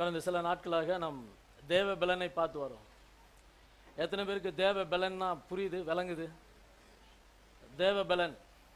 கடந்த சில நாட்களாக நாம் தேவ பலனை பார்த்து வரோம் எத்தனை பேருக்கு தேவ பலன்னா புரியுது விளங்குது தேவ பலன்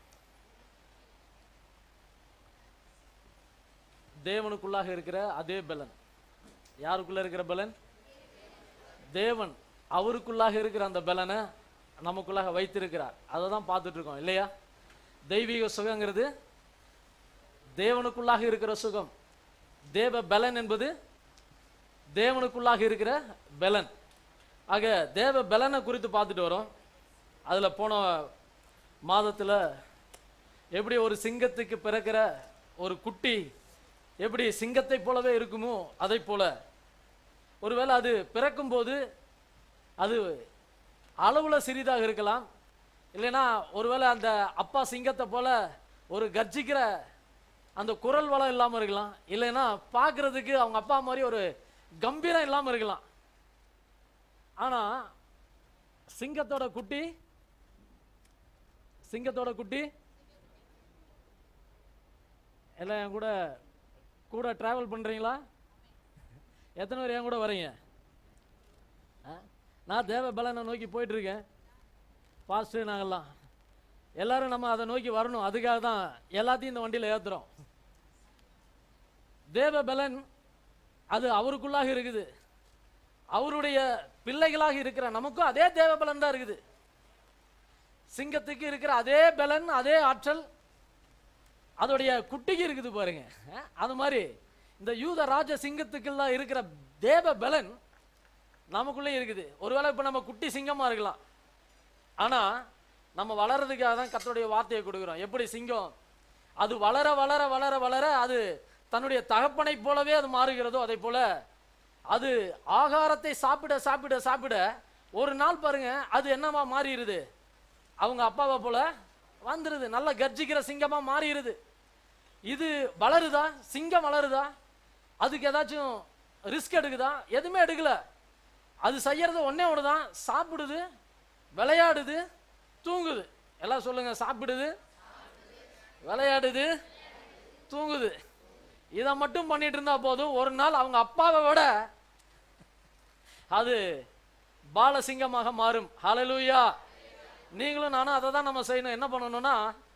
தேவனுக்குள்ளாக இருக்கிற அதே பலன் யாருக்குள்ள இருக்கிற பலன் தேவன் அவருக்குள்ளாக இருக்கிற அந்த பலனை நமக்குள்ளாக வைத்திருக்கிறார் அதை தான் பார்த்துட்டு இருக்கோம் இல்லையா தெய்வீக சுகங்கிறது தேவனுக்குள்ளாக இருக்கிற சுகம் தேவ பலன் என்பது தேவனுக்குள்ளாக இருக்கிற பலன் ஆக தேவ பலனை குறித்து பார்த்துட்டு வரோம் அதில் போன மாதத்தில் எப்படி ஒரு சிங்கத்துக்கு பிறக்கிற ஒரு குட்டி எப்படி சிங்கத்தை போலவே இருக்குமோ அதை போல ஒருவேளை அது பிறக்கும்போது அது அளவில் சிறிதாக இருக்கலாம் இல்லைன்னா ஒருவேளை அந்த அப்பா சிங்கத்தை போல ஒரு கர்ஜிக்கிற அந்த குரல் வளம் இல்லாமல் இருக்கலாம் இல்லைன்னா பார்க்கறதுக்கு அவங்க அப்பா மாதிரி ஒரு கம்பீரம் இல்லாமல் இருக்கலாம் ஆனால் சிங்கத்தோட குட்டி சிங்கத்தோட குட்டி எல்லாம் என் கூட கூட ட்ராவல் பண்ணுறீங்களா எத்தனை பேர் என் கூட வரீங்க ஆ? நான் தேவ பலனை நோக்கி போயிட்டு இருக்கேன் பாஸ்ட்டு நாங்கெல்லாம் எல்லாரும் நம்ம அதை நோக்கி வரணும் அதுக்காக தான் எல்லாத்தையும் இந்த வண்டியில் ஏற்றுறோம் தேவ பலன் அது அவருக்குள்ளாக இருக்குது அவருடைய பிள்ளைகளாக இருக்கிற நமக்கும் அதே தேவ பலன் தான் இருக்குது சிங்கத்துக்கு இருக்கிற அதே பலன் அதே ஆற்றல் அதோடைய குட்டிக்கு இருக்குது பாருங்க அஹ், அது மாதிரி இந்த யூத ராஜ சிங்கத்துக்கெல்லாம் இருக்கிற தேவ பலன் நமக்குள்ளே இருக்குது ஒருவேளை இப்போ நம்ம குட்டி சிங்கமா இருக்கலாம் ஆனா நம்ம வளர்றதுக்காக தான் கர்த்தருடைய வார்த்தையை கொடுக்குறோம் எப்படி சிங்கம் அது வளர வளர வளர வளர அது தன்னுடைய தகப்பனை போலவே அது மாறுகிறதோ அதே போல அது ஆகாரத்தை சாப்பிட சாப்பிட சாப்பிட ஒரு நாள் பாருங்க அது என்னவா மாறிடுது அவங்க அப்பாவை போல வந்துருது நல்ல கர்ஜிக்கிற சிங்கமா மாறிடுது இது வளருதா சிங்கம் வளருதா அதுக்கு ஏதாச்சும் ரிஸ்க் எடுக்குதா எதுவுமே எடுக்கல அது செய்யறது ஒண்ணே ஒன்று தான் சாப்பிடுது விளையாடுது தூங்குது எல்லாம் சொல்லுங்க சாப்பிடுது விளையாடுது தூங்குது இதை மட்டும் பண்ணிட்டு இருந்தா போதும் ஒரு நாள் அவங்க அப்பாவை விட அது பாலசிங்கமாக மாறும் ஹalleluya நீங்களும் நானும் அதை தான் நம்ம செய்யணும் என்ன பண்ணணும்னா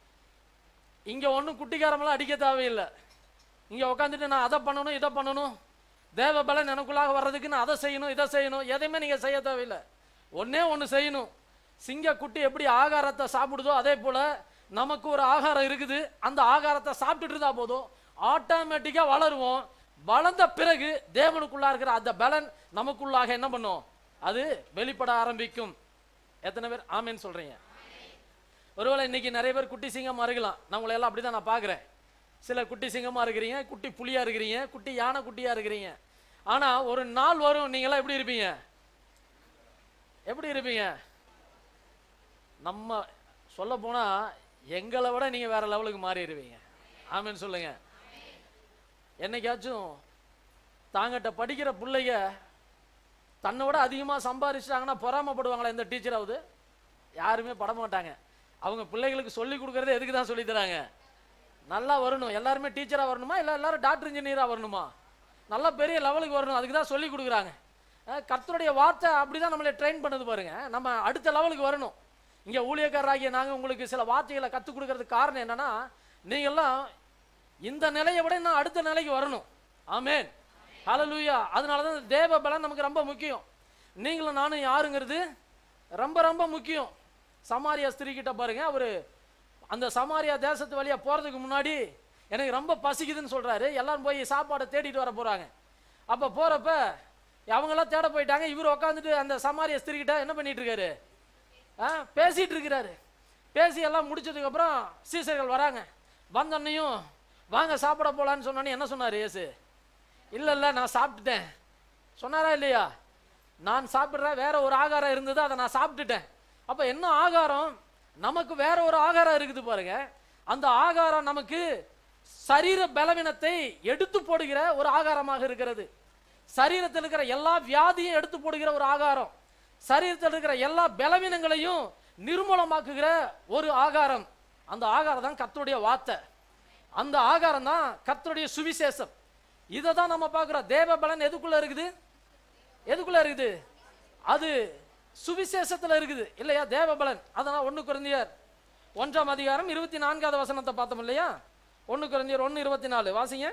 இங்க ஒன்றும் குட்டிக்காரமெல்லாம் அடிக்க தேவையில்லை இங்க உட்காந்துட்டு நான் அதை பண்ணணும் இதை பண்ணணும் தேவ பலன் எனக்குள்ளாக வர்றதுக்கு நான் அதை செய்யணும் இதை செய்யணும் எதையுமே நீங்க செய்ய தேவையில்லை ஒண்ணே ஒன்று செய்யணும் சிங்க குட்டி எப்படி ஆகாரத்தை சாப்பிடுதோ அதே போல நமக்கு ஒரு ஆகாரம் இருக்குது அந்த ஆகாரத்தை சாப்பிட்டுட்டு இருந்தா போதும் ஆட்டோமேட்டிக்காக வளருவோம் வளர்ந்த பிறகு தேவனுக்குள்ளா இருக்கிற அந்த பலன் நமக்குள்ளாக என்ன பண்ணும் அது வெளிப்பட ஆரம்பிக்கும் எத்தனை பேர் ஆமேன்னு சொல்றீங்க ஒருவேளை இன்னைக்கு நிறைய பேர் குட்டி சிங்கமா இருக்கலாம் நான் உங்களை எல்லாம் அப்படிதான் நான் பார்க்குறேன் சில குட்டி சிங்கமா இருக்கிறீங்க குட்டி புலியா இருக்கிறீங்க குட்டி யானை குட்டியா இருக்கிறீங்க ஆனா ஒரு நாள் வரும் நீங்களாம் எப்படி இருப்பீங்க எப்படி இருப்பீங்க நம்ம சொல்ல போனா எங்களை விட நீங்க வேற லெவலுக்கு மாறிடுவீங்க ஆமேன்னு சொல்லுங்க என்னைக்காச்சும் தாங்கிட்ட படிக்கிற பிள்ளைங்க தன்னை விட அதிகமாக சம்பாதிச்சிட்டாங்கன்னா பொறாமப்படுவாங்களா எந்த டீச்சராவது யாருமே பட மாட்டாங்க அவங்க பிள்ளைகளுக்கு சொல்லி கொடுக்கறதே எதுக்கு தான் சொல்லி தராங்க நல்லா வரணும் எல்லாருமே டீச்சராக வரணுமா இல்லை எல்லாரும் டாக்டர் இன்ஜினியராக வரணுமா நல்லா பெரிய லெவலுக்கு வரணும் அதுக்கு தான் சொல்லி கொடுக்குறாங்க அஹ் கர்த்தருடைய வார்த்தை அப்படி தான் நம்மளை ட்ரெயின் பண்ணுது பாருங்க நம்ம அடுத்த லெவலுக்கு வரணும் இங்கே ஊழியக்காரராகிய நாங்கள் உங்களுக்கு சில வார்த்தைகளை கற்றுக் கொடுக்கறதுக்கு காரணம் என்னன்னா நீங்கள்லாம் இந்த நிலையை விட இன்னும் அடுத்த நிலைக்கு வரணும் ஆமேன் ஹalleluya அதனால தான் இந்த தேவ பலன் நமக்கு ரொம்ப முக்கியம் நீங்களும் நானும் யாருங்கிறது ரொம்ப ரொம்ப முக்கியம் சமாரியா ஸ்திரீ கிட்ட பாருங்க அவரு அந்த சமாரியா தேசத்து வழியா போறதுக்கு முன்னாடி எனக்கு ரொம்ப பசிக்குதுன்னு சொல்றாரு எல்லாரும் போய் சாப்பாடை தேடிட்டு வர போறாங்க அப்ப போறப்ப அவங்கெல்லாம் தேட போயிட்டாங்க இவர் உட்காந்துட்டு அந்த சமாரியா ஸ்திரீ கிட்ட என்ன பண்ணிட்டு இருக்காரு ஆ பேசிட்டு இருக்கிறாரு பேசி எல்லாம் முடிச்சதுக்கு அப்புறம் சீசர்கள் வராங்க வந்தோன்னையும் வாங்க சாப்பிட போலான்னு சொன்னோன்னே என்ன சொன்னார் இயேசு இல்லை இல்லை நான் சாப்பிட்டுட்டேன் சொன்னாரா இல்லையா நான் சாப்பிட்றேன் வேற ஒரு ஆகாரம் இருந்தது அதை நான் சாப்பிட்டுட்டேன் அப்போ என்ன ஆகாரம் நமக்கு வேற ஒரு ஆகாரம் இருக்குது பாருங்க அந்த ஆகாரம் நமக்கு சரீர பலவீனத்தை எடுத்து போடுகிற ஒரு ஆகாரமாக இருக்கிறது சரீரத்தில் இருக்கிற எல்லா வியாதியும் எடுத்து போடுகிற ஒரு ஆகாரம் சரீரத்தில் இருக்கிற எல்லா பலவீனங்களையும் நிர்மூலமாக்குகிற ஒரு ஆகாரம் அந்த ஆகாரம் தான் கர்த்தருடைய வார்த்தை அந்த ஆகாரம் தான் கர்த்தருடைய சுவிசேஷம் இதை தான் நம்ம பார்க்குறோம் தேவ பலன் எதுக்குள்ள இருக்குது எதுக்குள்ள இருக்குது அது சுவிசேஷத்துல இருக்குது இல்லையா தேவ பலன் அதனால் ஒன்று குறைந்தியர் ஒன்றாம் அதிகாரம் இருபத்தி நான்காவது வசனத்தை பார்த்தோம் இல்லையா ஒன்று குறைந்தியர் ஒன்று இருபத்தி நாலு வாசிங்க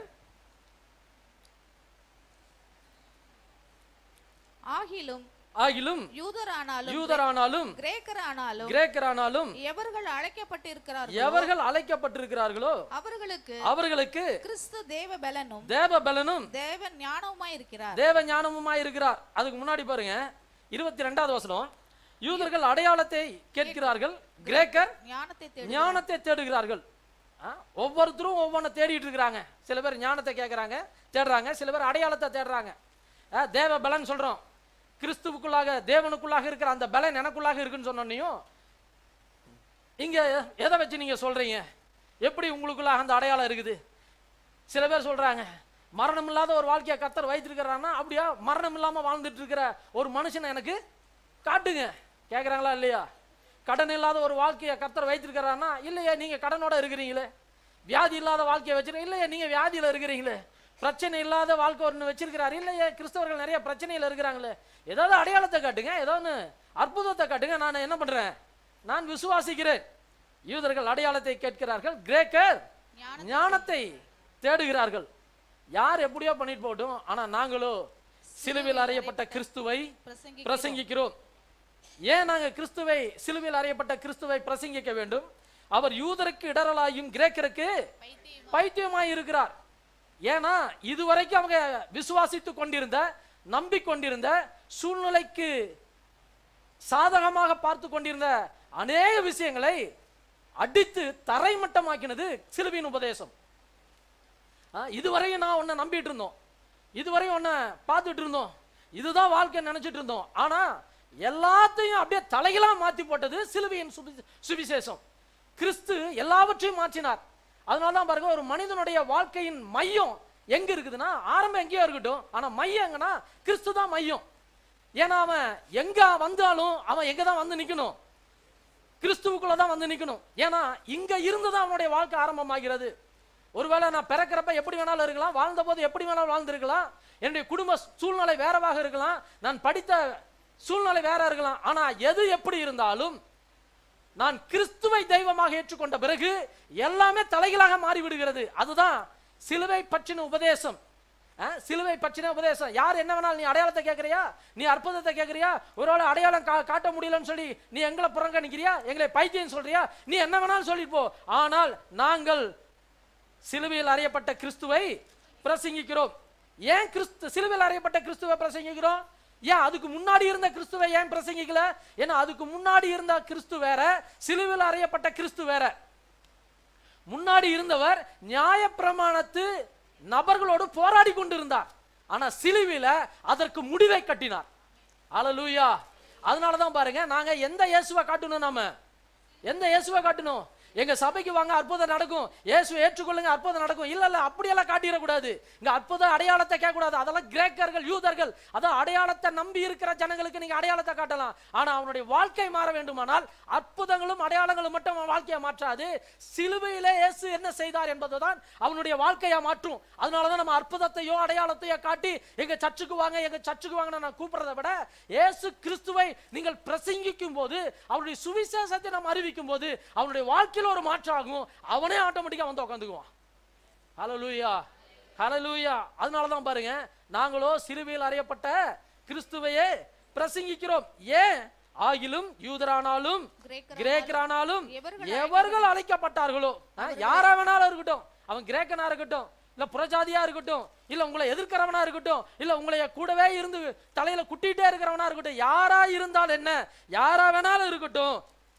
ஆகிலும் ஆகிலும் யூதரானாலும் யூதரானாலும் கிரேக்கரானாலும் கிரேக்கரானாலும் எவர்கள் அழைக்கப்பட்டிருக்கிறார்களோ எவர்கள் அழைக்கப்பட்டிருக்கிறார்களோ அவர்களுக்கு அவர்களுக்கு கிறிஸ்து தேவ பலனும் தேவ பலனும் தேவ ஞானவுமாய் இருக்கிறார் தேவ ஞானமுமாய் இருக்கிறார் அதுக்கு முன்னாடி பாருங்க இருபத்தி ரெண்டாவது வசனம் யூதர்கள் அடையாளத்தை கேட்கிறார்கள் கிரேக்கர் ஞானத்தை தேடி ஞானத்தை தேடுகிறார்கள் ஆ, ஒவ்வொருத்தரும் ஒவ்வொன்றை தேடிட்டு இருக்கிறாங்க சில பேர் ஞானத்தை கேட்குறாங்க தேடுறாங்க சில பேர் அடையாளத்தை தேடுறாங்க ஆ, தேவ பலன் சொல்றோம் கிறிஸ்துவுக்குள்ளாக தேவனுக்குள்ளாக இருக்கிற அந்த பலன் எனக்குள்ளாக இருக்குன்னு சொன்னோன்னையும் இங்க எதை வச்சு நீங்க சொல்றீங்க எப்படி உங்களுக்குள்ளாக அந்த அடையாளம் இருக்குது சில பேர் சொல்றாங்க மரணம் இல்லாத ஒரு வாழ்க்கையை கத்தர் வைத்திருக்கிறான்னா அப்படியா மரணம் இல்லாம வாழ்ந்துட்டு இருக்கிற ஒரு மனுஷனை எனக்கு காட்டுங்க கேக்குறாங்களா இல்லையா கடன் இல்லாத ஒரு வாழ்க்கையை கத்தர் வைத்திருக்கிறான்னா இல்லையா நீங்க கடனோட இருக்கிறீங்களே வியாதி இல்லாத வாழ்க்கையை வச்சிருக்க இல்லையா நீங்க வியாதியில இருக்கிறீங்களே பிரச்சனை இல்லாத வாழ்க்கை ஒன்று வச்சிருக்கிறாரு இல்லையா கிறிஸ்தவர்கள் நிறைய பிரச்சனையில் இருக்கிறாங்களே ஏதாவது அடையாளத்தை காட்டுங்க ஏதாவது அற்புதத்தை காட்டுங்க நான் என்ன பண்றேன் நான் விசுவாசிக்கிறேன் யூதர்கள் அடையாளத்தை கேட்கிறார்கள் கிரேக்கர் ஞான ஞானத்தை தேடுகிறார்கள் யார் எப்படியோ பண்ணிட்டு போகட்டும் ஆனா நாங்களோ சிலுவையில் அறையப்பட்ட கிறிஸ்துவை பிரசங்கி பிரசங்கிக்கிறோம் ஏன் நாங்க கிறிஸ்துவை சிலுவையில் அறையப்பட்ட கிறிஸ்துவை பிரசங்கிக்க வேண்டும் அவர் யூதருக்கு இடரலாயும் கிரேக்கருக்கு பைத்தியம் பைத்தியமாய் இருக்கிறார் ஏன்னா இதுவரைக்கும் அவங்க விசுவாசித்து கொண்டிருந்த நம்பிக்கொண்டிருந்த சூழ்நிலைக்கு சாதகமாக பார்த்து கொண்டிருந்த அநேக விஷயங்களை அடித்து தரைமட்டமாக்கினது சிலுவையின் உபதேசம் ஆ, இதுவரையும் நான் உன்னை நம்பிட்டு இருந்தோம் இதுவரையும் உன்னை பார்த்துட்டு இருந்தோம் இதுதான் வாழ்க்கை நினைச்சிட்டு இருந்தோம் ஆனா எல்லாத்தையும் அப்படியே தலைகளா மாத்தி போட்டது சிலுவையின் சுவி- சுவிசேஷம் கிறிஸ்து எல்லாவற்றையும் மாற்றினார் அதனால தான் பாருங்க ஒரு மனிதனுடைய வாழ்க்கையின் மையம் எங்க இருக்குதுன்னா ஆரம்பம் எங்கேயோ இருக்கட்டும் ஆனா மையம் எங்கன்னா கிறிஸ்து தான் மையம் ஏன்னா அவன் எங்க வந்தாலும் அவன் எங்க தான் வந்து நிக்கணும் கிறிஸ்துவுக்குள்ள தான் வந்து நிக்கணும் ஏன்னா இங்க இருந்து தான் அவனுடைய வாழ்க்கை ஆரம்பமாகிறது ஒருவேளை நான் பிறக்கிறப்ப எப்படி வேணாலும் இருக்கலாம் வாழ்ந்த போது எப்படி வேணாலும் வாழ்ந்திருக்கலாம் என்னுடைய குடும்ப சூழ்நிலை வேறவாக இருக்கலாம் நான் படித்த சூழ்நிலை வேற இருக்கலாம் ஆனா எது எப்படி இருந்தாலும் நான் கிறிஸ்துவை தெய்வமாக ஏற்றுக்கொண்ட பிறகு எல்லாமே தலைகளாக மாறிவிடுகிறது அதுதான் சிலுவை பற்றின உபதேசம் அஹ், சிலுவை பற்றின உபதேசம் யார் என்ன வேணாலும் நீ அடையாளத்தை கேட்கறியா நீ அற்புதத்தை கேட்கறியா ஒருவேளை அடையாளம் கா- காட்ட முடியலன்னு சொல்லி நீ எங்களை புறங்கணிக்கிறியா எங்களை பைத்தியம் சொல்றியா நீ என்ன வேணாலும் சொல்லிட்டு போ ஆனால் நாங்கள் சிலுவையில் அறையப்பட்ட கிறிஸ்துவை பிரசங்கிக்கிறோம் ஏன் கிறிஸ்து சிலுவையில் அறையப்பட்ட கிறிஸ்துவை பிரசங்கிக்கிறோம் ஏன் அதுக்கு முன்னாடி இருந்த கிறிஸ்துவை ஏன் பிரசங்கிக்கல ஏன்னா அதுக்கு முன்னாடி இருந்த கிறிஸ்து வேற சிலுவையில் அறையப்பட்ட கிறிஸ்து வேற முன்னாடி இருந்தவர் நியாயப்பிரமாணத்து நபர்களோடு போராடி கொண்டிருந்தார் ஆனா சிலுவையில அதற்கு முடிவை கட்டினார் அல்லேலூயா அதனால தான் பாருங்க நாங்க எந்த இயேசுவை காட்டணும் நாம எந்த இயேசுவை காட்டணும் எங்க சபைக்கு வாங்க அற்புதம் நடக்கும் இயேசுவை ஏற்றுக்கொள்ளுங்க அற்புதம் நடக்கும் இல்ல இல்ல அப்படியெல்லாம் காட்டிடக்கூடாது இங்க அற்புத அடையாளத்தை கேட்கக்கூடாது அதெல்லாம் கிரேக்கர்கள் யூதர்கள் அதான் அடையாளத்தை நம்பி இருக்கிற ஜனங்களுக்கு நீங்க அடையாளத்தை காட்டலாம் ஆனா அவனுடைய வாழ்க்கை மாற வேண்டுமானால் அற்புதங்களும் அடையாளங்களும் மட்டும் அவன் வாழ்க்கையை மாற்றாது சிலுவையிலே இயேசு என்ன செய்தார் என்பதுதான் அவனுடைய வாழ்க்கையா மாற்றும் அதனாலதான் நம்ம அற்புதத்தையோ அடையாளத்தையோ காட்டி எங்க சர்ச்சுக்கு வாங்க எங்க சர்ச்சுக்கு வாங்க நான் கூப்பிடுறதை விட இயேசு கிறிஸ்துவை நீங்கள் பிரசங்கிக்கும் போது அவருடைய சுவிசேஷத்தை நாம் அறிவிக்கும் போது அவனுடைய வாழ்க்கையில் ஒரு மாற்றம் ஆகும் அவனே ஆட்டோமேட்டிக்கா வந்து உட்காந்துக்குவான் ஹalleluya ஹalleluya அதனால தான் பாருங்க நாங்களோ சிலுவையில் அறையப்பட்ட கிறிஸ்துவையே பிரசங்கிக்கிறோம் ஏன் ஆகிலும் யூதரானாலும் கிரேக்கரானாலும் கிரேக்கரானாலும் எவர்கள் எவர்கள் அழைக்கப்பட்டார்களோ ஆ, யாரா வேணாலும் இருக்கட்டும் அவன் கிரேக்கனா இருக்கட்டும் இல்ல புறஜாதியா இருக்கட்டும் இல்ல உங்களை எதிர்க்கிறவனா இருக்கட்டும் இல்ல உங்களை கூடவே இருந்து தலையில குட்டிட்டே இருக்கிறவனா இருக்கட்டும் யாரா இருந்தால் என்ன யாரா வேணாலும் இருக்கட்டும்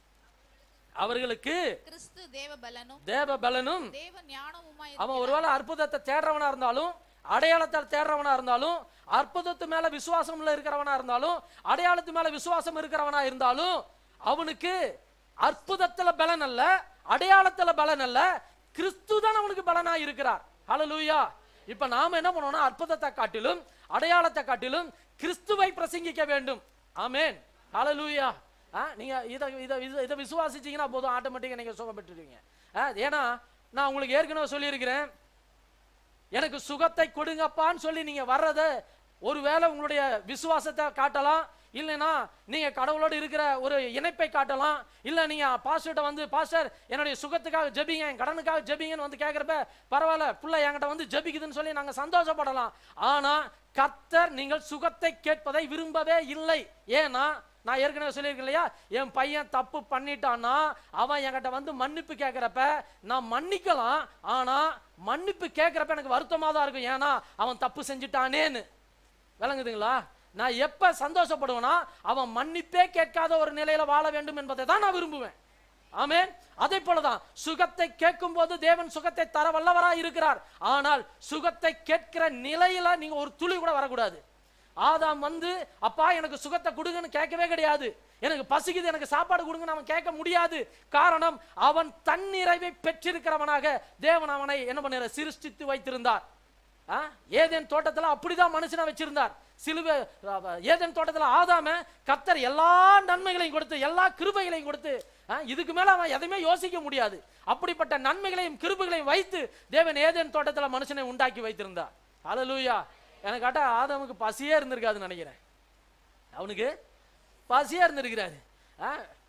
அவர்களுக்கு கிறிஸ்து தேவ பலனும் தேவ பலனும் தேவ ஞானவுமாய் அவன் ஒருவேளை அற்புதத்தை தேடுறவனா இருந்தாலும் அடையாளத்தை தேடுறவனா இருந்தாலும் அற்புதத்து மேல விசுவாசம்ல இருக்கிறவனா இருந்தாலும் அடையாளத்து மேல விசுவாசம் இருக்கிறவனா இருந்தாலும் அவனுக்கு அற்புதத்துல பலன் அல்ல அடையாளத்துல பலன் அல்ல கிறிஸ்து தான் அவனுக்கு பலனா இருக்கிறார் ஹalleluya இப்ப நாம என்ன பண்ணோம்னா அற்புதத்தை காட்டிலும் அடையாளத்தை காட்டிலும் கிறிஸ்துவை பிரசங்கிக்க வேண்டும் ஆமென் ஹalleluya ஆ, நீங்க இதை இதை இதை- இதை விசுவாசிச்சீங்கன்னா போதும் ஆட்டோமேட்டிக்காக நீங்க சுகம் பெற்றுடுவீங்க ஆ, ஏன்னா நான் உங்களுக்கு ஏற்கனவே சொல்லியிருக்கிறேன் எனக்கு சுகத்தை கொடுங்கப்பான்னு சொல்லி நீங்க வர்றத ஒருவேளை உங்களுடைய விசுவாசத்தை காட்டலாம் இல்லைன்னா நீங்க கடவுளோடு இருக்கிற ஒரு இணைப்பை காட்டலாம் இல்ல நீங்க பாஸ்டர்கிட்ட வந்து பாஸ்டர் என்னுடைய சுகத்துக்காக ஜெபிங்க என் கடனுக்காக ஜெபிங்கன்னு வந்து கேட்குறப்ப பரவாயில்ல புள்ள என்கிட்ட வந்து ஜெபிக்குதுன்னு சொல்லி நாங்க சந்தோஷப்படலாம் ஆனா கர்த்தர் நீங்கள் சுகத்தை கேட்பதை விரும்பவே இல்லை ஏன்னா நான் ஏற்கனவே சொல்லியிருக்கேன் இல்லையா என் பையன் தப்பு பண்ணிட்டான்னா அவன் என்கிட்ட வந்து மன்னிப்பு கேட்குறப்ப நான் மன்னிக்கலாம் ஆனா மன்னிப்பு கேட்குறப்ப எனக்கு வருத்தமாக தான் இருக்கும் ஏன்னா அவன் தப்பு செஞ்சுட்டானேன்னு விளங்குதுங்களா நான் எப்ப சந்தோஷப்படுவேனா அவன் மன்னிப்பே கேட்காத ஒரு நிலையில வாழ வேண்டும் என்பதை தான் நான் விரும்புவேன் ஆமென் அதே போலதான் சுகத்தை கேட்கும் போது தேவன் சுகத்தை தர வல்லவராய் இருக்கிறார் ஆனால் சுகத்தை கேட்கிற நிலையில நீங்க ஒரு துளி கூட வரக்கூடாது ஆதாம் வந்து அப்பா எனக்கு சுகத்தை கொடுங்கன்னு கேட்கவே கிடையாது எனக்கு பசிக்குது எனக்கு சாப்பாடு கொடுங்கன்னு அவன் கேட்க முடியாது காரணம் அவன் தன்னிறைவை பெற்றிருக்கிறவனாக தேவன் அவனை என்ன பண்ண சிருஷ்டித்து வைத்திருந்தார் ஆ? ஏதேன் தோட்டத்துல அப்படிதான் மனுஷனை வச்சிருந்தார் சிலுவை அஹ், ஏதேன் தோட்டத்துல ஆதாம கத்தர் எல்லா நன்மைகளையும் கொடுத்து எல்லா கிருபைகளையும் கொடுத்து ஆ, இதுக்கு மேல அவன் எதையுமே யோசிக்க முடியாது அப்படிப்பட்ட நன்மைகளையும் கிருபைகளையும் வைத்து தேவன் ஏதேன் தோட்டத்துல மனுஷனை உண்டாக்கி வைத்திருந்தார் ஹalleluya எனக்கு கேட்டா ஆதாமுக்கு பசியே இருந்திருக்காதுன்னு நினைக்கிறேன் அவனுக்கு பசியா இருந்திருக்கிறாரு ஆ?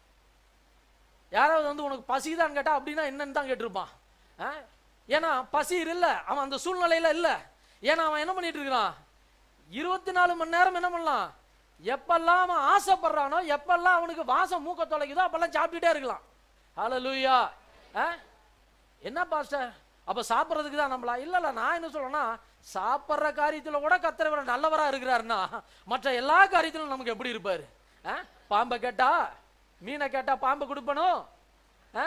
யாராவது வந்து உனக்கு பசிதான்னு கேட்டா அப்படின்னா என்னன்னு தான் கேட்டிருப்பான் ஆ? ஏன்னா பசி இல்ல அவன் அந்த சூழ்நிலையில இல்ல ஏன்னா அவன் என்ன பண்ணிட்டு இருக்கிறான் இருபத்தி நாலு மணி நேரம் என்ன பண்ணலாம் எப்பெல்லாம் அவன் ஆசைப்படுறானோ எப்பெல்லாம் அவனுக்கு வாசம் மூக்க தொலைக்குதோ அப்பெல்லாம் சாப்பிட்டுட்டே இருக்கலாம் ஹalleluya ஆ என்ன பாஸ்டர் அப்ப சாப்பிட்றதுக்கு தான் நம்மளா இல்ல இல்ல நான் என்ன சொல்றேன்னா சாப்பிட்ற காரியத்துல கூட கத்திரவர் நல்லவரா இருக்கிறாருன்னா மற்ற எல்லா காரியத்திலும் நமக்கு எப்படி இருப்பாரு ஆ? பாம்பை கேட்டா மீனை கேட்டா பாம்பை கொடுப்பனும் ஆ?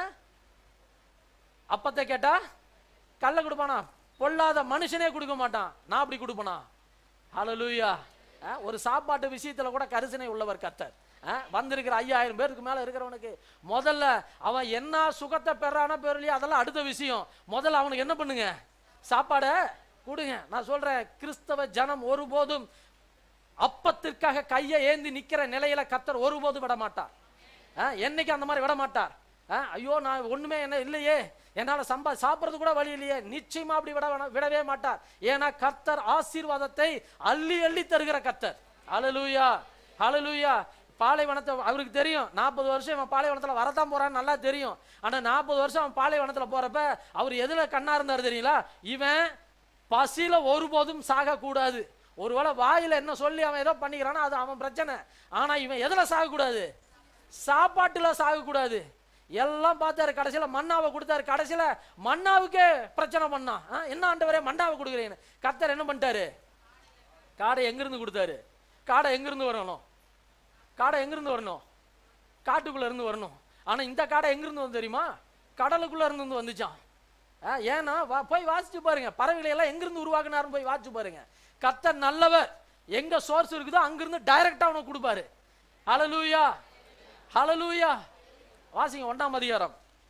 அப்பத்தை கேட்டா கல்ல கொடுப்பானா பொல்லாத மனுஷனே கொடுக்க மாட்டான் நான் அப்படி கொடுப்பனா ஹalleluya ஆ, ஒரு சாப்பாட்டு விஷயத்துல கூட கரிசனை உள்ளவர் கத்தர் ஆ, வந்திருக்கிற ஐயாயிரம் பேருக்கு மேல இருக்கிறவனுக்கு முதல்ல அவன் என்ன சுகத்தை பெறானா பெறலையோ அதெல்லாம் அடுத்த விஷயம் முதல்ல அவனுக்கு என்ன பண்ணுங்க சாப்பாடை கொடுங்க நான் சொல்றேன் கிறிஸ்தவ ஜனம் ஒருபோதும் அப்பத்திற்காக கையை ஏந்தி நிக்கிற நிலையில கத்தர் ஒருபோதும் விட மாட்டார் ஆ, என்னைக்கு அந்த மாதிரி விட மாட்டார் ஆ, ஐயோ நான் ஒண்ணுமே என்ன இல்லையே என்னால சம்பா சாப்பிட்றது கூட வழி இல்லையே நிச்சயமா அப்படி விட வேணா- விடவே மாட்டார் ஏன்னா கர்த்தர் ஆசீர்வாதத்தை அள்ளி அள்ளி தருகிற கர்த்தர் ஹalleluya ஹalleluya பாலைவனத்தை அவருக்கு தெரியும் நாற்பது வருஷம் இவன் பாலைவனத்துல வரத்தான் போறான்னு நல்லா தெரியும் ஆனா நாற்பது வருஷம் அவன் பாலைவனத்துல போறப்ப அவர் எதுல கண்ணா இருந்தார் தெரியுங்களா இவன் பசியில ஒருபோதும் சாகக்கூடாது ஒருவேளை வாயில என்ன சொல்லி அவன் ஏதோ பண்ணிக்கிறானோ அது அவன் பிரச்சனை ஆனா இவன் எதுல சாகக்கூடாது சாப்பாட்டுல சாகக்கூடாது எல்லாம் பார்த்தாரு கடைசியில மண்ணாவை கொடுத்தாரு கடைசியில மண்ணாவுக்கே பிரச்சனை பண்ணான் ஆ, என்ன ஆண்டவரே மண்ணாவை கொடுக்குறீங்கன்னு கத்தர் என்ன பண்ணிட்டாரு காடை எங்கிருந்து கொடுத்தாரு காடை எங்கிருந்து வரணும் காடை எங்கிருந்து வரணும் காட்டுக்குள்ள இருந்து வரணும் ஆனா இந்த காடை எங்கிருந்து வந்து தெரியுமா கடலுக்குள்ள இருந்து வந்து வந்துச்சான் ஆ, ஏன்னா வா- போய் வாசிச்சு பாருங்க பறவைகளை எல்லாம் எங்கிருந்து உருவாக்குனாருன்னு போய் வாசிச்சு பாருங்க கத்தர் நல்லவர் எங்க சோர்ஸ் இருக்குதோ அங்கிருந்து டைரக்டா உனக்கு கொடுப்பாரு ஹalleluya ஹalleluya வாசிங்க ஒன்றாம் அதிகாரம்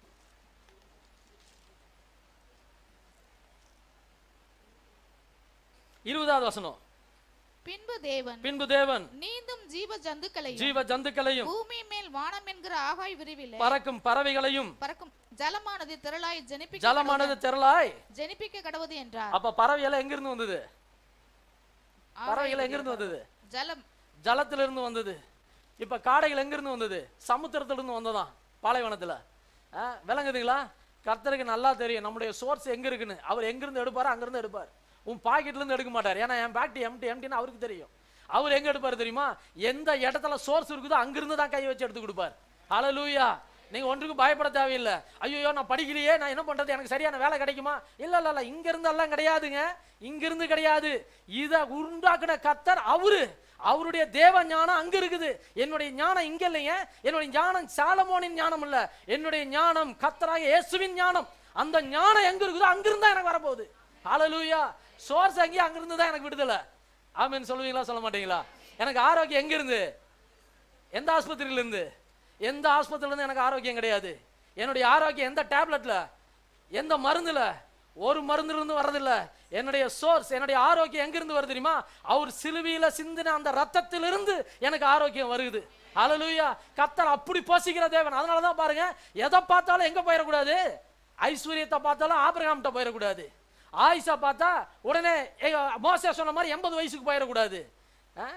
இருபதாவது வசனம் பின்பு தேவன் பின்பு தேவன் நீந்தும் ஜீவ ஜந்துக்களையும் ஜீவ ஜந்துக்களையும் பூமி மேல் வானம் என்கிற ஆகாய் விரிவிலே பறக்கும் பறவைகளையும் பறக்கும் ஜலமானது திரளாய் ஜனிப்பிக்க ஜலமானது திரளாய் கடவது- ஜனிப்பிக்க கடவுது என்றார் அப்ப பறவைகள் எங்கிருந்து வந்தது ஆகாய் பறவைகள் எங்கிருந்து வந்தது ஜலம் ஜலத்திலிருந்து வந்தது இப்ப காடைகள் எங்கிருந்து வந்தது சமுத்திரத்திலிருந்து வந்ததாம் பாலைவனத்துல ஆ, விளங்குதுங்களா கர்த்தருக்கு நல்லா தெரியும் நம்முடைய சோர்ஸ் எங்க இருக்குன்னு அவர் எங்கிருந்து எடுப்பாரு அங்கிருந்து எடுப்பார் உன் பாக்கெட்ல இருந்து எடுக்க மாட்டார் ஏன்னா என் பாக்கெட் எம்டி எம்டின்னு அவருக்கு தெரியும் அவர் எங்க எடுப்பாரு தெரியுமா எந்த இடத்துல சோர்ஸ் இருக்குதோ அங்கிருந்து தான் கை வச்சு எடுத்து கொடுப்பார் ஹalleluya நீங்க ஒன்றுக்கு பயப்பட தேவையில்லை ஐயோ நான் படிக்கலையே நான் என்ன பண்றது எனக்கு சரியான வேலை கிடைக்குமா இல்ல இல்ல இல்ல இங்க இருந்து எல்லாம் கிடையாதுங்க இங்க இருந்து கிடையாது இத உண்டாக்குன கத்தர் அவரு அவருடைய தேவ ஞானம் அங்க இருக்குது என்னுடைய ஞானம் இங்க இல்லைங்க என்னுடைய ஞானம் சாலமோனின் ஞானம் இல்ல என்னுடைய ஞானம் கத்தராக இயேசுவின் ஞானம் அந்த ஞானம் எங்க இருக்குதோ அங்கிருந்து தான் எனக்கு வரப்போகுது ஹalleluya சோர்ஸ் எங்கேயும் அங்கிருந்து தான் எனக்கு விடுதலை ஆமென் சொல்லுவீங்களா சொல்ல மாட்டீங்களா எனக்கு ஆரோக்கியம் எங்க இருந்து எந்த ஆஸ்பத்திரியில இருந்து எந்த ஆஸ்பத்திரியில இருந்து எனக்கு ஆரோக்கியம் கிடையாது என்னுடைய ஆரோக்கியம் எந்த டேப்லெட்ல எந்த மருந்துல ஒரு மருந்துல இருந்து வர்றதில்ல என்னுடைய சோர்ஸ் என்னுடைய ஆரோக்கியம் எங்கிருந்து வருது தெரியுமா அவர் சிலுவையில சிந்தின அந்த ரத்தத்திலிருந்து எனக்கு ஆரோக்கியம் வருது ஹalleluya கத்தர் அப்படி போசிக்கிற தேவன் அதனால தான் பாருங்க எதை பார்த்தாலும் எங்க போயிடக்கூடாது ஐஸ்வர்யத்தை பார்த்தாலும் ஆபிரகாம்கிட்ட போயிடக்கூடாது ஆயிஷா பார்த்தா உடனே ஏய், மோசே சொன்ன மாதிரி எண்பது வயசுக்கு போயிடக்கூடாது ஆ?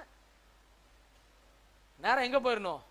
நேரம் எங்க போயிடணும்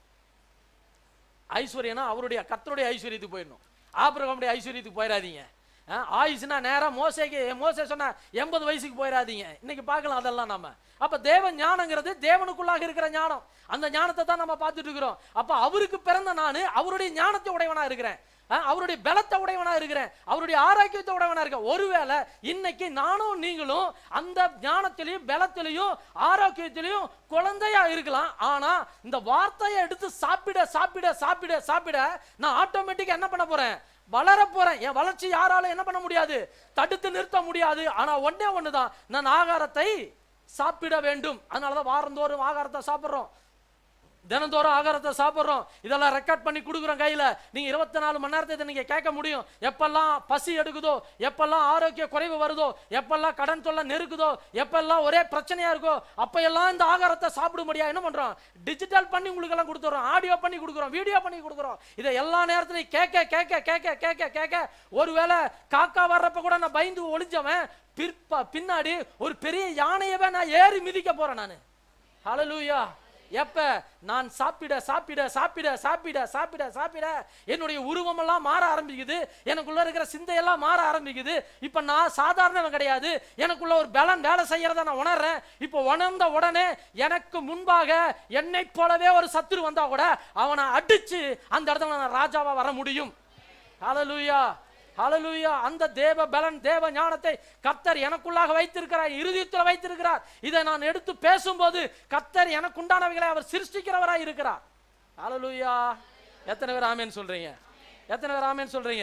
ஐஸ்வர்யனா அவருடைய கர்த்தருடைய ஐஸ்வர்யத்துக்கு போயிடணும் ஆபிரகாமுடைய ஐஸ்வர்யத்துக்கு போயிடாதீங்க ஆ, ஆயுசுனா நேரா மோசேக்கு மோசே சொன்னா எண்பது வயசுக்கு போயிடாதீங்க இன்னைக்கு பார்க்கலாம் அதெல்லாம் நாம அப்ப தேவ ஞானங்கிறது தேவனுக்குள்ளாக இருக்கிற ஞானம் அந்த ஞானத்தை தான் நம்ம பார்த்துட்டு இருக்கிறோம் அப்ப அவருக்கு பிறந்த நானு அவருடைய ஞானத்தை உடையவனா இருக்கிறேன் ஆ, அவருடைய பலத்தை உடையவனா இருக்கிறேன் அவருடைய ஆரோக்கியத்தை உடையவனா இருக்கேன் ஒருவேளை இன்னைக்கு நானும் நீங்களும் அந்த ஞானத்திலையும் பலத்திலையும் ஆரோக்கியத்திலையும் குழந்தையா இருக்கலாம் ஆனா இந்த வார்த்தையை எடுத்து சாப்பிட சாப்பிட சாப்பிட சாப்பிட நான் ஆட்டோமேட்டிக்கா என்ன பண்ண போறேன் வளர போறேன் என் வளர்ச்சி யாராலும் என்ன பண்ண முடியாது தடுத்து நிறுத்த முடியாது ஆனா ஒண்ணே ஒண்ணுதான் நான் ஆகாரத்தை சாப்பிட வேண்டும் அதனாலதான் வாரந்தோறும் ஆகாரத்தை சாப்பிடுறோம் தினந்தோறும் ஆகாரத்தை சாப்பிட்றோம் இதெல்லாம் ரெக்கார்ட் பண்ணி கொடுக்குறோம் கையில் நீங்கள் இருபத்தி நாலு மணி நேரத்தை நீங்கள் கேட்க முடியும் எப்பெல்லாம் பசி எடுக்குதோ எப்பெல்லாம் ஆரோக்கிய குறைவு வருதோ எப்பெல்லாம் கடன் தொல்லை நெருக்குதோ எப்பெல்லாம் ஒரே பிரச்சனையா இருக்கோ அப்பெல்லாம் இந்த ஆகாரத்தை சாப்பிடும்படியா என்ன பண்ணுறோம் டிஜிட்டல் பண்ணி உங்களுக்கு எல்லாம் கொடுத்துறோம் ஆடியோ பண்ணி கொடுக்குறோம் வீடியோ பண்ணி கொடுக்குறோம் இதை எல்லா நேரத்துலையும் கேட்க கேட்க கேட்க கேட்க கேட்க ஒருவேளை காக்கா வர்றப்ப கூட நான் பயந்து ஒளிஞ்சவன் பிற்ப பின்னாடி ஒரு பெரிய யானையவே நான் ஏறி மிதிக்க போறேன் நான் ஹalleluya எப்ப நான் சாப்பிட சாப்பிட சாப்பிட சாப்பிட சாப்பிட சாப்பிட என்னுடைய உருவமெல்லாம் மாற ஆரம்பிக்குது எனக்குள்ள இருக்கிற சிந்தையெல்லாம் மாற ஆரம்பிக்குது இப்ப நான் சாதாரணவன் கிடையாது எனக்குள்ள ஒரு பலன் வேலை செய்யறத நான் உணர்றேன் இப்போ உணர்ந்த உடனே எனக்கு முன்பாக என்னை போலவே ஒரு சத்துரு வந்தா கூட அவனை அடிச்சு அந்த இடத்துல நான் ராஜாவா வர முடியும் ஹalleluya ஹalleluya அந்த தேவ பலன் தேவ ஞானத்தை கர்த்தர் எனக்குள்ளாக வைத்திருக்கிறார் இருதயத்தில் வைத்திருக்கிறார் இதை நான் எடுத்து பேசும்போது கர்த்தர் எனக்குண்டானவைகளை அவர் சிருஷ்டிக்கிறவராய் இருக்கிறார் ஹalleluya எத்தனை பேர் ஆமென் சொல்றீங்க எத்தனை பேர் ஆமென் சொல்றீங்க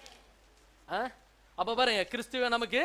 ஆ? அப்ப பாருங்க கிறிஸ்துவ நமக்கு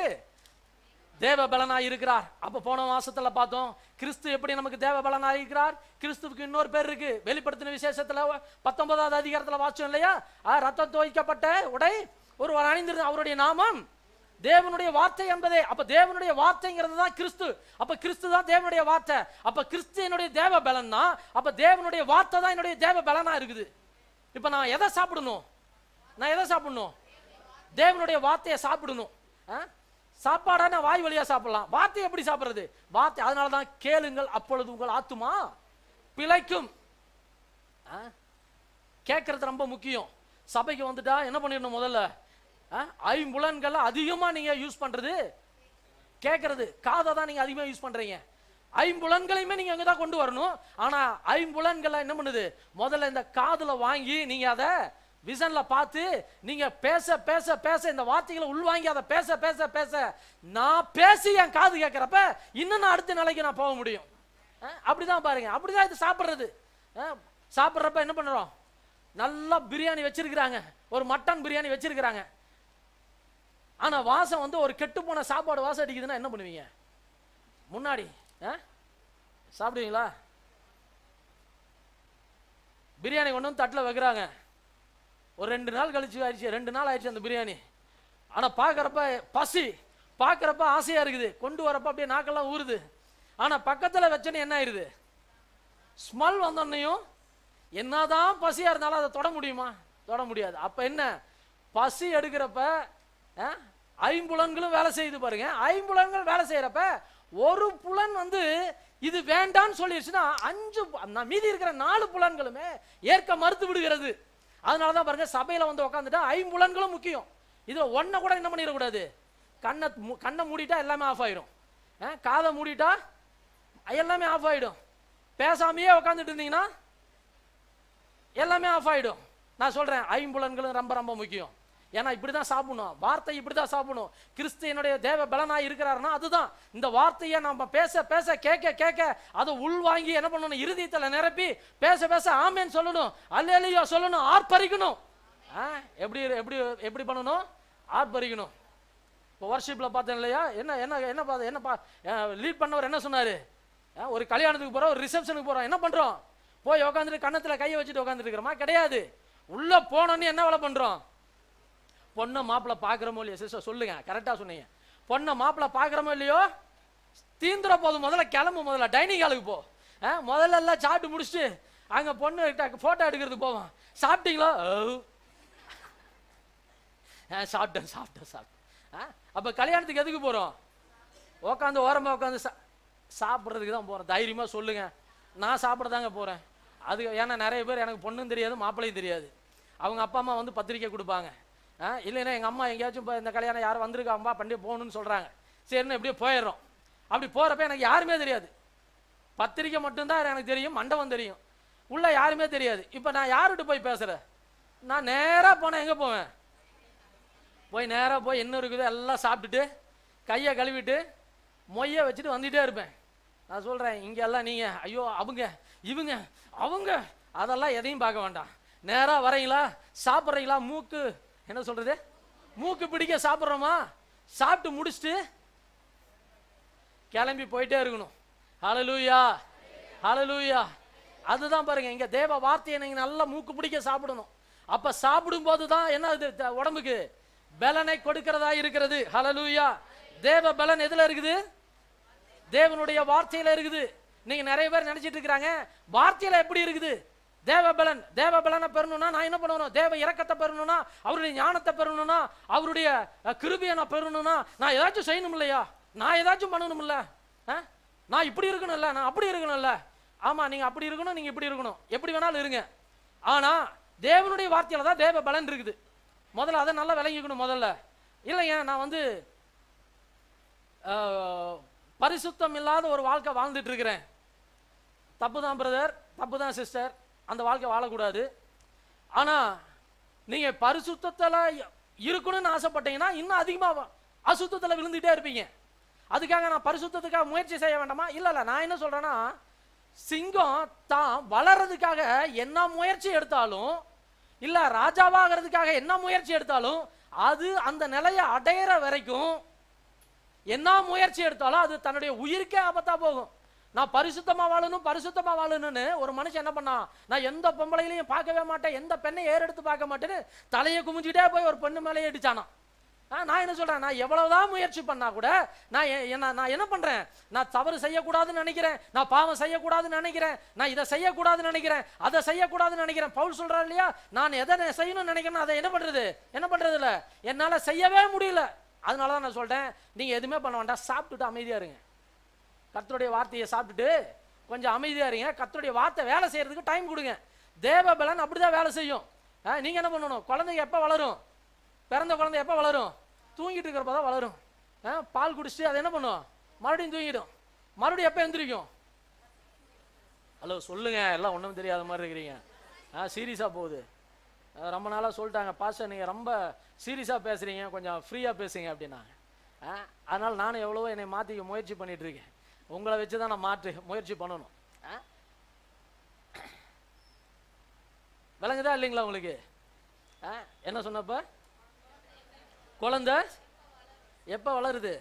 தேவ பலனாய் இருக்கிறார் அப்ப போன மாசத்துல பார்த்தோம் கிறிஸ்து எப்படி நமக்கு தேவ பலனாய் இருக்கிறார் கிறிஸ்துவுக்கு இன்னொரு பேர் இருக்கு வெளிப்படுத்தின விசேஷத்துல பத்தொன்பதாவது அதிகாரத்துல வாச்சோம் இல்லையா ஆ, ரத்தம் துவைக்கப்பட்ட உடை ஒரு அணிந்திருந்த அவருடைய நாமம் தேவனுடைய வார்த்தை என்பதே அப்ப தேவனுடைய வார்த்தைங்கிறது தான் கிறிஸ்து அப்ப கிறிஸ்து தான் தேவனுடைய வார்த்தை அப்ப கிறிஸ்து என்னுடைய தேவ பலன் தான் அப்ப தேவனுடைய வார்த்தை தான் என்னுடைய தேவ பலனா இருக்குது இப்ப நான் எதை சாப்பிடணும் நான் எதை சாப்பிடணும் தேவனுடைய வார்த்தையை சாப்பிடணும் ஆ? சாப்பாடா நான் வாய் வழியா சாப்பிடலாம் வார்த்தை எப்படி சாப்பிடுறது வார்த்தை அதனால தான் கேளுங்கள் அப்பொழுது உங்கள் ஆத்துமா பிழைக்கும் ஆ? கேட்கறது ரொம்ப முக்கியம் சபைக்கு வந்துட்டா என்ன பண்ணிடணும் முதல்ல ஆ? ஐம்புலன்களை அதிகமா நீங்க யூஸ் பண்றது கேட்கறது காதை தான் நீங்க அதிகமா யூஸ் பண்றீங்க ஐம்புலன்களையுமே நீங்க அங்க தான் கொண்டு வரணும் ஆனா ஐம்புலன்களை என்ன பண்ணுது முதல்ல இந்த காதுல வாங்கி நீங்க அதை விசன்ல பார்த்து நீங்க பேச பேச பேச இந்த வார்த்தைகளை உள்வாங்கி அதை பேச பேச பேச நான் பேசி என் காது கேட்கறப்ப இன்னும் நான் அடுத்த நிலைக்கு நான் போக முடியும் ஆ, அப்படிதான் பாருங்க அப்படிதான் இது சாப்பிட்றது ஆ, சாப்பிட்றப்ப என்ன பண்றோம் நல்லா பிரியாணி வச்சிருக்கிறாங்க ஒரு மட்டன் பிரியாணி வச்சிருக்கிறாங்க ஆனா வாசம் வந்து ஒரு கெட்டு போன சாப்பாடு வாசம் அடிக்குதுன்னா என்ன பண்ணுவீங்க முன்னாடி ஆ? சாப்பிடுவீங்களா பிரியாணி கொண்டு வந்து தட்டில் வைக்கிறாங்க ஒரு ரெண்டு நாள் கழிச்சு ஆயிடுச்சு ரெண்டு நாள் ஆயிடுச்சு அந்த பிரியாணி ஆனா பார்க்கறப்ப பசி பார்க்கறப்ப ஆசையா இருக்குது கொண்டு வரப்ப அப்படியே நாக்கெல்லாம் ஊறுது ஆனா பக்கத்துல வச்சோன்னே என்ன ஆயிருது ஸ்மெல் வந்தோன்னையும் என்னதான் பசியா இருந்தாலும் அதை தொட முடியுமா தொட முடியாது அப்ப என்ன பசி எடுக்கிறப்ப ஆ, ஐம்புலன்களும் வேலை செய்யுது பாருங்க ஐம்புலன்கள் வேலை செய்யறப்ப ஒரு புலன் வந்து இது வேண்டான்னு சொல்லிடுச்சுன்னா அஞ்சு பு- நான் மீதி இருக்கிற நாலு புலன்களுமே ஏற்க மறுத்து விடுகிறது அதனால தான் பாருங்க சபையில வந்து உட்காந்துட்டா ஐம்புலன்களும் முக்கியம் இதுல ஒன்றை கூட என்ன பண்ணிடக்கூடாது கண்ணை மூ- கண்ணை மூடிட்டா எல்லாமே ஆஃப் ஆயிடும் ஆ, காதை மூடிட்டா எல்லாமே ஆஃப் ஆயிடும் பேசாமையே உட்காந்துட்டு இருந்தீங்கன்னா எல்லாமே ஆஃப் ஆயிடும் நான் சொல்றேன் ஐம்புலன்களும் ரொம்ப ரொம்ப முக்கியம் ஏன்னா இப்படி தான் சாப்பிடணும் வார்த்தை இப்படி தான் சாப்பிடணும் கிறிஸ்து என்னுடைய தேவ பலனாய் இருக்கிறாருன்னா அதுதான் இந்த வார்த்தையை நம்ம பேச பேச கேட்க கேட்க அதை உள்வாங்கி என்ன பண்ணணும் இருதயத்தில் நிரப்பி பேச பேச ஆமேன்னு சொல்லணும் அல்லேலியா சொல்லணும் ஆர்ப்பரிக்கணும் ஆ, எப்படி எப்படி எப்படி பண்ணணும் ஆர்ப்பரிக்கணும் இப்போ வர்ஷிப்பில் பார்த்தேன் இல்லையா என்ன என்ன என்ன பார்த்து என்ன பா லீட் பண்ணவர் என்ன சொன்னார் ஒரு கல்யாணத்துக்கு போகிறோம் ஒரு ரிசப்ஷனுக்கு போகிறோம் என்ன பண்ணுறோம் போய் உட்காந்துட்டு கன்னத்தில் கையை வச்சுட்டு உட்காந்துட்டு இருக்கிறோமா கிடையாது உள்ளே போனோன்னு என்ன வேலை பண்ணுறோம் பொண்ணை மாப்பிள்ளை பார்க்குறமோ இல்லையோ சிஸ்டர் சொல்லுங்க கரெக்டாக சொன்னீங்க பொண்ணை மாப்பிள்ளை பார்க்குறமோ இல்லையோ தீந்துற போது முதல்ல கிளம்பு முதல்ல டைனிங் ஹாலுக்கு போ ஆ, முதல்ல எல்லாம் சாப்பிட்டு முடிச்சுட்டு அங்கே பொண்ணு ஃபோட்டோ எடுக்கிறதுக்கு போவோம் சாப்பிட்டீங்களா ஓ. ஆ சாப்பிட்டேன் சாப்பிட்டேன் சாப்பிட்டேன் ஆ அப்ப கல்யாணத்துக்கு எதுக்கு போறோம் உட்காந்து ஓரமா உட்காந்து சா சாப்பிட்றதுக்கு தான் போறோம் தைரியமா சொல்லுங்க நான் சாப்பிட தாங்க போறேன் அது ஏன்னா நிறைய பேர் எனக்கு பொண்ணும் தெரியாது மாப்பிள்ளையும் தெரியாது அவங்க அப்பா அம்மா வந்து பத்திரிக்கை கொடுப்பாங்க ஆ இல்லைன்னா எங்கள் அம்மா எங்கேயாச்சும் இப்போ இந்த கல்யாணம் யாரும் வந்திருக்காம்பா பண்ணி போகணும்னு சொல்கிறாங்க சரின்னு எப்படியோ போயிடுறோம் அப்படி போகிறப்ப எனக்கு யாருமே தெரியாது பத்திரிக்கை மட்டும்தான் எனக்கு தெரியும் மண்டபம் தெரியும் உள்ள யாருமே தெரியாது இப்போ நான் யார்கிட்ட போய் பேசுகிறேன் நான் நேராக போனேன் எங்கே போவேன் போய் நேராக போய் என்ன இருக்குதோ எல்லாம் சாப்பிட்டுட்டு கையை கழுவிட்டு மொய்யை வச்சுட்டு வந்துட்டே இருப்பேன் நான் சொல்கிறேன் இங்கே எல்லாம் நீங்கள் ஐயோ அவங்க இவங்க அவங்க அதெல்லாம் எதையும் பார்க்க வேண்டாம் நேராக வரீங்களா சாப்பிட்றீங்களா மூக்கு என்ன சொல்கிறது மூக்கு பிடிக்க சாப்பிட்றோமா சாப்பிட்டு முடிச்சுட்டு கிளம்பி போயிட்டே இருக்கணும் ஹalleluya ஹalleluya அதுதான் பாருங்க இங்க தேவ வார்த்தையை நீங்க நல்லா மூக்கு பிடிக்க சாப்பிடணும் அப்ப சாப்பிடும்போது தான் என்ன இது த- உடம்புக்கு பலனை கொடுக்கிறதா இருக்கிறது ஹalleluya தேவ பலன் எதுல இருக்குது தேவனுடைய வார்த்தையில இருக்குது நீங்க நிறைய பேர் நினைச்சிட்டு இருக்கிறாங்க வார்த்தையில எப்படி இருக்குது தேவ பலன் தேவ பலனை பெறணும்னா நான் என்ன பண்ணணும் தேவ இரக்கத்தை பெறணும்னா அவருடைய ஞானத்தை பெறணும்னா அவருடைய அஹ், கிருபையை நான் பெறணும்னா நான் ஏதாச்சும் செய்யணும் இல்லையா நான் ஏதாச்சும் பண்ணணும் இல்ல அஹ்? நான் இப்படி இருக்கணும்ல நான் அப்படி இருக்கணும்ல ஆமா நீங்க அப்படி இருக்கணும் நீங்க இப்படி இருக்கணும் எப்படி வேணாலும் இருங்க ஆனா தேவனுடைய வார்த்தையில தான் தேவ பலன் இருக்குது முதல்ல அதை நல்லா விளங்கிக்கணும் முதல்ல இல்லைங்க நான் வந்து அஹ், பரிசுத்தம் இல்லாத ஒரு வாழ்க்கை வாழ்ந்துட்டு இருக்கிறேன் தப்பு தான் பிரதர் தப்பு தான் சிஸ்டர் அந்த வாழ்க்கை வாழக்கூடாது ஆனா நீங்க பரிசுத்தத்துல இருக்கணும்னு ஆசைப்பட்டீங்கன்னா இன்னும் அதிகமா வ- அசுத்தத்துல விழுந்துட்டே இருப்பீங்க அதுக்காக நான் பரிசுத்தத்துக்காக முயற்சி செய்ய வேண்டாமா இல்ல இல்ல நான் என்ன சொல்றேன்னா சிங்கம் தான் வளர்றதுக்காக என்ன முயற்சி எடுத்தாலும் இல்ல ராஜாவாகிறதுக்காக என்ன முயற்சி எடுத்தாலும் அது அந்த நிலையை அடையிற வரைக்கும் என்ன முயற்சி எடுத்தாலும் அது தன்னுடைய உயிருக்கே ஆபத்தா போகும் நான் பரிசுத்தமா வாழணும் பரிசுத்தமா வாழணும்னு ஒரு மனுஷன் என்ன பண்ணான் நான் எந்த பொம்பளைகளையும் பார்க்கவே மாட்டேன் எந்த பெண்ணை ஏறெடுத்து பார்க்க மாட்டேன்னு தலையை குமிஞ்சிட்டே போய் ஒரு பெண்ணு மேலே அடிச்சானாம் ஆ, நான் என்ன சொல்றேன் நான் எவ்வளவுதான் முயற்சி பண்ணா கூட நான் எ- என்ன- நான் என்ன பண்றேன் நான் தவறு செய்யக்கூடாதுன்னு நினைக்கிறேன் நான் பாவம் செய்யக்கூடாதுன்னு நினைக்கிறேன் நான் இதை செய்யக்கூடாதுன்னு நினைக்கிறேன் அதை செய்யக்கூடாதுன்னு நினைக்கிறேன் பவுல் சொல்றாரு இல்லையா நான் எதை நான் செய்யணும்னு நினைக்கிறேன் அதை என்ன பண்றது என்ன பண்றது இல்ல என்னால செய்யவே முடியல அதனால தான் நான் சொல்றேன் நீங்க எதுவுமே பண்ண வேண்டாம் சாப்பிட்டுட்டு அமைதியா இருங்க கர்த்தருடைய வார்த்தையை சாப்பிட்டுட்டு கொஞ்சம் அமைதியா இருங்க கர்த்தருடைய வார்த்தை வேலை செய்யறதுக்கு டைம் கொடுங்க தேவ பலன் அப்படிதான் வேலை செய்யும் ஆ, நீங்க என்ன பண்ணணும் குழந்தைங்க எப்போ வளரும் பிறந்த குழந்தை எப்போ வளரும் தூங்கிட்டு இருக்கிறப்ப தான் வளரும் ஆ, பால் குடிச்சிட்டு அது என்ன பண்ணும் மறுபடியும் தூங்கிடும் மறுபடியும் எப்போ எந்திரிக்கும் ஹலோ சொல்லுங்க எல்லாம் ஒன்றும் தெரியாத மாதிரி இருக்கிறீங்க ஆ சீரியஸாக போகுது ஆ, ரொம்ப நாளாக சொல்லிட்டாங்க பாஸ்டர் நீங்கள் ரொம்ப சீரியஸாக பேசுகிறீங்க கொஞ்சம் ஃப்ரீயாக பேசுங்க அப்படின்னாங்க ஆ அதனால் நானும் எவ்வளவோ என்னை மாற்றிக்க முயற்சி பண்ணிட்டு இருக்கேன் உங்களை வச்சு தான் நான் மாற்று முயற்சி பண்ணணும் ஆ விளங்குதா இல்லைங்களா உங்களுக்கு ஆ என்ன சொன்னப்ப குழந்தை எப்போ வளருது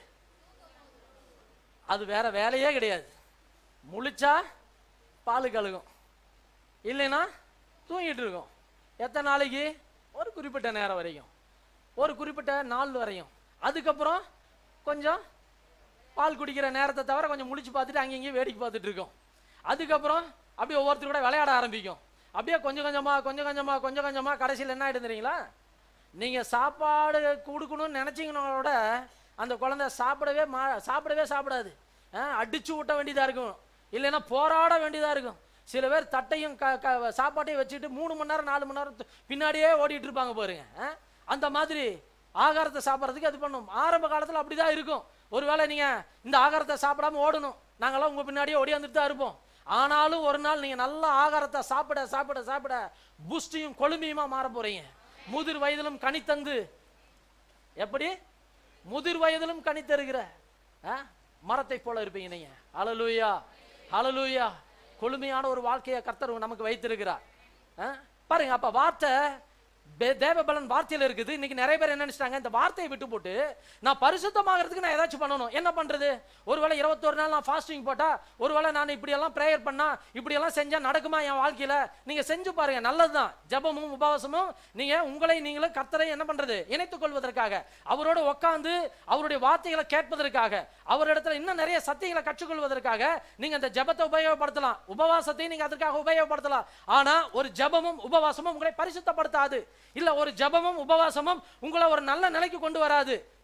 அது வேற வேலையே கிடையாது முழிச்சா பால் கழுகும் இல்லைன்னா தூங்கிட்டு இருக்கும் எத்தனை நாளைக்கு ஒரு குறிப்பிட்ட நேரம் வரைக்கும் ஒரு குறிப்பிட்ட நாள் வரையும் அதுக்கப்புறம் கொஞ்சம் பால் குடிக்கிற நேரத்தை தவிர கொஞ்சம் முழிச்சு பார்த்துட்டு அங்கேயும் இங்கேயும் வேடிக்கை பார்த்துட்டு இருக்கோம் அதுக்கப்புறம் அப்படியே ஒவ்வொருத்தர் கூட விளையாட ஆரம்பிக்கும் அப்படியே கொஞ்சம் கொஞ்சமா கொஞ்சம் கொஞ்சமா கொஞ்சம் கொஞ்சமா கடைசியில் என்ன ஆயிடும் தெரியுங்களா நீங்க சாப்பாடு கொடுக்கணும்னு நினைச்சீங்களோட அந்த குழந்தை சாப்பிடவே மா சாப்பிடவே சாப்பிடாது ஆ, அடிச்சு ஊட்ட வேண்டியதா இருக்கும் இல்லைன்னா போராட வேண்டியதா இருக்கும் சில பேர் தட்டையும் க க சாப்பாட்டையும் வச்சுட்டு மூணு மணி நேரம் நாலு மணி நேரம் து- பின்னாடியே ஓடிட்டு இருப்பாங்க பாருங்க ஆ? அந்த மாதிரி ஆகாரத்தை சாப்பிட்றதுக்கு அது பண்ணும் ஆரம்ப காலத்தில் அப்படிதான் இருக்கும் ஒருவேளை நீங்க இந்த ஆகாரத்தை சாப்பிடாம ஓடணும் நாங்கெல்லாம் உங்க பின்னாடியே ஓடியாந்துட்டு தான் இருப்போம் ஆனாலும் ஒரு நாள் நீங்க நல்ல ஆகாரத்தை சாப்பிட சாப்பிட சாப்பிட புஷ்டியும் கொழுமையுமா மாற போறீங்க முதிர் வயதிலும் கனி தந்து எப்படி முதிர் வயதிலும் கனி தருகிற ஆ? மரத்தை போல இருப்பீங்க நீங்க அலலூயா அலலூயா கொழுமையான ஒரு வாழ்க்கையை கர்த்தர் நமக்கு வைத்திருக்கிறார் ஆ? பாருங்க அப்ப வார்த்தை பே- தேவபலன் வார்த்தையில இருக்குது இன்னைக்கு நிறைய பேர் என்ன நினைச்சிட்டாங்க இந்த வார்த்தையை விட்டு போட்டு நான் பரிசுத்தமாகறதுக்கு நான் ஏதாச்சும் பண்ணணும் என்ன பண்றது ஒருவேளை இருபத்தொரு நாள் நான் ஃபாஸ்டிங் போட்டா ஒருவேளை நான் இப்படி எல்லாம் ப்ரேயர் பண்ணா இப்படி எல்லாம் செஞ்சா நடக்குமா என் வாழ்க்கையில நீங்க செஞ்சு பாருங்க நல்லதுதான் ஜெபமும் உபவாசமும் நீங்க உங்களை நீங்களும் கர்த்தரை என்ன பண்றது இணைத்துக் கொள்வதற்காக அவரோட உட்கார்ந்து அவருடைய வார்த்தைகளை கேட்பதற்காக அவரிடத்துல இன்னும் நிறைய சத்தியங்களை கற்றுக்கொள்வதற்காக நீங்க அந்த ஜெபத்தை உபயோகப்படுத்தலாம் உபவாசத்தை நீங்க அதற்காக உபயோகப்படுத்தலாம் ஆனா ஒரு ஜெபமும் உபவாசமும் உங்களை பரிசுத்தப்படுத்தாது இல்ல ஒரு ஜெபமும் உபவாசமும் உங்களை ஒரு நல்ல நிலைக்கு கொண்டு வராது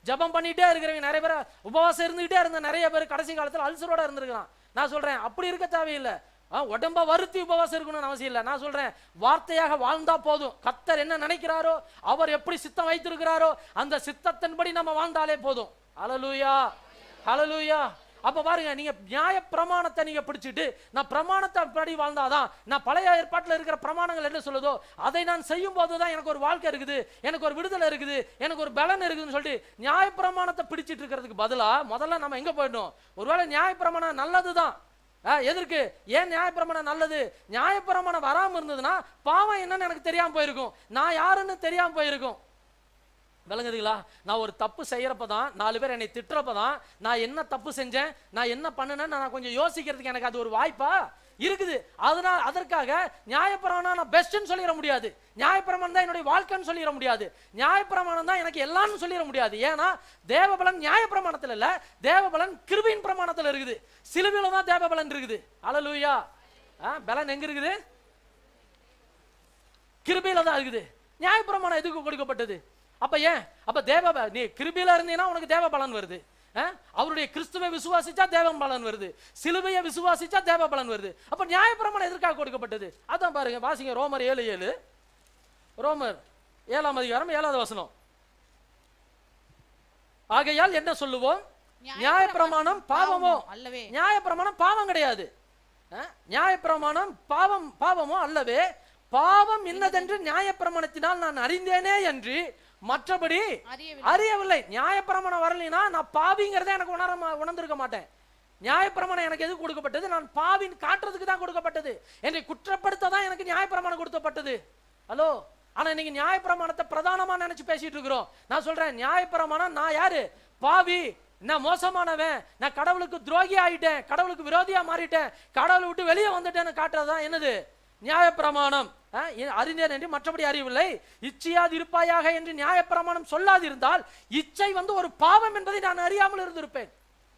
ஜெபம் பண்ணிட்டே இருக்கிறவங்க நிறைய பேர் உபவாசம் இருந்துகிட்டே இருந்த நிறைய பேர் கடைசி காலத்துல அல்சரோட இருந்திருக்கிறான் நான் சொல்றேன் அப்படி இருக்க தேவையில்லை ஆ, உடம்ப வருத்தி உபவாசம் இருக்கணும்னு அவசியம் இல்லை நான் சொல்றேன் வார்த்தையாக வாழ்ந்தா போதும் கத்தர் என்ன நினைக்கிறாரோ அவர் எப்படி சித்தம் வைத்திருக்கிறாரோ அந்த சித்தத்தின்படி நம்ம வாழ்ந்தாலே போதும் ஹalleluya ஹalleluya அப்ப பாருங்க நீங்க நியாய பிரமாணத்தை நீங்க பிடிச்சிட்டு நான் பிரமாணத்தை படி வாழ்ந்தாதான் நான் பழைய ஏற்பாட்டில் இருக்கிற பிரமாணங்கள் என்ன சொல்லுதோ அதை நான் செய்யும் போது தான் எனக்கு ஒரு வாழ்க்கை இருக்குது எனக்கு ஒரு விடுதலை இருக்குது எனக்கு ஒரு பலன் இருக்குதுன்னு சொல்லிட்டு நியாய பிரமாணத்தை பிடிச்சிட்டு இருக்கிறதுக்கு பதிலா முதல்ல நம்ம எங்க போயிடணும் ஒருவேளை நியாய பிரமாணம் நல்லதுதான் ஆ, எதற்கு ஏன் நியாயப்பிரமாணம் நல்லது நியாயப்பிரமாணம் வராம இருந்ததுன்னா பாவம் என்னன்னு எனக்கு தெரியாம போயிருக்கும் நான் யாருன்னு தெரியாம போயிருக்கும் விளங்குதுங்களா நான் ஒரு தப்பு செய்யறப்ப தான் நாலு பேர் என்னை திட்டுறப்ப தான் நான் என்ன தப்பு செஞ்சேன் நான் என்ன பண்ணுனேன்னு நான் கொஞ்சம் யோசிக்கிறதுக்கு எனக்கு அது ஒரு வாய்ப்பா இருக்குது அதனால் அதற்காக நியாயப்பிரமாணம் நான் பெஸ்ட்னு சொல்லிட முடியாது நியாயப்பிரமாணம் தான் என்னுடைய வாழ்க்கைன்னு சொல்லிட முடியாது நியாயப்பிரமாணம் தான் எனக்கு எல்லாம்னு சொல்லிட முடியாது ஏன்னா தேவபலன் நியாயப்பிரமாணத்தில் இல்ல தேவபலன் கிருபையின் பிரமாணத்தில் இருக்குது சிலுவையில தான் தேவபலன் இருக்குது அலலூயா பலன் எங்க இருக்குது கிருபையில தான் இருக்குது நியாயப்பிரமாணம் எதுக்கு கொடுக்கப்பட்டது அப்ப ஏன் அப்ப தேவ ப- நீ கிருபையில இருந்தீங்கன்னா உனக்கு தேவ பலன் வருது ஆ? அவருடைய கிறிஸ்துவை விசுவாசிச்சா தேவ பலன் வருது சிலுவையை விசுவாசிச்சா தேவ பலன் வருது அப்ப நியாயப்பிரமாணம் எதற்காக கொடுக்கப்பட்டது அதான் பாருங்க வாசிங்க ரோமர் ஏழு ஏழு ரோமர் ஏழாம் அதிகாரம் ஏழாவது வசனம் ஆகையால் என்ன சொல்லுவோம் நியாயப்பிரமாணம் பாவமோ அல்லவே நியாயப்பிரமாணம் பாவம் கிடையாது அஹ், நியாயப்பிரமாணம் பாவம் பாவமோ அல்லவே பாவம் இன்னதென்று நியாயப்பிரமாணத்தினால் நான் அறிந்தேனே என்று மற்றபடி அறியவில்லை அறியவில்லை நியாயப்பிரமாணம் வரலைன்னா நான் பாவிங்கிறத எனக்கு உணர மா- உணர்ந்திருக்க மாட்டேன் நியாயப்பிரமாணம் எனக்கு எது கொடுக்கப்பட்டது நான் பாவின் காட்டுறதுக்கு தான் கொடுக்கப்பட்டது என்னை குற்றப்படுத்த தான் எனக்கு நியாயப்பிரமாணம் கொடுக்கப்பட்டது ஹலோ ஆனா இன்னைக்கு நியாயப்பிரமாணத்தை பிரதானமா நினைச்சு பேசிட்டு இருக்கிறோம் நான் சொல்றேன் நியாயப்பிரமாணம் நான் யாரு பாவி நான் மோசமானவன் நான் கடவுளுக்கு துரோகி ஆயிட்டேன் கடவுளுக்கு விரோதியா மாறிட்டேன் கடவுளை விட்டு வெளியே வந்துட்டேன்னு காட்டுறதுதான் என்னது நியாயப்பிரமாணம் அஹ், இ- அறிந்தேன் என்று மற்றபடி அறியவில்லை இச்சையாது இருப்பாயாக என்று நியாயப்பிரமாணம் சொல்லாதிருந்தால் இச்சை வந்து ஒரு பாவம் என்பதை நான் அறியாமல் இருந்திருப்பேன்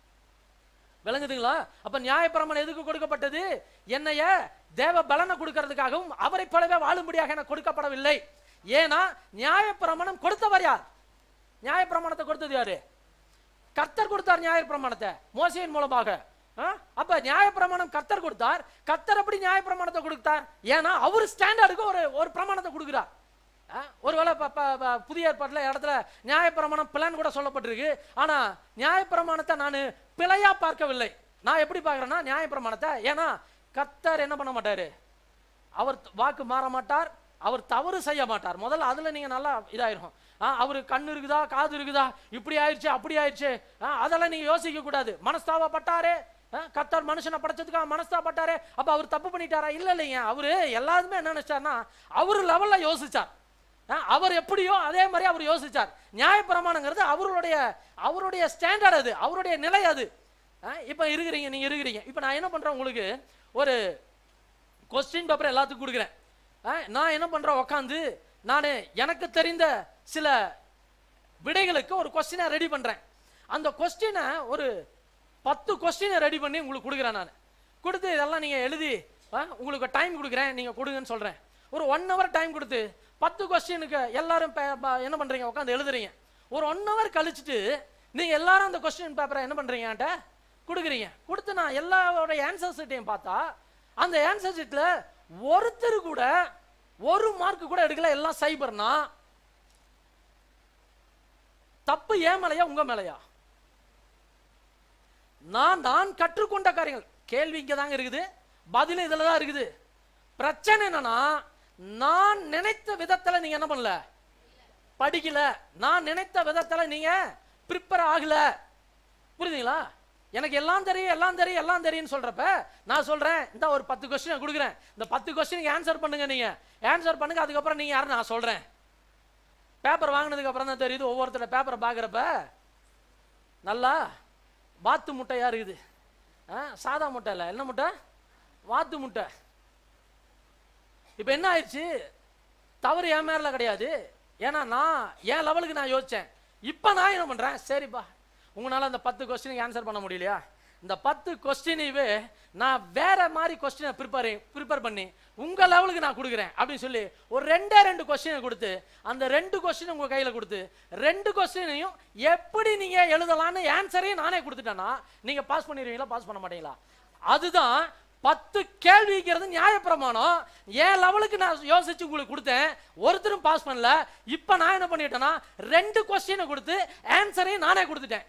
விளங்குதுங்களா அப்ப நியாயப்பிரமாணம் எதுக்கு கொடுக்கப்பட்டது என்னைய தேவ பலனை கொடுக்கறதுக்காகவும் அவரை போலவே வாழும்படியாக எனக்கு கொடுக்கப்படவில்லை ஏன்னா நியாயப்பிரமாணம் கொடுத்தவர் யார் நியாயப்பிரமாணத்தை கொடுத்தது யாரு கர்த்தர் கொடுத்தார் நியாயப்பிரமாணத்தை மோசையின் மூலமாக ஆ? அப்ப நியாயப்பிரமாணம் கர்த்தர் கொடுத்தார் கர்த்தர் எப்படி நியாயப்பிரமாணத்தை கொடுத்தார் ஏன்னா அவர் ஸ்டாண்டர்டுக்கு ஒரு ஒரு பிரமாணத்தை கொடுக்கிறார் ஆ? ஒருவேளை ப- ப- ப- புதிய ஏற்பாட்டுல இடத்துல நியாயப்பிரமாணம் பிளான் கூட சொல்லப்பட்டிருக்கு ஆனா நியாயப்பிரமாணத்தை நான் பிழையா பார்க்கவில்லை நான் எப்படி பார்க்கறேன்னா நியாயப்பிரமாணத்தை ஏன்னா கர்த்தர் என்ன பண்ண மாட்டாரு அவர் த- வாக்கு மாற மாட்டார் அவர் தவறு செய்ய மாட்டார் முதல்ல அதுல நீங்க நல்லா இதாயிரும் ஆ, அவரு கண்ணு இருக்குதா காது இருக்குதா இப்படி ஆயிடுச்சு அப்படி ஆயிடுச்சு ஆ, அதெல்லாம் நீங்க யோசிக்க கூடாது மனஸ்தாபப்பட்டாரே ஆ, கர்த்தர் மனுஷனை படைச்சதுக்காக மனஸ்தாபப்பட்டாரே அப்ப அவர் தப்பு பண்ணிட்டாரா இல்ல இல்லைங்க அவரு எல்லாருமே என்ன நினைச்சார்னா அவரு லெவல்ல யோசிச்சார் ஆ, அவர் எப்படியோ அதே மாதிரி அவர் யோசிச்சார் நியாயப்பிரமாணங்கிறது அவருடைய அவருடைய ஸ்டாண்டர்ட் அது அவருடைய நிலை அது ஆ, இப்ப இருக்கிறீங்க நீங்க இருக்கிறீங்க இப்ப நான் என்ன பண்றேன் உங்களுக்கு ஒரு கொஸ்டின் பேப்பர் எல்லாத்துக்கும் கொடுக்குறேன் ஆ, நான் என்ன பண்றேன் உட்காந்து நான் எனக்கு தெரிந்த சில விடைகளுக்கு ஒரு கொஸ்டினை ரெடி பண்றேன் அந்த கொஸ்டினை ஒரு பத்து கொஸ்டினை ரெடி பண்ணி உங்களுக்கு கொடுக்குறேன் நான் கொடுத்து இதெல்லாம் நீங்க எழுதி ஆ, உங்களுக்கு டைம் கொடுக்குறேன் நீங்க கொடுங்கன்னு சொல்றேன் ஒரு ஒன் ஹவர் டைம் கொடுத்து பத்து கொஸ்டினுக்கு எல்லாரும் பே- ப- என்ன பண்றீங்க உட்காந்து எழுதுறீங்க ஒரு ஒன் ஹவர் கழிச்சுட்டு நீங்க எல்லாரும் அந்த கொஸ்டின் பேப்பரை என்ன பண்றீங்க என்கிட்ட கொடுக்குறீங்க கொடுத்து நான் எல்லாரோட ஆன்சர் ஷீட்டையும் பார்த்தா அந்த ஆன்சர் ஷீட்ல ஒருத்தர் கூட ஒரு மார்க் கூட எடுக்கல எல்லாம் சைபர்னா தப்பு ஏன் மேலையா உங்க மேலையா நான் நான் கற்றுக்கொண்ட காரியங்கள் கேள்வி இங்க தாங்க இருக்குது பதில் இதுல தான் இருக்குது பிரச்சனை என்னன்னா நான் நினைத்த விதத்துல நீங்க என்ன பண்ணல படிக்கல நான் நினைத்த விதத்துல நீங்க ப்ரிப்பேர் ஆகல புரியுதுங்களா எனக்கு எல்லாம் தெரியும் எல்லாம் தெரியும் எல்லாம் தெரியும்னு சொல்றப்ப நான் சொல்றேன் இந்த ஒரு பத்து கொஸ்டின் கொடுக்குறேன் இந்த பத்து கொஸ்டினுக்கு ஆன்சர் பண்ணுங்க நீங்க ஆன்சர் பண்ணுங்க அதுக்கப்புறம் நீங்க யாரும் நான் சொல்றேன் பேப்பர் வாங்கினதுக்கு அப்புறம் தான் தெரியுது ஒவ்வொருத்தர பேப்பரை பார்க்குறப்ப நல்லா வாத்து முட்டையா இருக்குது ஆ, சாதா முட்டை இல்லை என்ன முட்டை வாத்து முட்டை இப்போ என்ன ஆயிடுச்சு தவறு என் மேல கிடையாது ஏன்னா நான் என் லெவலுக்கு நான் யோசிச்சேன் இப்போ நான் என்ன பண்றேன் சரிப்பா உங்களால அந்த பத்து கொஸ்டினுக்கு ஆன்சர் பண்ண முடியலையா இந்த பத்து கொஸ்டினைவே நான் வேற மாதிரி கொஸ்டினை ப்ரிப்பேர் ப்ரிப்பேர் பண்ணி உங்க லெவலுக்கு நான் கொடுக்குறேன் அப்படின்னு சொல்லி ஒரு ரெண்டே ரெண்டு கொஸ்டினை கொடுத்து அந்த ரெண்டு கொஸ்டின் உங்க கையில கொடுத்து ரெண்டு கொஸ்டினையும் எப்படி நீங்க எழுதலாம்னு ஆன்சரையும் நானே கொடுத்துட்டேன்னா நீங்க பாஸ் பண்ணிடுவீங்களா பாஸ் பண்ண மாட்டீங்களா அதுதான் பத்து கேள்விக்கிறது நியாயப்பிரமாணம் என் லெவலுக்கு நான் யோசிச்சு உங்களுக்கு கொடுத்தேன் ஒருத்தரும் பாஸ் பண்ணல இப்போ நான் என்ன பண்ணிட்டேன்னா ரெண்டு கொஸ்டினை கொடுத்து ஆன்சரையும் நானே கொடுத்துட்டேன்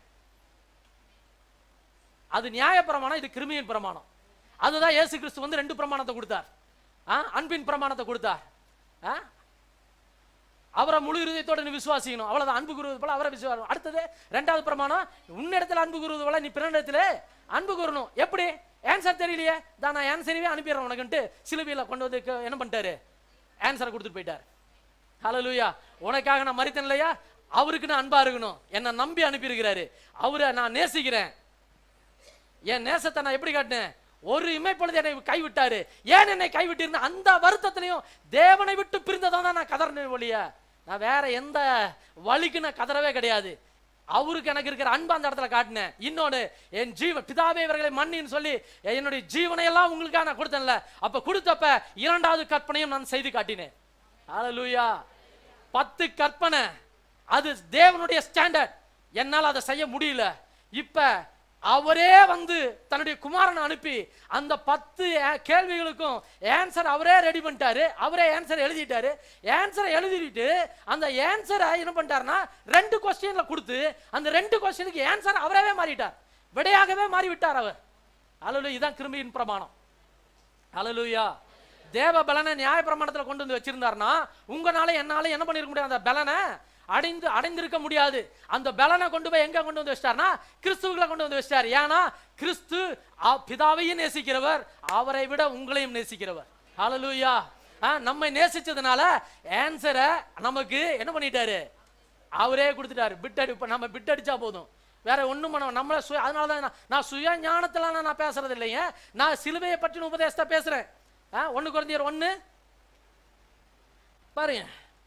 அது நியாயப்பிரமாணம் இது கிருமியின் பிரமாணம் அதுதான் இயேசு கிறிஸ்து வந்து ரெண்டு பிரமாணத்தை கொடுத்தார் ஆ, அன்பின் பிரமாணத்தை கொடுத்தார் ஆ? அவரை முழு இருதயத்தோட நீ விசுவாசிக்கணும் அவ்வளவுதான் அன்பு கூறுவது போல அவரை விசுவாசம் அடுத்தது ரெண்டாவது பிரமாணம் உன்னிடத்துல அன்பு கூறுவது போல நீ பிறனிடத்துல அன்பு கூறணும் எப்படி ஆன்சர் தெரியலையே தான் நான் ஆன்சரையே அனுப்பிடுறேன் உனக்குன்ட்டு சிலுவையில கொண்டு வந்து க- என்ன பண்ணிட்டாரு ஆன்சரை கொடுத்துட்டு போயிட்டார் ஹalleluya உனக்காக நான் மறித்தேன் இல்லையா அவருக்கு நான் அன்பா இருக்கணும் என்னை நம்பி அனுப்பியிருக்கிறாரு அவரை நான் நேசிக்கிறேன் என் நேசத்தை நான் எப்படி காட்டினேன் ஒரு இமைப்பொழுது என்னை கைவிட்டாரு ஏன் என்னை கைவிட்டிருந்த அந்த வருத்தத்திலையும் தேவனை விட்டு பிரிந்ததான் தான் நான் கதறினேன் ஒழிய நான் வேற எந்த வழிக்கு நான் கதறவே கிடையாது அவருக்கு எனக்கு இருக்கிற அன்பு அந்த இடத்துல காட்டினேன் இன்னொன்னு என் ஜீவ பிதாவே இவர்களை மண்ணின்னு சொல்லி என்னுடைய ஜீவனை எல்லாம் உங்களுக்காக நான் கொடுத்தேன்ல அப்ப கொடுத்தப்ப இரண்டாவது கற்பனையும் நான் செய்து காட்டினேன் ஹalleluya பத்து கற்பனை அது தேவனுடைய ஸ்டாண்டர்ட் என்னால் அதை செய்ய முடியல இப்ப அவரே வந்து தன்னுடைய குமாரனை அனுப்பி அந்த பத்து a- கேள்விகளுக்கும் ஆன்சர் அவரே ரெடி பண்ணிட்டாரு அவரே ஆன்சர் எழுதிட்டாரு ஆன்சரை எழுதிட்டு அந்த ஆன்சரை என்ன பண்ணிட்டாருன்னா ரெண்டு கொஸ்டின்ல கொடுத்து அந்த ரெண்டு கொஸ்டினுக்கு ஆன்சர் அவரவே மாறிட்டார் விடையாகவே மாறி விட்டார் அவர் அல்ல இதுதான் கிருமியின் பிரமாணம் ஹalleluya தேவ பலனை நியாய பிரமாணத்துல கொண்டு வந்து வச்சிருந்தாருன்னா உங்களால என்னால என்ன பண்ணிருக்க முடியாது அந்த பலனை அடைந்து அடைந்திருக்க முடியாது அந்த பலனை கொண்டு போய் எங்க கொண்டு வந்து வச்சிட்டார்னா கிறிஸ்துவுக்குள்ள கொண்டு வந்து வச்சிட்டார் ஏன்னா கிறிஸ்து அ- பிதாவையும் நேசிக்கிறவர் அவரை விட உங்களையும் நேசிக்கிறவர் ஹalleluya ஆ, நம்மை நேசிச்சதுனால ஆன்சரை நமக்கு என்ன பண்ணிட்டாரு அவரே கொடுத்துட்டாரு பிட் அடி இப்ப நம்ம பிட் அடிச்சா போதும் வேற ஒண்ணும் பண்ண நம்மள சுய அதனால தான் நான் நான் சுய ஞானத்துல நான் பேசுறது இல்லைங்க நான் சிலுவையை பற்றின உபதேசத்தை பேசுறேன் ஆ, ஒண்ணு குழந்தையர் ஒண்ணு பாருங்க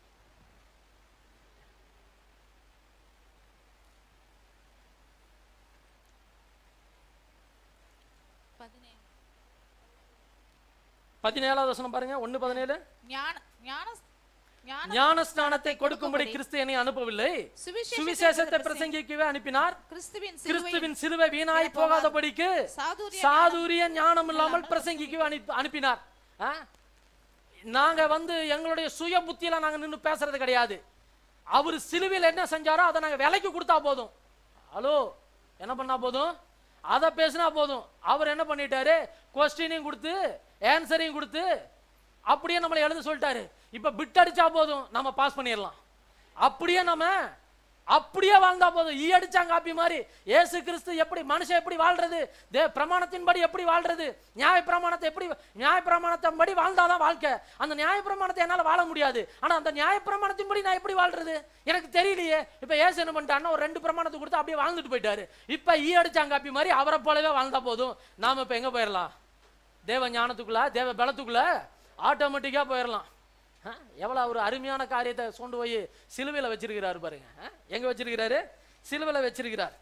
பதினேழு. பதினேழாவது வசனம் பாருங்க ஒண்ணு பதினேழு ஞான ஞான ஞான ஞான ஸ்நானத்தை கொடுக்கும்படி கிறிஸ்து என்னை அனுப்பவில்லை சுவிசேஷத்தை சுவிசேஷத்தை பிரசங்கிக்கவே அனுப்பினார் கிறிஸ்துவின் சிலுவை கிறிஸ்துவின் சிலுவை வீணாய் போகாதபடிக்கு சாதுரிய சாதுரிய ஞானம் இல்லாமல் பிரசங்கிக்க அனுப்பி அனுப்பினார் ஆ? நாங்க வந்து எங்களுடைய சுய புத்தியில நாங்க நின்னு பேசுறது கிடையாது அவர் சிலுவையில் என்ன செஞ்சாரோ அதை நாங்க விலைக்கு கொடுத்தா போதும் ஹலோ என்ன பண்ணா போதும் அதை பேசினா போதும் அவர் என்ன பண்ணிட்டாரு கொஸ்டினையும் கொடுத்து ஆன்சரையும் கொடுத்து அப்படியே நம்மளை எழுத சொல்லிட்டாரு இப்ப பிட் அடிச்சா போதும் நம்ம பாஸ் பண்ணிடலாம் அப்படியே நம்ம அப்படியே வாழ்ந்தா போதும் ஈ அடிச்சாங்க காப்பி மாதிரி இயேசு கிறிஸ்து எப்படி மனுஷன் எப்படி வாழ்றது தே பிரமாணத்தின்படி எப்படி வாழ்றது நியாய பிரமாணத்தை எப்படி நியாய பிரமாணத்தின்படி வாழ்ந்தாதான் வாழ்க்கை அந்த நியாய பிரமாணத்தை என்னால வாழ முடியாது ஆனா அந்த நியாய பிரமாணத்தின்படி நான் எப்படி வாழ்றது எனக்கு தெரியலையே இப்ப ஏசு என்ன பண்ணிட்டாருன்னா ஒரு ரெண்டு பிரமாணத்தை கொடுத்து அப்படியே வாழ்ந்துட்டு போயிட்டாரு இப்ப ஈ அடிச்சாங்க காப்பி மாதிரி அவரை போலவே வாழ்ந்தா போதும் நாம இப்ப எங்க போயிடலாம் தேவ ஞானத்துக்குள்ள தேவ பலத்துக்குள்ள ஆட்டோமேட்டிக்கா போயிடலாம் ஆ, எவ்வளவு ஒரு அருமையான காரியத்தை கொண்டு போய் சிலுவையில வச்சிருக்கிறாரு பாருங்க ஆ, எங்க வச்சிருக்கிறாரு சிலுவையில வச்சிருக்கிறார்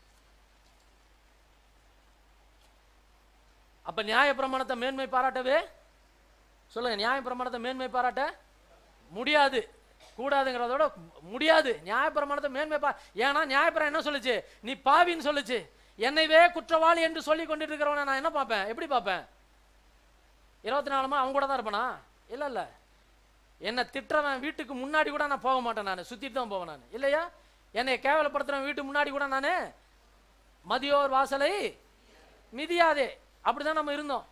அப்ப நியாய பிரமாணத்தை மேன்மை பாராட்டவே சொல்லுங்க நியாய பிரமாணத்தை மேன்மை பாராட்ட முடியாது கூடாதுங்கிறதோட முடியாது நியாய பிரமாணத்தை மேன்மை பா ஏன்னா நியாயப்பிரம் என்ன சொல்லுச்சு நீ பாவின்னு சொல்லுச்சு என்னைவே குற்றவாளி என்று சொல்லி கொண்டிட்டு இருக்கிறவனை நான் என்ன பார்ப்பேன் எப்படி பார்ப்பேன் இருபத்தி நாலுமா அவங்க கூட தான் இருப்பேனா இல்லை இல்லை என்னை திட்டுறவன் வீட்டுக்கு முன்னாடி கூட நான் போக மாட்டேன் நான் சுற்றிட்டு தான் போவேன் நான் இல்லையா என்னை கேவலப்படுத்துறவன் வீட்டு முன்னாடி கூட நான் மதியோர் வாசலை மிதியாதே அப்படிதான் நம்ம இருந்தோம்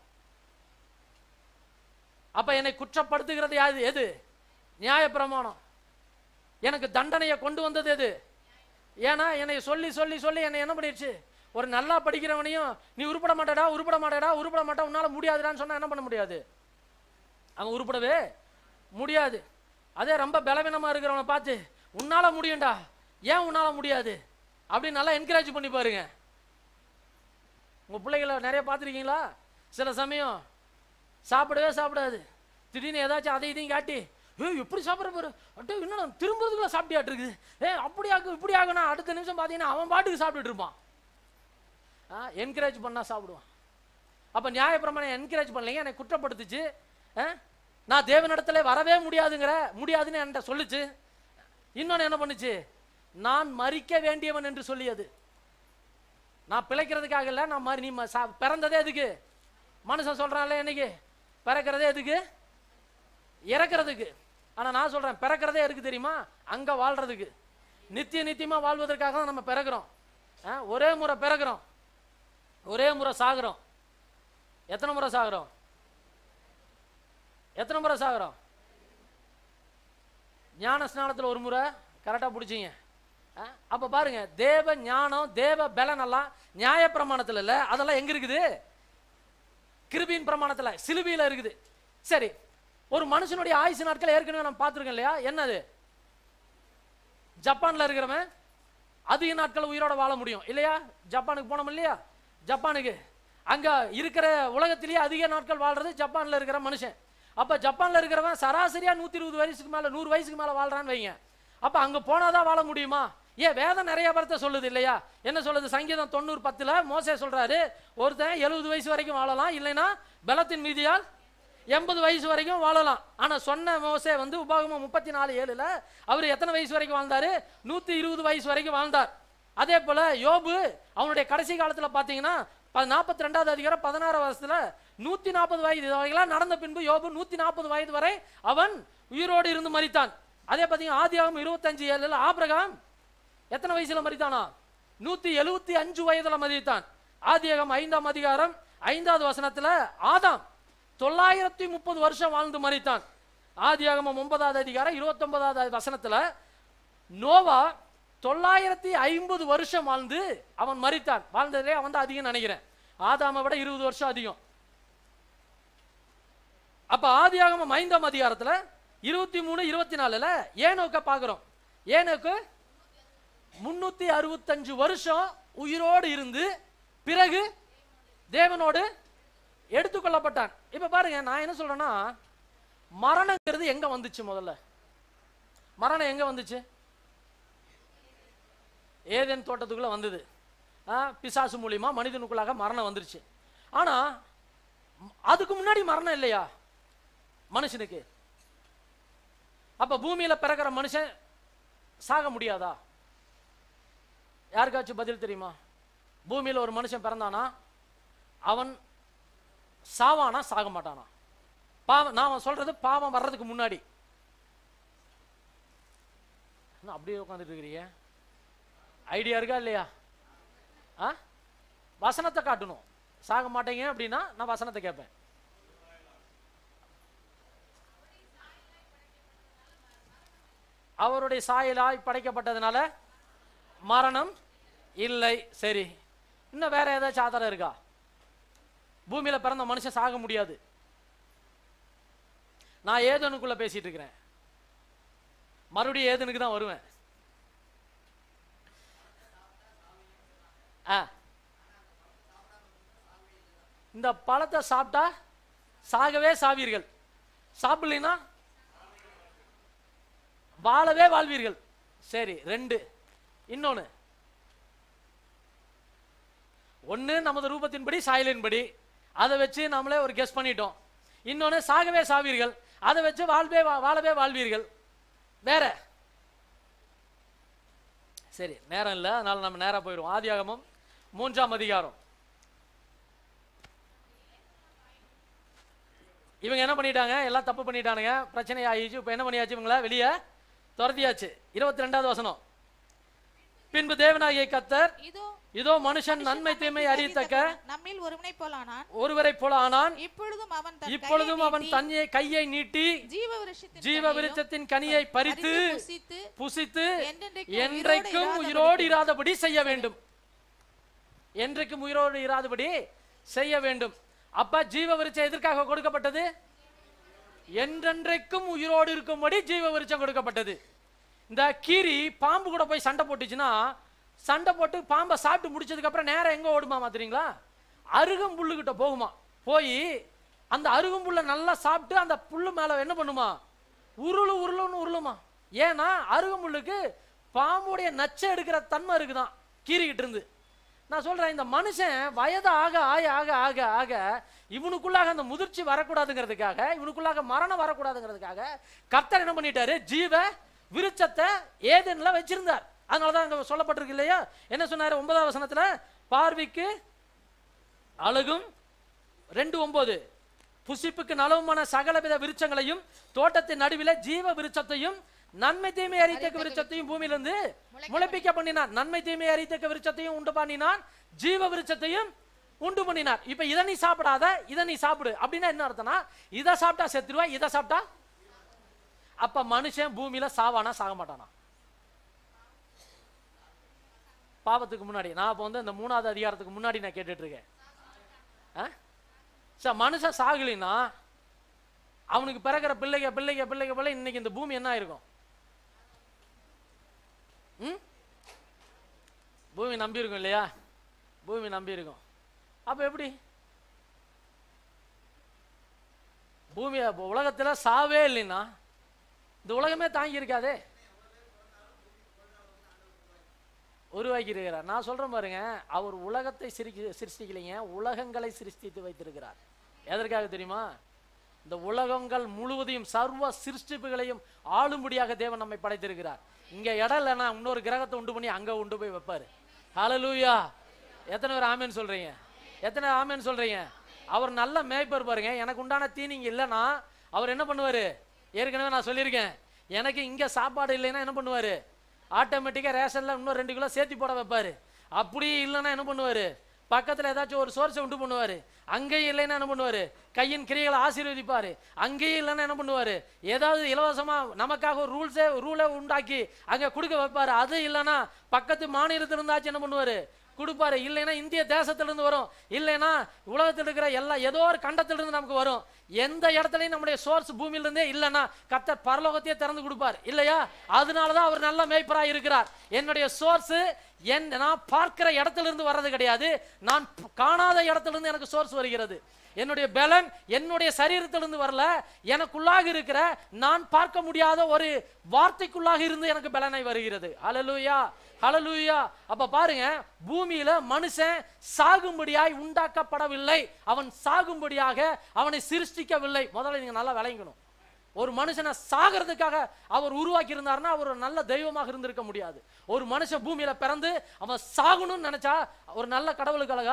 அப்ப என்னை குற்றப்படுத்துகிறது யாது எது நியாயப்பிரமாணம் எனக்கு தண்டனையை கொண்டு வந்தது எது ஏன்னா என்னை சொல்லி சொல்லி சொல்லி என்னை என்ன பண்ணிடுச்சு ஒரு நல்லா படிக்கிறவனையும் நீ உருப்பட மாட்டடா உருப்பட மாட்டடா உருப்பட மாட்டா உன்னால முடியாதுடான்னு சொன்னா என்ன பண்ண முடியாது அவன் உருப்படவே முடியாது அதே ரொம்ப பலவீனமா இருக்கிறவனை பார்த்து உன்னால முடியும்டா ஏன் உன்னால முடியாது அப்படின்னு நல்லா என்கரேஜ் பண்ணி பாருங்க உங்க பிள்ளைகளை நிறைய பார்த்துருக்கீங்களா சில சமயம் சாப்பிடவே சாப்பிடாது திடீர்னு ஏதாச்சும் அதை இதையும் காட்டி ஏய் எப்படி சாப்பிட்ற பாரு அட்டே இன்னும் திரும்புறதுக்குள்ள சாப்பிட்டியாட்டு இருக்குது ஏ அப்படி ஆகு இப்படி ஆகுனா அடுத்த நிமிஷம் பார்த்தீங்கன்னா அவன் பாட்டுக்கு சாப்பிட்டுட்டு இருப்பான் என்கரேஜ் பண்ணா சாப்பிடுவான் அப்ப நியாயப்பிரமாணம் என்கரேஜ் பண்ணலைங்க என்னை குற்றப்படுத்துச்சு ஆ? நான் தேவனிடத்துல வரவே முடியாதுங்கிற முடியாதுன்னு என்கிட்ட சொல்லுச்சு இன்னொன்னு என்ன பண்ணுச்சு நான் மறிக்க வேண்டியவன் என்று சொல்லியது நான் பிழைக்கிறதுக்காக இல்லை நான் மறி நீ ம- சா- பிறந்ததே எதுக்கு மனுஷன் சொல்றான்ல இன்னைக்கு பிறக்கிறதே எதுக்கு இறக்கிறதுக்கு ஆனா நான் சொல்றேன் பிறக்கிறதே எதுக்கு தெரியுமா அங்க வாழ்றதுக்கு நித்திய நித்தியமா வாழ்வதற்காக தான் நம்ம பிறக்கிறோம் ஆ, ஒரே முறை பிறக்கிறோம் ஒரே முறை சாகுறோம் எத்தனை முறை சாகுறோம் எத்தனை முறை சாகுறோம் ஞான ஸ்நானத்தில் ஒரு முறை கரெக்டாக பிடிச்சிங்க அப்போ பாருங்க தேவ ஞானம் தேவ பலன் எல்லாம் நியாயப்பிரமாணத்தில் இல்லை அதெல்லாம் எங்க இருக்குது கிருபியின் பிரமாணத்தில் சிலுவையில் இருக்குது சரி ஒரு மனுஷனுடைய ஆயுசு நாட்கள் ஏற்கனவே நம்ம பார்த்துருக்கோம் இல்லையா என்னது ஜப்பான்ல இருக்கிறவன் அதிக நாட்கள் உயிரோட வாழ முடியும் இல்லையா ஜப்பானுக்கு போனோம் இல்லையா ஜப்பானுக்கு அங்க இருக்கிற உலகத்திலேயே அதிக நாட்கள் வாழ்றது ஜப்பான்ல இருக்கிற மனுஷன் அப்ப ஜப்பான்ல இருக்கிறவன் சராசரியா நூத்தி இருபது வயசுக்கு மேல நூறு வயசுக்கு மேல வாழ்றான்னு வைங்க அப்ப அங்க போனாதான் வாழ முடியுமா ஏன் வேதம் நிறைய வார்த்தை சொல்லுது இல்லையா என்ன சொல்லுது சங்கீதம் தொண்ணூறு பத்துல மோசே சொல்றாரு ஒருத்தன் எழுபது வயசு வரைக்கும் வாழலாம் இல்லைன்னா பலத்தின் மீதியால் எண்பது வயசு வரைக்கும் வாழலாம் ஆனா சொன்ன மோசே வந்து உபாகமம் முப்பத்தி நாலு ஏழுல அவர் எத்தனை வயசு வரைக்கும் வாழ்ந்தாரு நூத்தி இருபது வயசு வரைக்கும் வாழ்ந்தார் அதே போல யோபு அவனுடைய கடைசி காலத்துல பாத்தீங்கன்னா நாற்பத்தி ரெண்டாவது அதிகாரம் பதினாறு வருஷத்துல நூத்தி நாற்பது வயது வரைக்கும் நடந்த பின்பு யோபு நூத்தி நாற்பது வயது வரை அவன் உயிரோடு இருந்து மரித்தான் அதே பாத்தீங்கன்னா ஆதியாகம் இருபத்தஞ்சு ஏழுல ஆபிரகாம் எத்தனை வயசுல மரித்தானா நூத்தி எழுபத்தி அஞ்சு வயதுல மரித்தான் ஆதியாகம் ஐந்தாம் அதிகாரம் ஐந்தாவது வசனத்துல ஆதாம் தொள்ளாயிரத்தி முப்பது வருஷம் வாழ்ந்து மரித்தான் ஆதியாகமம் ஒன்பதாவது அதிகாரம் இருபத்தொன்பதாவது வசனத்துல நோவா தொள்ளாயிரத்தி ஐம்பது வருஷம் வாழ்ந்து அவன் மரித்தான் வாழ்ந்ததே அவன் தான் அதிகம் நினைக்கிறேன் ஆதாமை விட இருபது வருஷம் அதிகம் அப்ப ஆதியாகமம் ஐந்தாம் அதிகாரத்துல இருபத்தி மூணு இருபத்தி நாலுல ஏனோக்க பாக்குறோம் ஏனோக்கு முன்னூத்தி அறுபத்தஞ்சு வருஷம் உயிரோடு இருந்து பிறகு தேவனோடு எடுத்துக்கொள்ளப்பட்டான் இப்ப பாருங்க நான் என்ன சொல்றேன்னா மரணங்கிறது எங்க வந்துச்சு முதல்ல மரணம் எங்க வந்துச்சு ஏதேன் தோட்டத்துக்குள்ள வந்தது ஆ, பிசாசு மூலியமா மனிதனுக்குள்ளாக மரணம் வந்துருச்சு ஆனா ம், அதுக்கு முன்னாடி மரணம் இல்லையா மனுஷனுக்கு அப்ப பூமியில பிறக்கிற மனுஷன் சாக முடியாதா யாருக்காச்சும் பதில் தெரியுமா பூமியில ஒரு மனுஷன் பிறந்தானா அவன் சாவானா சாக மாட்டானா பாவம் நான் சொல்றது பாவம் வர்றதுக்கு முன்னாடி என்ன அப்படியே உட்காந்துட்டு இருக்கிறீங்க ஐடியா இருக்கா இல்லையா ஆ வசனத்தை காட்டணும் சாக மாட்டீங்க அப்படின்னா நான் வசனத்தை கேட்பேன் அவருடைய சாயலாய் படைக்கப்பட்டதுனால மரணம் இல்லை சரி இன்னும் வேற ஏதாச்சும் ஆதாரம் இருக்கா பூமியில பிறந்த மனுஷன் சாக முடியாது நான் ஏதனுக்குள்ள பேசிட்டு இருக்கிறேன் மறுபடியும் ஏதனுக்கு தான் வருவேன் ஆ இந்த பழத்தை சாப்பிட்டா சாகவே சாவீர்கள் சாப்பிடலைன்னா வாழவே வாழ்வீர்கள் சரி ரெண்டு இன்னொன்னு ஒண்ணு நமது ரூபத்தின்படி சாயலின்படி அதை வச்சு நம்மளே ஒரு கெஸ் பண்ணிட்டோம் இன்னொன்னு சாகவே சாவீர்கள் அதை வச்சு வாழ்வே வா- வாழவே வாழ்வீர்கள் வேற சரி நேரம் இல்லை அதனால நம்ம நேரா போயிடுவோம் ஆதியாகமம் மூன்றாம் அதிகாரம் இவங்க என்ன பண்ணிட்டாங்க எல்லாம் தப்பு பண்ணிட்டானுங்க பிரச்சனை ஆயிடுச்சு இப்போ என்ன பண்ணியாச்சு இவங்கள வெளியே துரத்தியாச்சு இருபத்தி ரெண்டாவது வசனம் பின்பு தேவனாகிய கத்தர் இதோ இதோ மனுஷன் நன்மை தீமை அறியத்தக்க நம்மில் ஒருவனை போலானான் ஒருவரை போல ஆனான் இப்பொழுதும் அவன் தன் இப்பொழுதும் கையை அவன் நீட்டி, தன்னை கையை நீட்டி ஜீவ விருட்சத்தின் ஜீவ கனியையும் விருட்சத்தின் கனியை பறித்து பறித்து புசித்து புசித்து என்றென்றைக்கும் என்றைக்கும் உயிரோடு உயிரோடு இராதபடி செய்ய வேண்டும் என்றைக்கும் உயிரோடு இராதபடி செய்ய வேண்டும் அப்ப ஜீவ விருட்சம் எதற்காக கொடுக்கப்பட்டது என்றென்றைக்கும் உயிரோடு இருக்கும்படி ஜீவ விருட்சம் கொடுக்கப்பட்டது இந்த கீரி பாம்பு கூட போய் சண்டை போட்டுச்சுன்னா சண்டை போட்டு பாம்பை சாப்பிட்டு முடிச்சதுக்கு அப்புறம் நேரம் எங்க ஓடுமா தெரியுங்களா அருகம்புல்லுகிட்ட போகுமா போய் அந்த அருகம்புல்லை நல்லா சாப்பிட்டு அந்த புல்லு மேல என்ன பண்ணுமா உருளு உருளுன்னு உருளுமா ஏன்னா அருகம்புல்லுக்கு பாம்புடைய நச்சை எடுக்கிற தன்மை இருக்குதான் கீறிக்கிட்டு இருந்து நான் சொல்றேன் இந்த மனுஷன் வயது ஆக ஆக ஆக ஆக ஆக இவனுக்குள்ளாக அந்த முதிர்ச்சி வரக்கூடாதுங்கிறதுக்காக இவனுக்குள்ளாக மரணம் வரக்கூடாதுங்கிறதுக்காக கர்த்தர் என்ன பண்ணிட்டாரு ஜீவ விருட்சத்தை ஏதேன்ல வச்சிருந்தார் அதனால தான் அங்க சொல்லப்பட்டிருக்கு இல்லையா என்ன சொன்னாரு ஒன்பதாம் வசனத்துல பார்வைக்கு அழகும் ரெண்டு ஒன்பது புசிப்புக்கு நலவுமான சகலவித விருட்சங்களையும் தோட்டத்தின் நடுவில ஜீவ விருட்சத்தையும் நன்மை தீமை அறித்தக்க விருட்சத்தையும் பூமியிலிருந்து முளைப்பிக்க பண்ணினான் நன்மை தீமை அறித்தக்க விருட்சத்தையும் உண்டு பண்ணினான் ஜீவ விருட்சத்தையும் உண்டு பண்ணினார் இப்ப இதை நீ சாப்பிடாத இதை நீ சாப்பிடு அப்படின்னா என்ன அர்த்தம்னா இதை சாப்பிட்டா செத்துருவா இதை சாப்பிட்டா அப்ப மனுஷன் பூமியில சாவானா சாக மாட்டானா பாவத்துக்கு முன்னாடி நான் இப்போ வந்து இந்த மூணாவது அதிகாரத்துக்கு முன்னாடி நான் கேட்டுட்டு இருக்கேன் ஆ? சார் மனுஷன் சாகலினா அவனுக்கு பிறகுற பிள்ளைங்க பிள்ளைங்க பிள்ளைங்க பிள்ளை இன்னைக்கு இந்த பூமி என்ன ஆயிருக்கும் ம் பூமி நம்பி இருக்கும் இல்லையா பூமி நம்பி இருக்கும் அப்ப எப்படி பூமி உலகத்துல சாவே இல்லைன்னா இந்த உலகமே தாங்கி இருக்காதே உருவாக்கி இருக்கிறார் நான் சொல்றேன் பாருங்க அவர் உலகத்தை சிரிக்க சிருஷ்டிக்கலைங்க உலகங்களை சிருஷ்டித்து வைத்திருக்கிறார் எதற்காக தெரியுமா இந்த உலகங்கள் முழுவதையும் சர்வ சிருஷ்டிப்புகளையும் ஆளும்படியாக தேவன் நம்மை படைத்திருக்கிறார் இங்க இடம் இல்லைன்னா இன்னொரு கிரகத்தை உண்டு பண்ணி அங்க உண்டு போய் வைப்பாரு ஹalleluya எத்தனை பேர் ஆமேன்னு சொல்றீங்க எத்தனை ஆமேன்னு சொல்றீங்க அவர் நல்ல மேய்ப்பர் பாருங்க எனக்கு உண்டான தீனிங்க இல்லைன்னா அவர் என்ன பண்ணுவாரு ஏற்கனவே நான் சொல்லியிருக்கேன் எனக்கு இங்க சாப்பாடு இல்லைன்னா என்ன பண்ணுவாரு ஆட்டோமேட்டிக்காக ரேஷனில் இன்னும் ரெண்டு கிலோ சேர்த்து போட வைப்பாரு அப்படி இல்லைன்னா என்ன பண்ணுவாரு பக்கத்தில் ஏதாச்சும் ஒரு சோர்ஸை உண்டு பண்ணுவாரு அங்கேயும் இல்லைன்னா என்ன பண்ணுவாரு கையின் கிரியைகளை ஆசீர்வதிப்பாரு அங்கேயும் இல்லைன்னா என்ன பண்ணுவாரு ஏதாவது இலவசமா நமக்காக ஒரு ரூல்ஸே ரூலை உண்டாக்கி அங்க கொடுக்க வைப்பாரு அது இல்லைன்னா பக்கத்து மாநிலத்தில் இருந்தாச்சும் என்ன பண்ணுவாரு கொடுப்பாரு இல்லைன்னா இந்திய தேசத்திலிருந்து வரும் இல்லைன்னா உலகத்தில் இருக்கிற எல்லா ஏதோ ஒரு கண்டத்திலிருந்து நமக்கு வரும் எந்த இடத்துலையும் நம்முடைய சோர்ஸ் பூமியிலிருந்தே இல்லைன்னா கர்த்தர் பரலோகத்தையே திறந்து கொடுப்பார் இல்லையா அதனால தான் அவர் நல்ல மேய்ப்பராக இருக்கிறார் என்னுடைய சோர்ஸ் என் நான் பார்க்கிற இடத்திலிருந்து வர்றது கிடையாது நான் ப- காணாத இடத்திலிருந்து எனக்கு சோர்ஸ் வருகிறது என்னுடைய பலன் என்னுடைய சரீரத்திலிருந்து வரல எனக்குள்ளாக இருக்கிற நான் பார்க்க முடியாத ஒரு வார்த்தைக்குள்ளாக இருந்து எனக்கு பலனை வருகிறது ஹalleluya ஹalleluya அப்ப பாருங்க பூமியில மனுஷன் சாகும்படியாய் உண்டாக்கப்படவில்லை அவன் சாகும்படியாக அவனை சிருஷ்டிக்கவில்லை முதல்ல நீங்க நல்லா விளங்கணும் ஒரு மனுஷனை சாகிறதுக்காக அவர் உருவாக்கி இருந்தாருன்னா அவர் ஒரு நல்ல தெய்வமாக இருந்திருக்க முடியாது ஒரு மனுஷன் பூமியில பிறந்து அவன் சாகணும்னு நினைச்சா ஒரு நல்ல கடவுளுக்கு அழகா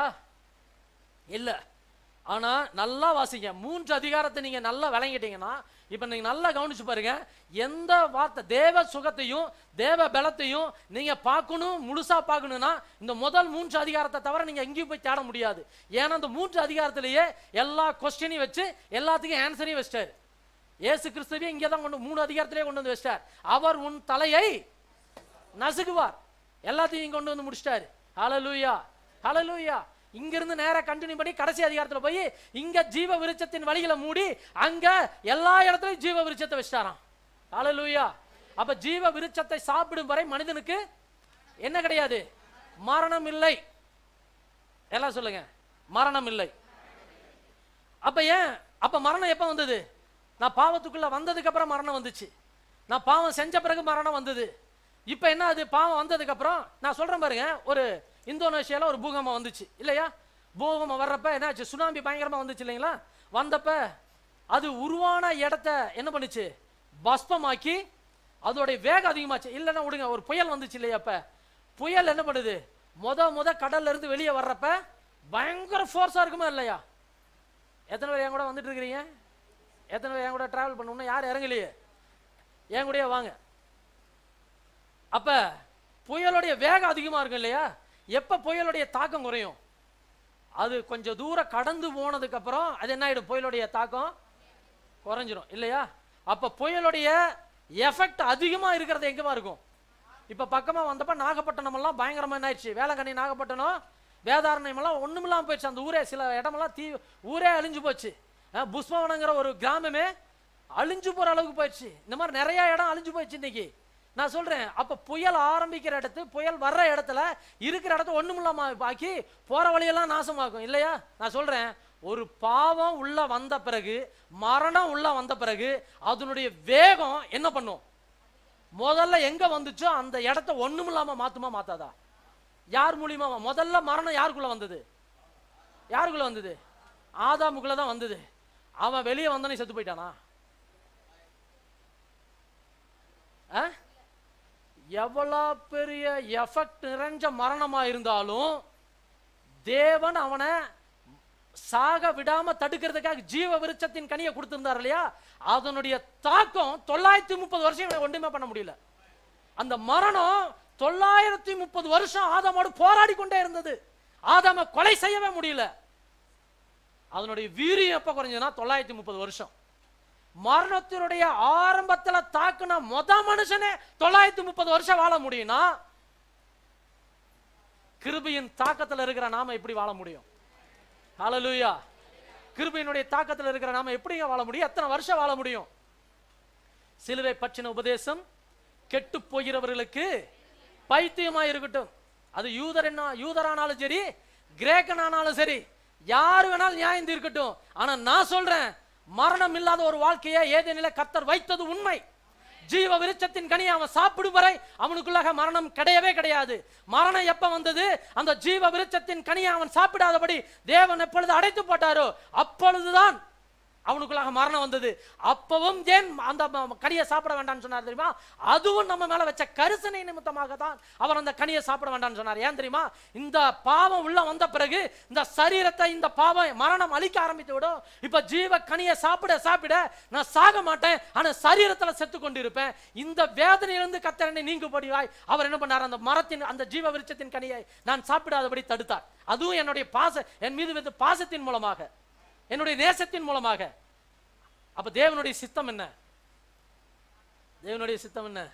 இல்ல ஆனா நல்லா வாசிங்க மூன்று அதிகாரத்தை நீங்க நல்லா விளங்கிட்டீங்கன்னா இப்ப நீங்க நல்லா கவனிச்சு பாருங்க எந்த வார்த்தை தேவ சுகத்தையும் தேவ பலத்தையும் நீங்க பார்க்கணும் முழுசா பார்க்கணும்னா இந்த முதல் மூன்று அதிகாரத்தை தவிர நீங்க எங்கேயும் போய் தேட முடியாது ஏன்னா இந்த மூன்று அதிகாரத்திலேயே எல்லா கொஸ்டினையும் வச்சு எல்லாத்துக்கும் ஆன்சரையும் வச்சிட்டாரு இயேசு கிறிஸ்துவே இங்கே தான் கொண்டு மூணு அதிகாரத்திலே கொண்டு வந்து வச்சிட்டார் அவர் உன் தலையை நசுக்குவார் எல்லாத்தையும் இங்க கொண்டு வந்து முடிச்சிட்டாரு ஹalleluya ஹalleluya இங்க இருந்து நேரா கண்டினியூ பண்ணி கடைசி அதிகாரத்துல போய் இங்க ஜீவ விருட்சத்தின் வழிகளை மூடி அங்க எல்லா இடத்துலயும் ஜீவ விருட்சத்தை வச்சிட்டாராம் ஹalleluya அப்ப ஜீவ விருட்சத்தை சாப்பிடும் வரை மனிதனுக்கு என்ன கிடையாது மரணம் இல்லை எல்லாம் சொல்லுங்க மரணம் இல்லை அப்ப ஏன் அப்ப மரணம் எப்ப வந்தது நான் பாவத்துக்குள்ள வந்ததுக்கு அப்புறம் மரணம் வந்துச்சு நான் பாவம் செஞ்ச பிறகு மரணம் வந்தது இப்ப என்ன அது பாவம் வந்ததுக்கு அப்புறம் நான் சொல்றேன் பாருங்க ஒரு இந்தோனேஷியால ஒரு பூகம்பம் வந்துச்சு இல்லையா பூகம்பம் வர்றப்ப என்னாச்சு சுனாமி பயங்கரமா வந்துச்சு இல்லைங்களா வந்தப்ப அது உருவான இடத்த என்ன பண்ணுச்சு பஸ்பமாக்கி அதோடைய வேகம் அதிகமாச்சு இல்லைன்னா விடுங்க ஒரு புயல் வந்துச்சு இல்லையா அப்ப புயல் என்ன பண்ணுது முத முத கடல்ல இருந்து வெளியே வர்றப்ப பயங்கர ஃபோர்ஸா இருக்குமா இல்லையா எத்தனை பேர் என் கூட வந்துட்டு இருக்கிறீங்க எத்தனை பேர் என் கூட டிராவல் பண்ணணும் யாரும் இறங்கலையே என் கூடயே வாங்க அப்ப புயலுடைய வேகம் அதிகமா இருக்கும் இல்லையா எப்ப புயலுடைய தாக்கம் குறையும் அது கொஞ்சம் தூரம் கடந்து போனதுக்கு அப்புறம் அது என்ன ஆயிடும் புயலுடைய தாக்கம் குறைஞ்சிரும் இல்லையா அப்ப புயலுடைய எஃபெக்ட் அதிகமா இருக்கிறது எங்கமா இருக்கும் இப்ப பக்கமா வந்தப்ப நாகப்பட்டினம் எல்லாம் பயங்கரமா என்ன ஆயிடுச்சு வேளாங்கண்ணி நாகப்பட்டினம் வேதாரண்யம் எல்லாம் ஒண்ணுமில்லாம போயிடுச்சு அந்த ஊரே சில இடமெல்லாம் தீ ஊரே அழிஞ்சு போச்சு அஹ் புஷ்பவனங்கிற ஒரு கிராமமே அழிஞ்சு போற அளவுக்கு போயிடுச்சு இந்த மாதிரி நிறைய இடம் அழிஞ்சு போயிடுச்சு இன்னைக்கு நான் சொல்றேன் அப்ப புயல் ஆரம்பிக்கிற இடத்து புயல் வர்ற இடத்துல இருக்கிற இடத்த ஒண்ணுமில்லாம ஆக்கி போற வழியெல்லாம் நாசமாக்கும் இல்லையா நான் சொல்றேன் ஒரு பாவம் உள்ள வந்த பிறகு மரணம் உள்ள வந்த பிறகு அதனுடைய வேகம் என்ன பண்ணும் முதல்ல எங்க வந்துச்சோ அந்த இடத்த ஒண்ணுமில்லாம மாத்துமா மாத்தாதா யார் மூலியமா முதல்ல மரணம் யாருக்குள்ள வந்தது யாருக்குள்ள வந்தது ஆதாமுக்குள்ள தான் வந்தது அவன் வெளியே வந்தனே செத்து போயிட்டானா ஆ? எவ்வளோ பெரிய எஃபெக்ட் நிறைஞ்ச மரணமா இருந்தாலும் தேவன் அவனை சாக விடாம தடுக்கிறதுக்காக ஜீவ விருட்சத்தின் கனியை கொடுத்திருந்தார் இல்லையா அதனுடைய தாக்கம் தொள்ளாயிரத்தி முப்பது வருஷம் இவனை ஒன்றுமே பண்ண முடியல அந்த மரணம் தொள்ளாயிரத்தி முப்பது வருஷம் ஆதாமோடு போராடி கொண்டே இருந்தது ஆதாம கொலை செய்யவே முடியல அதனுடைய வீரியம் எப்ப குறைஞ்சதுன்னா தொள்ளாயிரத்தி முப்பது வருஷம் மரணத்தினுடைய ஆரம்பத்துல தாக்குன மொத மனுஷனே தொள்ளாயிரத்தி முப்பது வருஷம் வாழ முடியும்னா கிருபையின் தாக்கத்துல இருக்கிற நாம எப்படி வாழ முடியும் ஹalleluya கிருபையினுடைய தாக்கத்துல இருக்கிற நாம எப்படிங்க வாழ முடியும் எத்தனை வருஷம் வாழ முடியும் சிலுவை பற்றின உபதேசம் கெட்டு போகிறவர்களுக்கு பைத்தியமா இருக்கட்டும் அது யூதர் என்ன யூதரானாலும் சரி கிரேக்கனானாலும் சரி யார் வேணாலும் நியாயம் தீர்க்கட்டும் ஆனா நான் சொல்றேன் மரணம் இல்லாத ஒரு வாழ்க்கையை ஏதேனில கத்தர் வைத்தது உண்மை ஜீவ விருட்சத்தின் கனியை அவன் சாப்பிடும் வரை அவனுக்குள்ளாக மரணம் கிடையவே கிடையாது மரணம் எப்ப வந்தது அந்த ஜீவ விருட்சத்தின் கனியை அவன் சாப்பிடாதபடி தேவன் எப்பொழுது அடைத்து போட்டாரோ அப்பொழுதுதான் அவனுக்குள்ளாக மரணம் வந்தது அப்பவும் ஏன் அந்த ம- கனியை சாப்பிட வேண்டாம்னு சொன்னார் தெரியுமா அதுவும் நம்ம மேல வச்ச கரிசனை நிமித்தமாக தான் அவர் அந்த கனியை சாப்பிட வேண்டாம்னு சொன்னார் ஏன் தெரியுமா இந்த பாவம் உள்ள வந்த பிறகு இந்த சரீரத்தை இந்த பாவம் மரணம் அழிக்க ஆரம்பித்து விடும் இப்ப ஜீவ கனியை சாப்பிட சாப்பிட நான் சாக மாட்டேன் ஆனா சரீரத்துல செத்து கொண்டு இருப்பேன் இந்த வேதனையிலிருந்து கத்தரனை நீங்கும்படியாய் அவர் என்ன பண்ணார் அந்த மரத்தின் அந்த ஜீவ விருட்சத்தின் கனியை நான் சாப்பிடாதபடி தடுத்தார் அதுவும் என்னுடைய பாச என் மீது வைத்த பாசத்தின் மூலமாக என்னுடைய நேசத்தின் மூலமாக அப்ப தேவனுடைய சித்தம் என்ன தேவனுடைய சித்தம் என்ன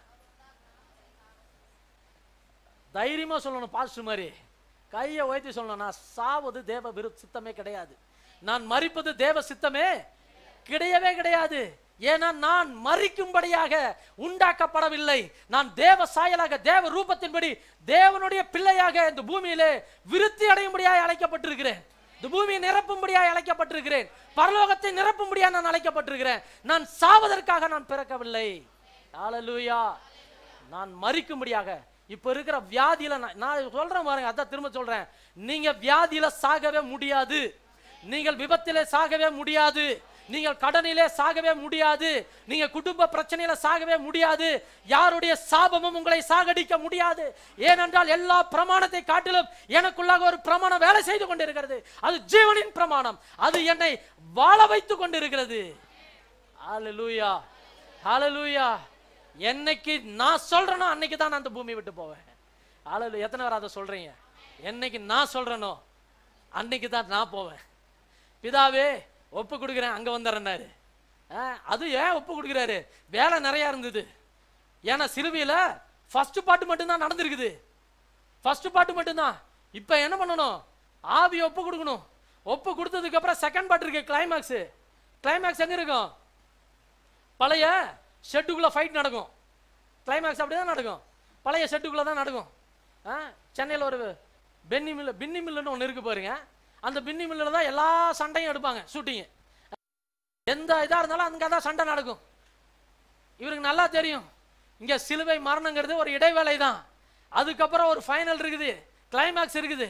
தைரியமா சொல்லணும் பாஸ்டர் மாதிரி கையை உயர்த்தி சொல்லணும் நான் சாவது தேவ விரு சித்தமே கிடையாது நான் மரிப்பது தேவ சித்தமே கிடையவே கிடையாது ஏன்னா நான் மறிக்கும்படியாக உண்டாக்கப்படவில்லை நான் தேவ சாயலாக தேவ ரூபத்தின்படி தேவனுடைய பிள்ளையாக இந்த பூமியிலே விருத்தி அடையும்படியாக அழைக்கப்பட்டிருக்கிறேன் இந்த பூமியை நிரப்பும்படியாக அழைக்கப்பட்டிருக்கிறேன் பரலோகத்தை நிரப்பும்படியாக நான் அழைக்கப்பட்டிருக்கிறேன் நான் சாவதற்காக நான் பிறக்கவில்லை ஹalleluya நான் மறிக்கும்படியாக இப்ப இருக்கிற வியாதியில நான் நான் சொல்றேன் பாருங்க அதான் திரும்ப சொல்றேன் நீங்க வியாதியில சாகவே முடியாது நீங்கள் விபத்திலே சாகவே முடியாது நீங்கள் கடனிலே சாகவே முடியாது நீங்க குடும்ப பிரச்சனையில சாகவே முடியாது யாருடைய சாபமும் உங்களை சாகடிக்க முடியாது ஏனென்றால் எல்லா பிரமாணத்தை காட்டிலும் எனக்குள்ளாக ஒரு பிரமாணம் வேலை செய்து கொண்டிருக்கிறது அது ஜீவனின் பிரமாணம் அது என்னை வாழ வைத்துக் கொண்டிருக்கிறது ஹalleluya ஹalleluya என்னைக்கு நான் சொல்றேனோ அன்னைக்கு தான் நான் அந்த பூமி விட்டு போவேன் ஹalleluya எத்தனை பேர் அதை சொல்றீங்க என்னைக்கு நான் சொல்றேனோ அன்னைக்கு தான் நான் போவேன் பிதாவே ஒப்பு கொடுக்குறேன் அங்க வந்துடுறேன்னாரு ஆ, அது ஏன் ஒப்பு கொடுக்குறாரு வேலை நிறைய இருந்தது ஏன்னா சிறுவியில ஃபர்ஸ்ட் பாட்டு மட்டும்தான் நடந்திருக்குது ஃபர்ஸ்ட் பாட்டு மட்டும்தான் இப்போ என்ன பண்ணணும் ஆவி ஒப்பு கொடுக்கணும் ஒப்பு கொடுத்ததுக்கு அப்புறம் செகண்ட் பாட்டு இருக்கு கிளைமேக்ஸ் கிளைமேக்ஸ் எங்க இருக்கும் பழைய ஷெட்டுக்குள்ள ஃபைட் நடக்கும் கிளைமேக்ஸ் அப்படியே தான் நடக்கும் பழைய ஷெட்டுக்குள்ள தான் நடக்கும் ஆ சென்னையில் ஒரு பென்னி மில்லு பின்னி மில்லுன்னு ஒன்று இருக்கு பாருங்க அந்த பின்னி மில்லில் தான் எல்லா சண்டையும் எடுப்பாங்க ஷூட்டிங்கு எந்த இதாக இருந்தாலும் அங்கே தான் சண்டை நடக்கும் இவருக்கு நல்லா தெரியும் இங்கே சிலுவை மரணங்கிறது ஒரு இடைவேளை தான் அதுக்கப்புறம் ஒரு ஃபைனல் இருக்குது கிளைமேக்ஸ் இருக்குது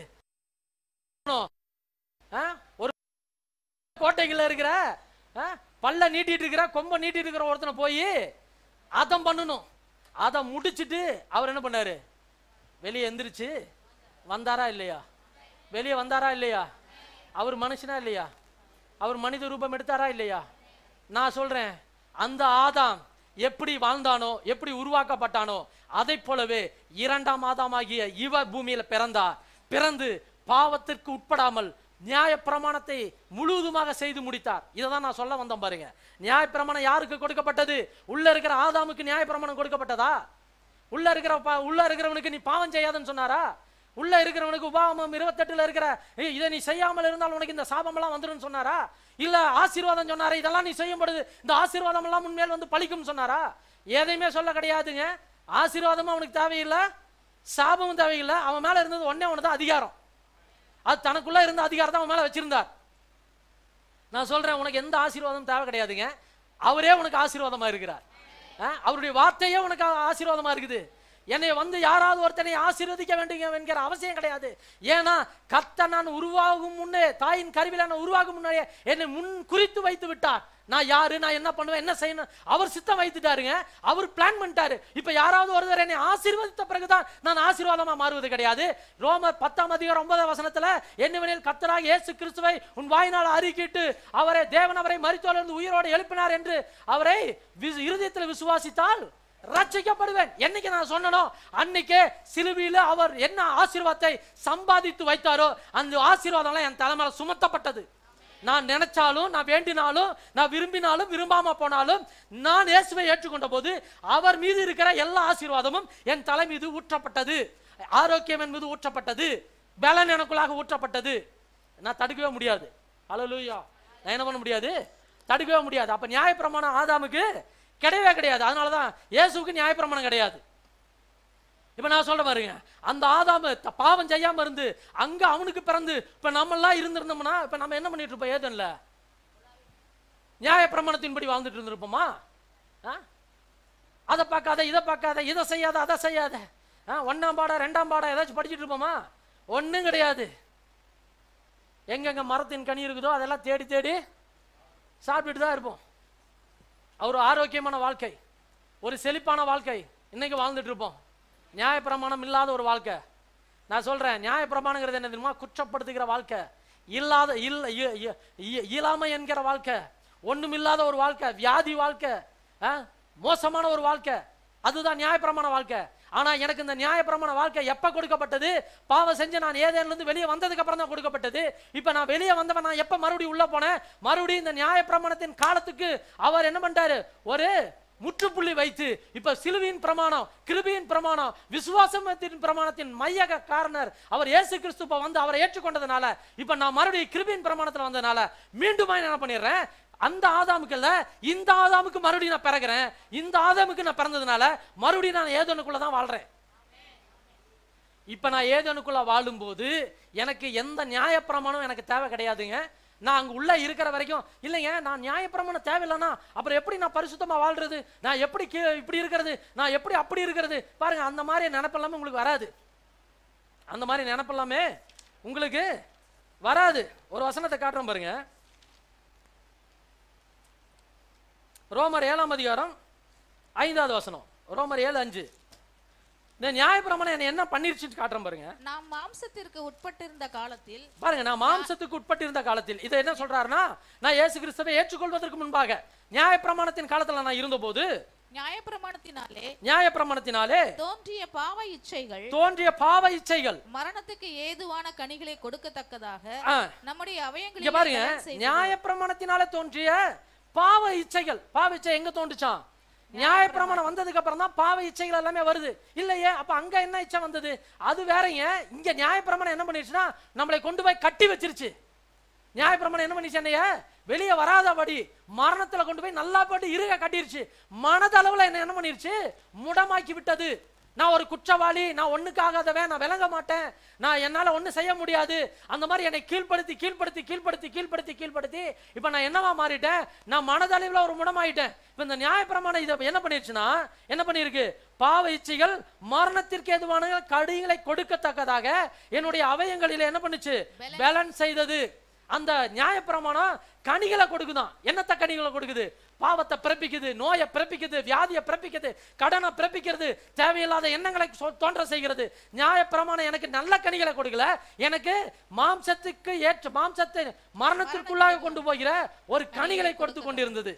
ஆ? ஒரு கோட்டைக்குள்ள இருக்கிற ஆ? பல்ல நீட்டிட்டு இருக்கிற கொம்ப நீட்டிட்டு இருக்கிற ஒருத்தனை போய் அதம் பண்ணணும் அதை முடிச்சிட்டு அவர் என்ன பண்ணாரு வெளியே எந்திரிச்சு வந்தாரா இல்லையா வெளியே வந்தாரா இல்லையா அவர் மனுஷனா இல்லையா அவர் மனித ரூபம் எடுத்தாரா இல்லையா நான் சொல்றேன் அந்த ஆதாம் எப்படி வாழ்ந்தானோ எப்படி உருவாக்கப்பட்டானோ அதை போலவே இரண்டாம் ஆதாமாகிய இவ பூமியில பிறந்தார் பிறந்து பாவத்திற்கு உட்படாமல் நியாயப்பிரமாணத்தை முழுவதுமாக செய்து முடித்தார் இதை தான் நான் சொல்ல வந்தேன் பாருங்க நியாயப்பிரமாணம் யாருக்கு கொடுக்கப்பட்டது உள்ள இருக்கிற ஆதாமுக்கு நியாயப்பிரமாணம் கொடுக்கப்பட்டதா உள்ள இருக்கிற பா- உள்ள இருக்கிறவனுக்கு நீ பாவம் செய்யாதன்னு சொன்னாரா உள்ள இருக்கிறவனுக்கு உபாகமம் இருபத்தெட்டுல இருக்கிற "ஏய், இதை நீ செய்யாமல் இருந்தால் உனக்கு இந்த சாபமெல்லாம் வந்துடும் சொன்னாரா இல்ல ஆசீர்வாதம் சொன்னாரா இதெல்லாம் நீ செய்யும் பொழுது இந்த ஆசீர்வாதம் எல்லாம் உன்மேல் வந்து பழிக்கும் சொன்னாரா எதையுமே சொல்ல கிடையாதுங்க ஆசீர்வாதமும் அவனுக்கு தேவையில்லை சாபமும் தேவையில்லை அவன் மேல இருந்தது ஒண்ணே ஒன்று தான் அதிகாரம் அது தனக்குள்ள இருந்த அதிகாரத்தை அவன் மேல வச்சிருந்தார் நான் சொல்றேன் உனக்கு எந்த ஆசீர்வாதமும் தேவை கிடையாதுங்க அவரே உனக்கு ஆசீர்வாதமா இருக்கிறார் ஆ? அவருடைய வார்த்தையே உனக்கு ஆ- ஆசீர்வாதமா இருக்குது என்னை வந்து யாராவது ஒருத்தனை ஆசீர்வதிக்க வேண்டும் என்கிற அவசியம் கிடையாது ஏன்னா கத்த நான் உருவாகும் முன்னே தாயின் கருவில நான் உருவாகும் முன்னே என்னை முன் குறித்து வைத்து விட்டார் நான் யாரு நான் என்ன பண்ணுவேன் என்ன செய்யணும் அவர் சித்தம் வைத்துட்டாருங்க அவர் பிளான் பண்ணிட்டாரு இப்ப யாராவது ஒருவர் என்னை ஆசீர்வதித்த பிறகுதான் நான் ஆசீர்வாதமா மாறுவது கிடையாது ரோமர் பத்தாம் அதிகாரம் ஒன்பதாம் வசனத்துல என்னவெனில் கத்தராக இயேசு கிறிஸ்துவை உன் வாயினால் அறிக்கிட்டு அவரை தேவன் அவரை மரித்தோலிருந்து உயிரோடு எழுப்பினார் என்று அவரை விசு- இருதயத்தில் விசுவாசித்தால் ரட்சிக்கப்படுவேன் என்னைக்கு நான் சொன்னனோ அன்னைக்கே சிலுவையில அவர் என்ன ஆசீர்வாதத்தை சம்பாதித்து வைத்தாரோ அந்த ஆசீர்வாதம்லாம் என் தலைமையில சுமத்தப்பட்டது நான் நினைச்சாலும் நான் வேண்டினாலும் நான் விரும்பினாலும் விரும்பாம போனாலும் நான் இயேசுவை ஏற்றுக்கொண்ட போது அவர் மீது இருக்கிற எல்லா ஆசீர்வாதமும் என் தலை மீது ஊற்றப்பட்டது ஆரோக்கியம் என்பது ஊற்றப்பட்டது பலன் எனக்குள்ளாக ஊற்றப்பட்டது நான் தடுக்கவே முடியாது அலலூயா நான் என்ன பண்ண முடியாது தடுக்கவே முடியாது அப்ப நியாயப்பிரமாணம் ஆதாமுக்கு கிடையவே கிடையாது அதனால தான் இயேசுவுக்கு நியாயப்பிரமாணம் கிடையாது இப்ப நான் சொல்ல பாருங்க அந்த ஆதாம த- பாவம் செய்யாம இருந்து அங்க அவனுக்கு பிறந்து இப்ப நம்ம எல்லாம் இருந்திருந்தோம்னா இப்ப நம்ம என்ன பண்ணிட்டு இருப்போம் ஏதன்ல நியாய பிரமாணத்தின்படி வாழ்ந்துட்டு இருந்திருப்போமா ஆ? அதை பார்க்காத இதை பார்க்காத இதை செய்யாத அதை செய்யாத ஆ, ஒண்ணாம் பாடம் ரெண்டாம் பாடம் ஏதாச்சும் படிச்சுட்டு இருப்போமா ஒண்ணும் கிடையாது எங்கெங்க மரத்தின் கனி இருக்குதோ அதெல்லாம் தேடி தேடி சாப்பிட்டுட்டு தான் இருப்போம் ஒரு ஆரோக்கியமான வாழ்க்கை ஒரு செழிப்பான வாழ்க்கை இன்னைக்கு வாழ்ந்துட்டு இருப்போம் நியாயப்பிரமாணம் இல்லாத ஒரு வாழ்க்கை நான் சொல்றேன் நியாயப்பிரமாணங்கிறது என்ன தெரியுமா குற்றப்படுத்துகிற வாழ்க்கை இல்லாத இல்ல இ- இ- இ- இயலாமை என்கிற வாழ்க்கை ஒண்ணுமில்லாத ஒரு வாழ்க்கை வியாதி வாழ்க்கை ஆ? மோசமான ஒரு வாழ்க்கை அதுதான் நியாயப்பிரமாண வாழ்க்கை ஆனா எனக்கு இந்த நியாயப்பிரமாண வாழ்க்கை எப்ப கொடுக்கப்பட்டது பாவம் செஞ்சு நான் ஏதேன்ல இருந்து வெளியே வந்ததுக்கு அப்புறம் தான் கொடுக்கப்பட்டது இப்ப நான் வெளியே வந்தவன் நான் எப்ப மறுபடியும் உள்ள போனேன் மறுபடியும் இந்த நியாயப்பிரமாணத்தின் காலத்துக்கு அவர் என்ன பண்ணிட்டாரு ஒரு முற்றுப்புள்ளி வைத்து இப்ப சிலுவையின் பிரமாணம் கிருபியின் பிரமாணம் விசுவாசத்தின் பிரமாணத்தின் மையக காரணர் அவர் இயேசு கிறிஸ்து இப்ப வந்து அவரை ஏற்றுக்கொண்டதுனால இப்ப நான் மறுபடியும் கிருபியின் பிரமாணத்துல வந்ததுனால மீண்டும் என்ன பண்ணிடுறேன் அந்த ஆதாமுக்கு இல்ல இந்த ஆதாமுக்கு மறுபடியும் நான் பிறகுறேன் இந்த ஆதாமுக்கு நான் பிறந்ததுனால மறுபடியும் நான் ஏதோனுக்குள்ள தான் வாழ்றேன் இப்ப நான் ஏதோனுக்குள்ள வாழும்போது எனக்கு எந்த நியாயப்பிரமாணம் எனக்கு தேவை கிடையாதுங்க நான் அங்க உள்ள இருக்கிற வரைக்கும் இல்லைங்க நான் நியாயப்பிரமாணம் தேவையில்லைன்னா அப்புறம் எப்படி நான் பரிசுத்தமா வாழ்றது நான் எப்படி கீ- இப்படி இருக்கிறது நான் எப்படி அப்படி இருக்கிறது பாருங்க அந்த மாதிரி நினைப்பெல்லாமே உங்களுக்கு வராது அந்த மாதிரி நினைப்பெல்லாமே உங்களுக்கு வராது ஒரு வசனத்தை காட்டுறோம் பாருங்க ரோமர் ஏழாம் அதிகாரம் ஐந்தாவது வசனம் ரோமர் ஏழு அஞ்சு இந்த நியாயப்பிரமாணம் என்ன என்ன பண்ணிருச்சுன்னு காட்டுறேன் பாருங்க நாம் மாம்சத்திற்கு உட்பட்டிருந்த காலத்தில் பாருங்க நான் மாம்சத்துக்கு உட்பட்டிருந்த காலத்தில் இதை என்ன சொல்றாருன்னா நான் இயேசு கிறிஸ்துவை ஏற்றுக்கொள்வதற்கு முன்பாக நியாயப்பிரமாணத்தின் காலத்துல நான் இருந்தபோது நியாயப்பிரமாணத்தினாலே நியாயப்பிரமாணத்தினாலே தோன்றிய பாவ இச்சைகள் தோன்றிய பாவ இச்சைகள் மரணத்துக்கு ஏதுவான கனிகளை கொடுக்கத்தக்கதாக ஆ, நம்முடைய இங்க அவயங்களில் பாருங்க பலன் செய்தது. நியாயப்பிரமாணத்தினால தோன்றிய பாவ இச்சைகள் பாவ இச்சை எங்க தோன்றுச்சான் நியாயப்பிரமாணம் வந்ததுக்கு அப்புறம் தான் பாவ இச்சைகள் எல்லாமே வருது இல்லையே அப்ப அங்க என்ன இச்சை வந்தது அது வேறங்க இங்க நியாயப்பிரமாணம் என்ன பண்ணிருச்சுன்னா நம்மளை கொண்டு போய் கட்டி வச்சிருச்சு நியாயப்பிரமாணம் என்ன பண்ணிச்சு என்னைய வெளியே வராதபடி மரணத்துல கொண்டு போய் நல்லா போட்டு இருக கட்டிருச்சு மனதளவுல என்ன என்ன பண்ணிருச்சு முடமாக்கி விட்டது நான் ஒரு குற்றவாளி நான் ஒண்ணுக்காகாதவன் நான் விளங்க மாட்டேன் நான் என்னால ஒண்ணு செய்ய முடியாது அந்த மாதிரி என்னை கீழ்ப்படுத்தி கீழ்ப்படுத்தி கீழ்ப்படுத்தி கீழ்ப்படுத்தி கீழ்ப்படுத்தி இப்ப நான் என்னவா மாறிட்டேன் நான் மனதளவுல ஒரு முடமாயிட்டேன் இப்ப இந்த நியாயப்பிரமாணம் இதை என்ன பண்ணிருச்சுன்னா என்ன பண்ணிருக்கு பாவ இச்சைகள் மரணத்திற்கு ஏதுவான கடிகளை கொடுக்கத்தக்கதாக என்னுடைய அவயங்களில என்ன பண்ணுச்சு பேலன்ஸ் செய்தது அந்த நியாயப்பிரமாணம் கனிகளை கொடுக்குதான் என்னத்த கனிகளை கொடுக்குது பாவத்தை பிறப்பிக்குது நோயை பிறப்பிக்குது வியாதியை பிறப்பிக்குது கடனை பிறப்பிக்கிறது தேவையில்லாத எண்ணங்களை சொ- தோன்ற செய்கிறது நியாயப்பிரமாணம் எனக்கு நல்ல கனிகளை கொடுக்கல எனக்கு மாம்சத்துக்கு ஏற்ற மாம்சத்தை மரணத்திற்குள்ளாக கொண்டு போகிற ஒரு கனிகளை கொடுத்து கொண்டிருந்தது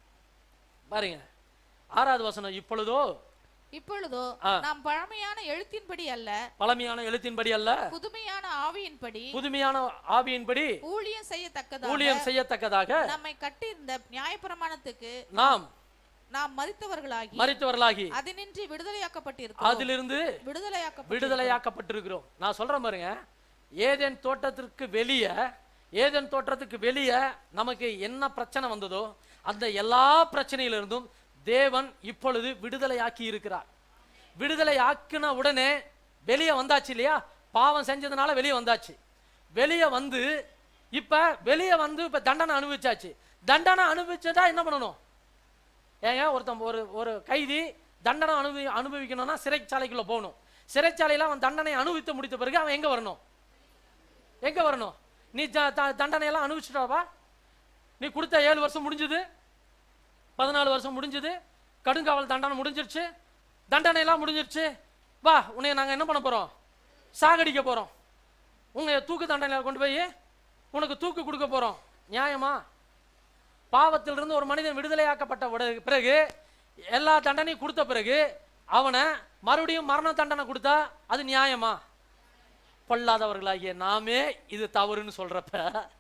பாருங்க ஆறாவது வசனம் இப்பொழுதோ இப்பொழுதோ ஆ. நாம் பழமையான எழுத்தின்படி அல்ல பழமையான எழுத்தின்படி அல்ல புதுமையான ஆவியின்படி புதுமையான ஆவியின்படி ஊழியம் செய்யத்தக்கதாக ஊழியம் செய்யத்தக்கதாக நம்மை கட்டியிருந்த நியாயப்பிரமாணத்துக்கு நாம் நாம் மறித்தவர்களாகி மறித்தவர்களாகி அதினின்றி விடுதலையாக்கப்பட்டிருக்கிறோம் அதிலிருந்து விடுதலையாக்கப்பட்டு விடுதலையாக்கப்பட்டிருக்கிறோம் நான் சொல்றேன் பாருங்க ஏதேன் தோட்டத்திற்கு வெளியே ஏதேன் தோட்டத்துக்கு வெளியே நமக்கு என்ன பிரச்சனை வந்ததோ அந்த எல்லா பிரச்சனையிலிருந்தும் தேவன் இப்பொழுது விடுதலையாக்கி இருக்கிறார் விடுதலை ஆக்கின உடனே வெளியே வந்தாச்சு இல்லையா பாவம் செஞ்சதுனால வெளியே வந்தாச்சு வெளியே வந்து இப்ப வெளியே வந்து இப்ப தண்டனை அனுபவிச்சாச்சு தண்டனை அனுபவிச்சதா என்ன பண்ணணும் ஏங்க ஒருத்தன் ஒரு ஒரு கைதி தண்டனை அனுபவி அனுபவிக்கணும்னா சிறைச்சாலைக்குள்ள போகணும் சிறைச்சாலையில் அவன் தண்டனை அனுபவித்து முடித்த பிறகு அவன் எங்க வரணும் எங்க வரணும் நீ த- த- தண்டனையெல்லாம் அனுபவிச்சுட்டாவா நீ கொடுத்த ஏழு வருஷம் முடிஞ்சுது பதினாலு வருஷம் முடிஞ்சுது கடுங்காவல் தண்டனை முடிஞ்சிருச்சு தண்டனை எல்லாம் முடிஞ்சிருச்சு வா உன்னை நாங்கள் என்ன பண்ண போகிறோம் சாகடிக்க போகிறோம் உன்னை தூக்கு தண்டனையில் கொண்டு போய் உனக்கு தூக்கு கொடுக்க போகிறோம் நியாயமா பாவத்திலிருந்து ஒரு மனிதன் விடுதலையாக்கப்பட்ட உட- பிறகு எல்லா தண்டனையும் கொடுத்த பிறகு அவனை மறுபடியும் மரண தண்டனை கொடுத்தா அது நியாயமா பொல்லாதவர்களாகிய நாமே இது தவறுன்னு சொல்றப்ப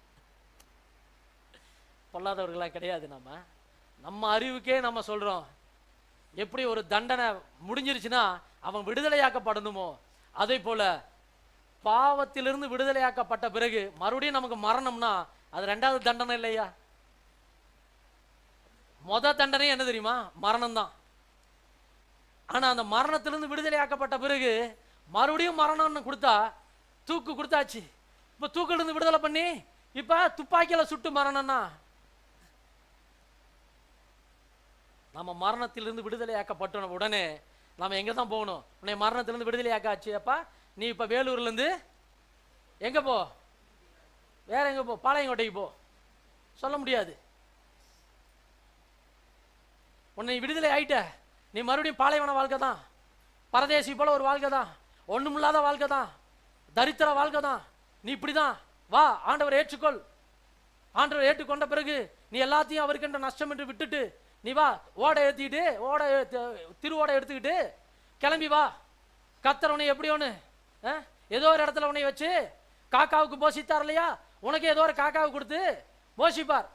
பொல்லாதவர்களா கிடையாது நம்ம நம்ம அறிவுக்கே நம்ம சொல்றோம் எப்படி ஒரு தண்டனை முடிஞ்சிருச்சுன்னா அவன் விடுதலையாக்கப்படணுமோ அதே போல பாவத்திலிருந்து விடுதலையாக்கப்பட்ட பிறகு மறுபடியும் நமக்கு மரணம்னா அது ரெண்டாவது தண்டனை இல்லையா முத தண்டனை என்ன தெரியுமா மரணம் தான் ஆனா அந்த மரணத்திலிருந்து விடுதலையாக்கப்பட்ட பிறகு மறுபடியும் மரணம்னு கொடுத்தா தூக்கு கொடுத்தாச்சு இப்ப தூக்குல இருந்து விடுதலை பண்ணி இப்ப துப்பாக்கியில சுட்டு மரணம்னா நம்ம மரணத்திலிருந்து விடுதலையாக்கப்பட்ட உடனே நாம எங்க தான் போகணும் உன்னை மரணத்திலிருந்து விடுதலையாக்காச்சு அப்பா நீ இப்ப வேலூர்ல இருந்து எங்க போ வேற எங்க போ பாளையங்கோட்டைக்கு போ சொல்ல முடியாது உன்னை விடுதலை ஆயிட்ட நீ மறுபடியும் பாலைவன வாழ்க்கை தான் பரதேசி போல ஒரு வாழ்க்கை தான் ஒண்ணுமில்லாத வாழ்க்கை தான் தரித்திர வாழ்க்கை தான் நீ இப்படிதான் வா ஆண்டவர் ஏற்றுக்கொள் ஆண்டவர் ஏற்றுக்கொண்ட பிறகு நீ எல்லாத்தையும் அவருக்கென்ற நஷ்டம் என்று விட்டுட்டு நீ வா ஓடை ஏத்திக்கிட்டு ஓடை ஏத்து- திருவோடை எடுத்துக்கிட்டு கிளம்பி வா கத்தர் உன்னை எப்படி ஒன்று ஏதோ ஒரு இடத்துல உன்னை வச்சு காக்காவுக்கு போஷித்தார் இல்லையா உனக்கு ஏதோ ஒரு காக்காவுக்கு கொடுத்து போஷிப்பார்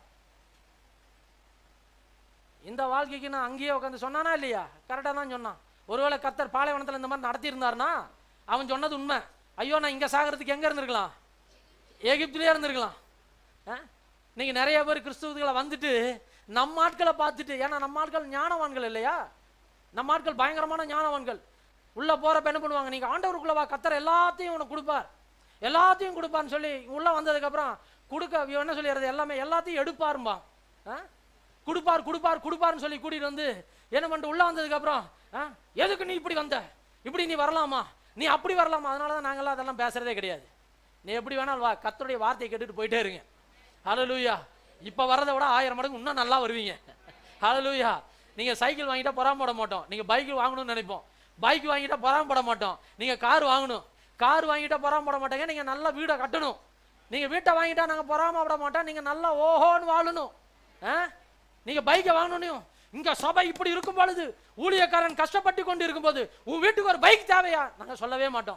இந்த வாழ்க்கைக்கு நான் அங்கேயே உட்காந்து சொன்னானா இல்லையா கரெக்டாக தான் சொன்னான் ஒருவேளை கத்தர் பாலைவனத்தில் இந்த மாதிரி நடத்தியிருந்தாருன்னா அவன் சொன்னது உண்மை ஐயோ நான் இங்கே சாகிறதுக்கு எங்கே இருந்திருக்கலாம் எகிப்திலே இருந்திருக்கலாம் ஆ? நீங்க நிறைய பேர் கிறிஸ்துவர்களை வந்துட்டு நம்ம ஆட்களை பார்த்துட்டு ஏன்னா நம்ம ஆட்கள் ஞானவான்கள் இல்லையா நம்ம ஆட்கள் பயங்கரமான ஞானவான்கள் உள்ள போறப்ப என்ன பண்ணுவாங்க நீங்க ஆண்டவருக்குள்ள வா கத்தர் எல்லாத்தையும் உனக்கு கொடுப்பார் எல்லாத்தையும் கொடுப்பார்னு சொல்லி உள்ள வந்ததுக்கு அப்புறம் கொடுக்க இவன் என்ன சொல்லிடுறது எல்லாமே எல்லாத்தையும் எடுப்பாரும்பா ஆ? கொடுப்பார் கொடுப்பார் கொடுப்பார்னு சொல்லி கூட்டிட்டு வந்து என்ன பண்ணிட்டு உள்ள வந்ததுக்கு அப்புறம் ஆ? எதுக்கு நீ இப்படி வந்த இப்படி நீ வரலாமா நீ அப்படி வரலாமா அதனால தான் நாங்களாம் அதெல்லாம் பேசுறதே கிடையாது நீ எப்படி வேணாலும் வா கத்தருடைய வார்த்தையை கேட்டுட்டு போயிட்டே இருங்க ஹalleluya இப்போ வரதை விட ஆயிரம் மடங்கு இன்னும் நல்லா வருவீங்க ஹalleluya நீங்க சைக்கிள் வாங்கிட்டா பொறாமப்பட மாட்டோம் நீங்க பைக் வாங்கணும்னு நினைப்போம் பைக் வாங்கிட்டா பொறாமப்பட மாட்டோம் நீங்க கார் வாங்கணும் கார் வாங்கிட்டா பொறாமப்பட மாட்டேங்க நீங்க நல்ல வீடை கட்டணும் நீங்க வீட்டை வாங்கிட்டா நாங்க பொறாமப்பட மாட்டோம் நீங்க நல்லா ஓஹோன்னு வாழணும் ஆ? நீங்க பைக்கை வாங்கணும் இங்க சபை இப்படி இருக்கும் பொழுது ஊழியக்காரன் கஷ்டப்பட்டு கொண்டு இருக்கும்போது உன் வீட்டுக்கு ஒரு பைக் தேவையா நாங்க சொல்லவே மாட்டோம்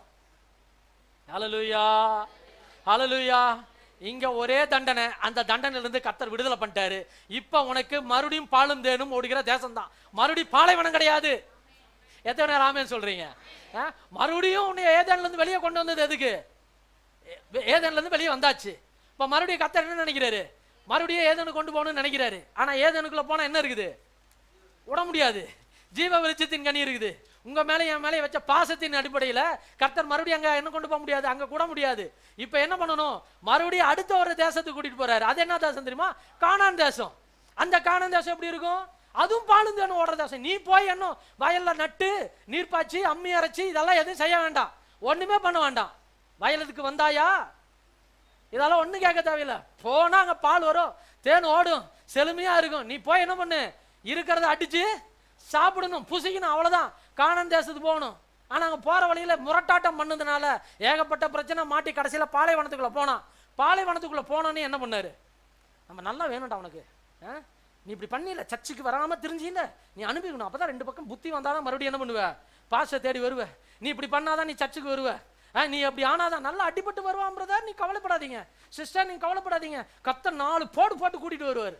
ஹalleluya ஹalleluya இங்க ஒரே தண்டனை அந்த தண்டனையிலிருந்து கர்த்தர் விடுதலை பண்ணிட்டாரு இப்போ உனக்கு மறுபடியும் பாலும் தேனும் ஓடுகிற தேசம்தான் மறுபடியும் பாலைவனம் கிடையாது எத்தனை நேரம் ஆமேன்னு சொல்றீங்க ஆ? மறுபடியும் உன்னை ஏதேன்ல இருந்து வெளியே கொண்டு வந்தது எதுக்கு ஏ- ஏதேன்ல இருந்து வெளியே வந்தாச்சு இப்போ மறுபடியும் கர்த்தர் என்ன நினைக்கிறாரு மறுபடியும் ஏதேனு கொண்டு போகணும்னு நினைக்கிறாரு ஆனா ஏதேனுக்குள்ள போனா என்ன இருக்குது விட முடியாது ஜீவ வெளிச்சத்தின் கனி இருக்குது உங்க மேல என் மேலே வச்ச பாசத்தின் அடிப்படையில கர்த்தர் மறுபடியும் அங்க என்ன கொண்டு போக முடியாது அங்க கூட முடியாது இப்போ என்ன பண்ணணும் மறுபடியும் அடுத்த ஒரு தேசத்துக்கு கூட்டிட்டு போறாரு அது என்ன தேசம் தெரியுமா கானான் தேசம் அந்த கானான் தேசம் எப்படி இருக்கும் அதுவும் பாலும் தேனும் ஓடுற தேசம் நீ போய் என்ன வயல்ல நட்டு நீர் பாய்ச்சி அம்மி அரைச்சி இதெல்லாம் எதுவும் செய்ய வேண்டாம் ஒண்ணுமே பண்ண வேண்டாம் வயலுக்கு வந்தாயா இதெல்லாம் ஒண்ணும் கேட்க தேவையில்ல போனா அங்க பால் வரும் தேன் ஓடும் செழுமையா இருக்கும் நீ போய் என்ன பண்ணு இருக்கிறத அடிச்சு சாப்பிடணும் புசிக்கணும் அவ்வளவுதான் காணன் தேசத்துக்கு போகணும் ஆனா அங்க போற வழியில முரட்டாட்டம் பண்ணதுனால ஏகப்பட்ட பிரச்சனை மாட்டி கடைசியில பாலைவனத்துக்குள்ள போனான் பாலைவனத்துக்குள்ள போனோன்னு என்ன பண்ணாரு நம்ம நல்லா வேணும்டா உனக்கு ஆ? நீ இப்படி பண்ணில சர்ச்சுக்கு வராம தெரிஞ்சில நீ அனுப்பிக்கணும் அப்பதான் ரெண்டு பக்கம் புத்தி வந்தாதான் மறுபடியும் என்ன பண்ணுவ பாஸ்டர் தேடி வருவ நீ இப்படி பண்ணாதான் நீ சர்ச்சுக்கு வருவ ஆ, நீ அப்படி ஆனாதான் நல்லா அடிபட்டு வருவான் பிரதர் நீ கவலைப்படாதீங்க சிஸ்டர் நீங்க கவலைப்படாதீங்க கத்த நாலு போடு போட்டு கூட்டிட்டு வருவார்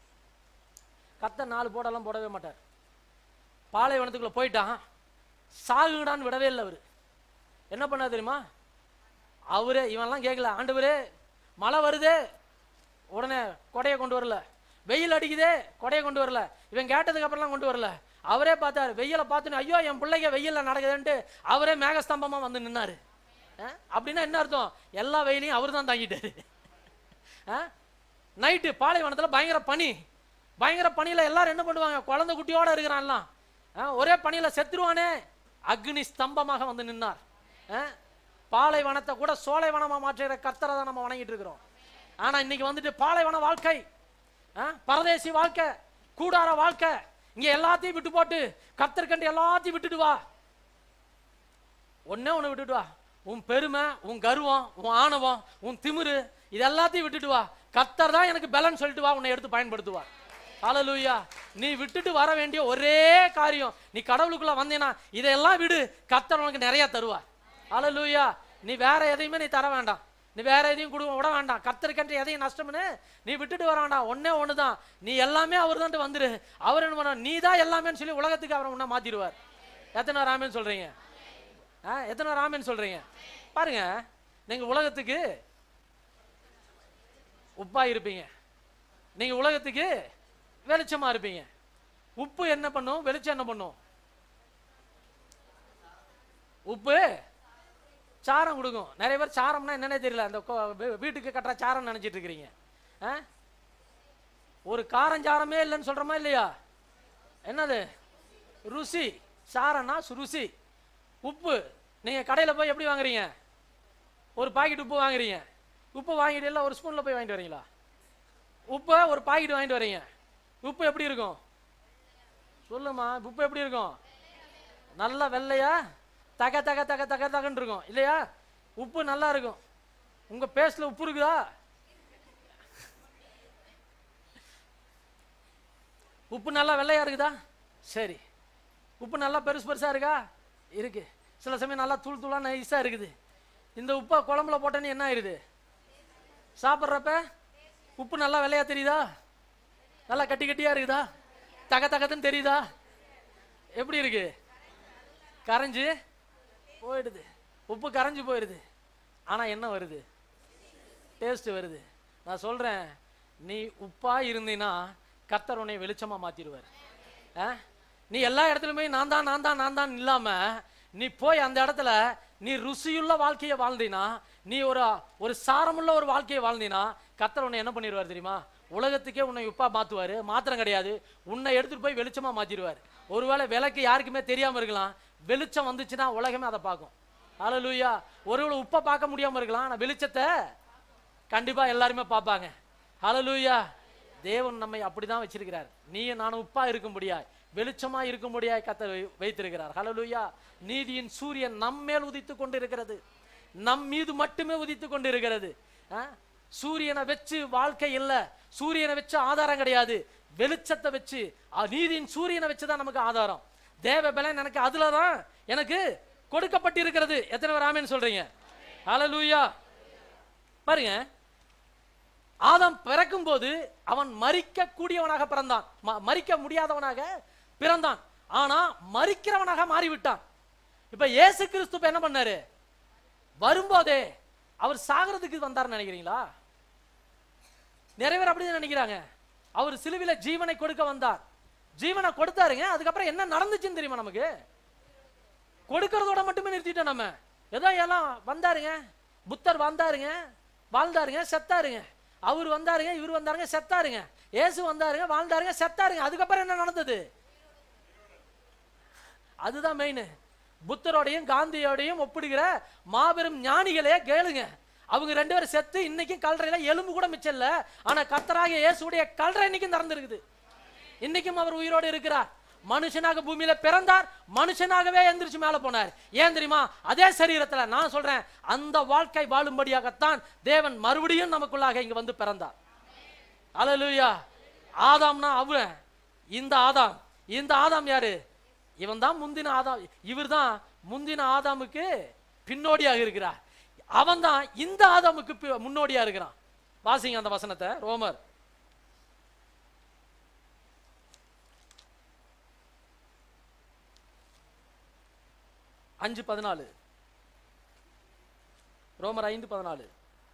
கத்த நாலு போடெல்லாம் போடவே மாட்டார் பாலைவனத்துக்குள்ள போயிட்டான் சாகுடான்னு விடவே இல்லை அவரு என்ன பண்ணார் தெரியுமா அவரே இவன்லாம் கேட்கல ஆண்டவரே மழை வருதே உடனே கொடையை கொண்டு வரல வெயில் அடிக்குதே கொடையை கொண்டு வரல இவன் கேட்டதுக்கு அப்புறம்லாம் கொண்டு வரல அவரே பார்த்தாரு வெயிலை பார்த்துன்னு ஐயோ என் பிள்ளைங்க வெயில்ல நடக்குதுன்ட்டு அவரே மேகஸ்தம்பமா வந்து நின்னாரு அஹ், அப்படின்னா என்ன அர்த்தம் எல்லா வெயிலையும் அவர் தான் தாங்கிட்டாரு நைட்டு பாலைவனத்துல பயங்கர பனி பயங்கர பனியில எல்லாரும் என்ன பண்ணுவாங்க குழந்தை குட்டியோட இருக்கிறான்லாம் ஆ, ஒரே பணியில செத்துருவானே அக்னி ஸ்தம்பமாக வந்து நின்னார் ஆ, பாலைவனத்தை கூட சோலைவனமா மாற்றுகிற கர்த்தரை தான் நம்ம வணங்கிட்டு இருக்கிறோம் ஆனா இன்னைக்கு வந்துட்டு பாலைவன வாழ்க்கை ஆ, பரதேசி வாழ்க்கை கூடார வாழ்க்கை இங்க எல்லாத்தையும் விட்டு போட்டு கர்த்தர்கண்டு எல்லாத்தையும் விட்டுட்டு வா ஒண்ணே ஒன்று விட்டுட்டு வா உன் பெருமை உன் கர்வம் உன் ஆணவம் உன் திமிரு இது எல்லாத்தையும் விட்டுட்டு வா கர்த்தர் தான் எனக்கு பலன் சொல்லிட்டு வா உன்னை எடுத்து பயன்படுத்துவார் ஹalleluya நீ விட்டுட்டு வர வேண்டிய ஒரே காரியம் நீ கடவுளுக்குள்ள வந்தீனா இதெல்லாம் விடு கர்த்தர் உனக்கு நிறைய தருவார் ஹalleluya நீ வேற எதையுமே நீ தர வேண்டாம் நீ வேற எதையும் கொடுக்க விட வேண்டாம் கர்த்தருக்கன்று எதையும் நஷ்டம்னு நீ விட்டுட்டு வர வேண்டாம் ஒண்ணே ஒன்று தான் நீ எல்லாமே அவர் தான் வந்துரு அவர் என்ன பண்ண நீ தான் எல்லாமேன்னு சொல்லி உலகத்துக்கு அவரை உன்னை மாத்திடுவார் எத்தனை ராமேன்னு சொல்றீங்க ஆ எத்தனை ராமன் சொல்றீங்க பாருங்க நீங்க உலகத்துக்கு உப்பா இருப்பீங்க நீங்க உலகத்துக்கு வெளிச்சமா இருப்பீங்க உப்பு என்ன பண்ணும் வெளிச்சம் என்ன பண்ணும் உப்பு சாரம் கொடுக்கும் நிறைய பேர் சாரம்னா என்னன்னே தெரியல அந்த கொ- வீ- வீட்டுக்கு கட்டுற சாரம் நினைச்சிட்டு இருக்கிறீங்க ஆ? ஒரு காரஞ்சாரமே இல்லைன்னு சொல்றோமா இல்லையா என்னது ருசி சாரம்னா சு- ருசி உப்பு நீங்க கடையில போய் எப்படி வாங்குறீங்க ஒரு பாக்கெட் உப்பு வாங்குறீங்க உப்பு வாங்கிட்டு இல்லை ஒரு ஸ்பூன்ல போய் வாங்கிட்டு வரீங்களா உப்பை ஒரு பாக்கெட் வாங்கிட்டு வரீங்க உப்பு எப்படி இருக்கும் சொல்லுமா உப்பு எப்படி இருக்கும் நல்லா வெள்ளையா தக தக தக தக தகன்னு இருக்கும் இல்லையா உப்பு நல்லா இருக்கும் உங்க பேஸ்ட்ல உப்பு இருக்குதா உப்பு நல்லா வெள்ளையா இருக்குதா சரி உப்பு நல்லா பெருசு பெருசா இருக்கா இருக்கு சில சமயம் நல்லா தூள் தூளா நைஸா இருக்குது இந்த உப்பை குழம்புல போட்டேன்னு என்ன ஆயிருது சாப்பிட்றப்ப உப்பு நல்லா வெள்ளையா தெரியுதா நல்லா கட்டி கட்டியா இருக்குதா தக தகத்துன்னு தெரியுதா எப்படி இருக்கு கரைஞ்சு போயிடுது உப்பு கரைஞ்சு போயிடுது ஆனா என்ன வருது டேஸ்ட் வருது நான் சொல்றேன் நீ உப்பா இருந்தீன்னா கர்த்தர் உன்னை வெளிச்சமா மாத்திடுவார் ஆ? நீ எல்லா இடத்துலயுமே நான் தான் நான் தான் நான் தான் இல்லாம நீ போய் அந்த இடத்துல நீ ருசியுள்ள வாழ்க்கையை வாழ்ந்தீனா நீ ஒரு ஒரு சாரமுள்ள ஒரு வாழ்க்கையை வாழ்ந்தீனா கர்த்தர் உன்னை என்ன பண்ணிடுவார் தெரியுமா உலகத்துக்கே உன்னை உப்பா மாத்துவாரு மாத்திரம் கிடையாது உன்னை எடுத்துட்டு போய் வெளிச்சமா மாத்திடுவார் ஒருவேளை விளக்கு யாருக்குமே தெரியாம இருக்கலாம் வெளிச்சம் வந்துச்சுன்னா உலகமே அதை பார்க்கும் ஹalleluya ஒருவேளை உப்பை பார்க்க முடியாம இருக்கலாம் ஆனா வெளிச்சத்தை கண்டிப்பா எல்லாருமே பார்ப்பாங்க ஹalleluya தேவன் நம்மை அப்படிதான் வச்சிருக்கிறார் நீயும் நானும் உப்பா இருக்கும்படியாய் வெளிச்சமா இருக்கும்படியாய் கத்தர் வை- வைத்திருக்கிறார் ஹalleluya நீதியின் சூரியன் நம் மேல் உதித்து கொண்டு இருக்கிறது நம் மீது மட்டுமே உதித்து கொண்டு இருக்கிறது ஆ? சூரியனை வச்சு வாழ்க்கை இல்ல சூரியனை வச்சு ஆதாரம் கிடையாது வெளிச்சத்தை வச்சு அ, நீதியின் சூரியனை வச்சு தான் நமக்கு ஆதாரம் தேவ பலன் எனக்கு அதுல தான் எனக்கு கொடுக்கப்பட்டிருக்கிறது எத்தனை பேர் ஆமென் சொல்றீங்க ஹalleluya பாருங்க ஆதாம் பிறக்கும் போது அவன் மரிக்க கூடியவனாக பிறந்தான் ம- மரிக்க முடியாதவனாக பிறந்தான் ஆனா மரிக்கிறவனாக மாறிவிட்டான் இப்ப இயேசு கிறிஸ்து இப்ப என்ன பண்ணாரு வரும்போதே அவர் சாகிறதுக்கு வந்தாருன்னு நினைக்கிறீங்களா நிறைய பேர் அப்படிதான் நினைக்கிறாங்க அவர் சிலுவில ஜீவனை கொடுக்க வந்தார் ஜீவனை கொடுத்தாருங்க அதுக்கப்புறம் என்ன நடந்துச்சுன்னு தெரியுமா நமக்கு கொடுக்கறதோட மட்டுமே நிறுத்திட்டோம் நம்ம ஏதோ எல்லாம் வந்தாருங்க புத்தர் வந்தாருங்க வாழ்ந்தாருங்க செத்தாருங்க அவர் வந்தாருங்க இவர் வந்தாருங்க செத்தாருங்க இயேசு வந்தாருங்க வாழ்ந்தாருங்க செத்தாருங்க அதுக்கப்புறம் என்ன நடந்தது அதுதான் மெயின் புத்தரோடையும் காந்தியோடையும் ஒப்பிடுகிற மாபெரும் ஞானிகளே கேளுங்க அவங்க ரெண்டு பேரும் செத்து இன்னைக்கும் கல்றையில எலும்பு கூட மிச்சம் இல்ல ஆனா கத்தராகிய இயேசுடைய கல்றை இன்னைக்கும் திறந்திருக்குது இன்னைக்கும் அவர் உயிரோடு இருக்கிறார் மனுஷனாக பூமியில பிறந்தார் மனுஷனாகவே எந்திரிச்சு மேல போனார் ஏன் தெரியுமா அதே சரீரத்துல நான் சொல்றேன் அந்த வாழ்க்கை வாழும்படியாகத்தான் தேவன் மறுபடியும் நமக்குள்ளாக இங்க வந்து பிறந்தார் அல்லேலூயா ஆதாம்னா அவன் இந்த ஆதாம் இந்த ஆதாம் யாரு இவன் தான் முந்தின ஆதாம் இவர் தான் முந்தின ஆதாமுக்கு பின்னோடியாக இருக்கிறார் அவன் தான் இந்த ஆதாமுக்கு பி- முன்னோடியா இருக்கிறான் வாசிங்க அந்த வசனத்தை ரோமர் அஞ்சு பதினாலு ரோமர் ஐந்து பதினாலு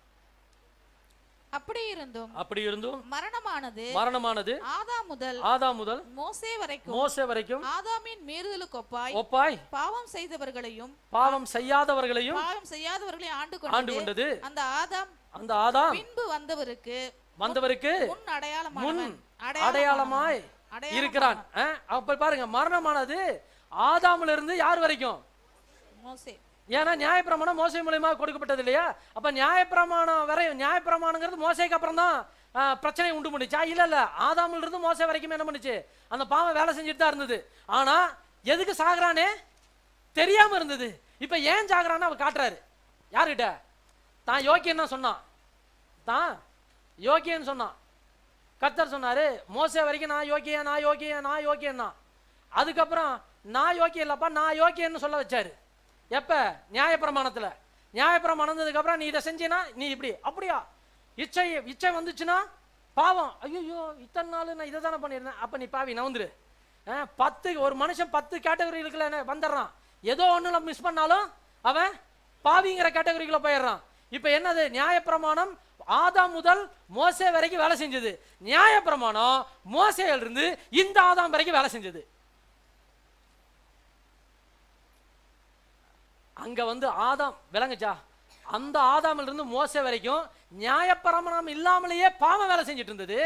அப்படி இருந்தும் அப்படி இருந்தும் மரணமானது மரணமானது ஆதாம் முதல் ஆதாம் முதல் மோசே வரைக்கும் மோசே வரைக்கும் ஆதாமின் மீறுதலுக்கு ஒப்பாய் ஒப்பாய் பாவம் செய்தவர்களையும் பாவம் செய்யாதவர்களையும் பாவம் செய்யாதவர்களையும் ஆண்டு ஆண்டு கொண்டது கொண்டது அந்த ஆதாம் அந்த ஆதாம் பின்பு வந்தவருக்கு வந்தவருக்கு முன் அடையாளமானவன் முன் அடையாளமாய் அடையாளம் இருக்கிறான் ஆ, அப்ப பாருங்க மரணமானது ஆதாமிலிருந்து இருந்து யார் வரைக்கும் மோசே ஏன்னா நியாயப்பிரமாணம் மோசை மூலியமா கொடுக்கப்பட்டது இல்லையா அப்ப நியாயப்பிரமாணம் வரை நியாயப்பிரமாணங்கிறது மோசைக்கு அப்புறம் தான் ஆ, பிரச்சனை உண்டு பண்ணுச்சா இல்ல இல்ல ஆதாமில் இருந்து மோசை வரைக்கும் என்ன பண்ணுச்சு அந்த பாவம் வேலை செஞ்சுட்டு தான் இருந்தது ஆனா எதுக்கு சாகுறானே தெரியாம இருந்தது இப்ப ஏன் சாகுறான்னு அவர் காட்டுறாரு யாருகிட்ட தான் யோக்கியன்னு தான் சொன்னான் தான் யோக்கியன்னு சொன்னான் கர்த்தர் சொன்னாரு மோசே வரைக்கும் நான் யோக்கிய நான் யோக்கிய நான் யோக்கியன்னா அதுக்கப்புறம் நான் யோக்கியம் இல்லப்பா நான் யோக்கியன்னு சொல்ல வச்சாரு எப்ப நியாயப்பிரமாணத்துல நியாயப்பிரமாணம் வந்ததுக்கு அப்புறம் நீ இதை செஞ்சீனா நீ இப்படி அப்படியா இச்சை இச்சை வந்துச்சுன்னா பாவம் ஐயோ இத்தனை நாள் நான் இதை தானே பண்ணியிருந்தேன் அப்ப நீ பாவி நவுந்துரு அஹ், பத்து ஒரு மனுஷன் பத்து கேட்டகரிகளுக்குள்ள வந்துடுறான் ஏதோ ஒண்ணுல மிஸ் பண்ணாலும் அவன் பாவிங்கிற கேட்டகரிக்குள்ள போயிடுறான் இப்போ என்னது நியாயப்பிரமாணம் ஆதாம் முதல் மோசே வரைக்கும் வேலை செஞ்சது நியாயப்பிரமாணம் மோசேல இருந்து இந்த ஆதாம் வரைக்கும் வேலை செஞ்சது அங்க வந்து ஆதாம் விளங்குச்சா அந்த ஆதாமில் இருந்து மோசே வரைக்கும் நியாயப்பிரமாணம் இல்லாமலேயே பாவம் வேலை செஞ்சுட்டு இருந்தது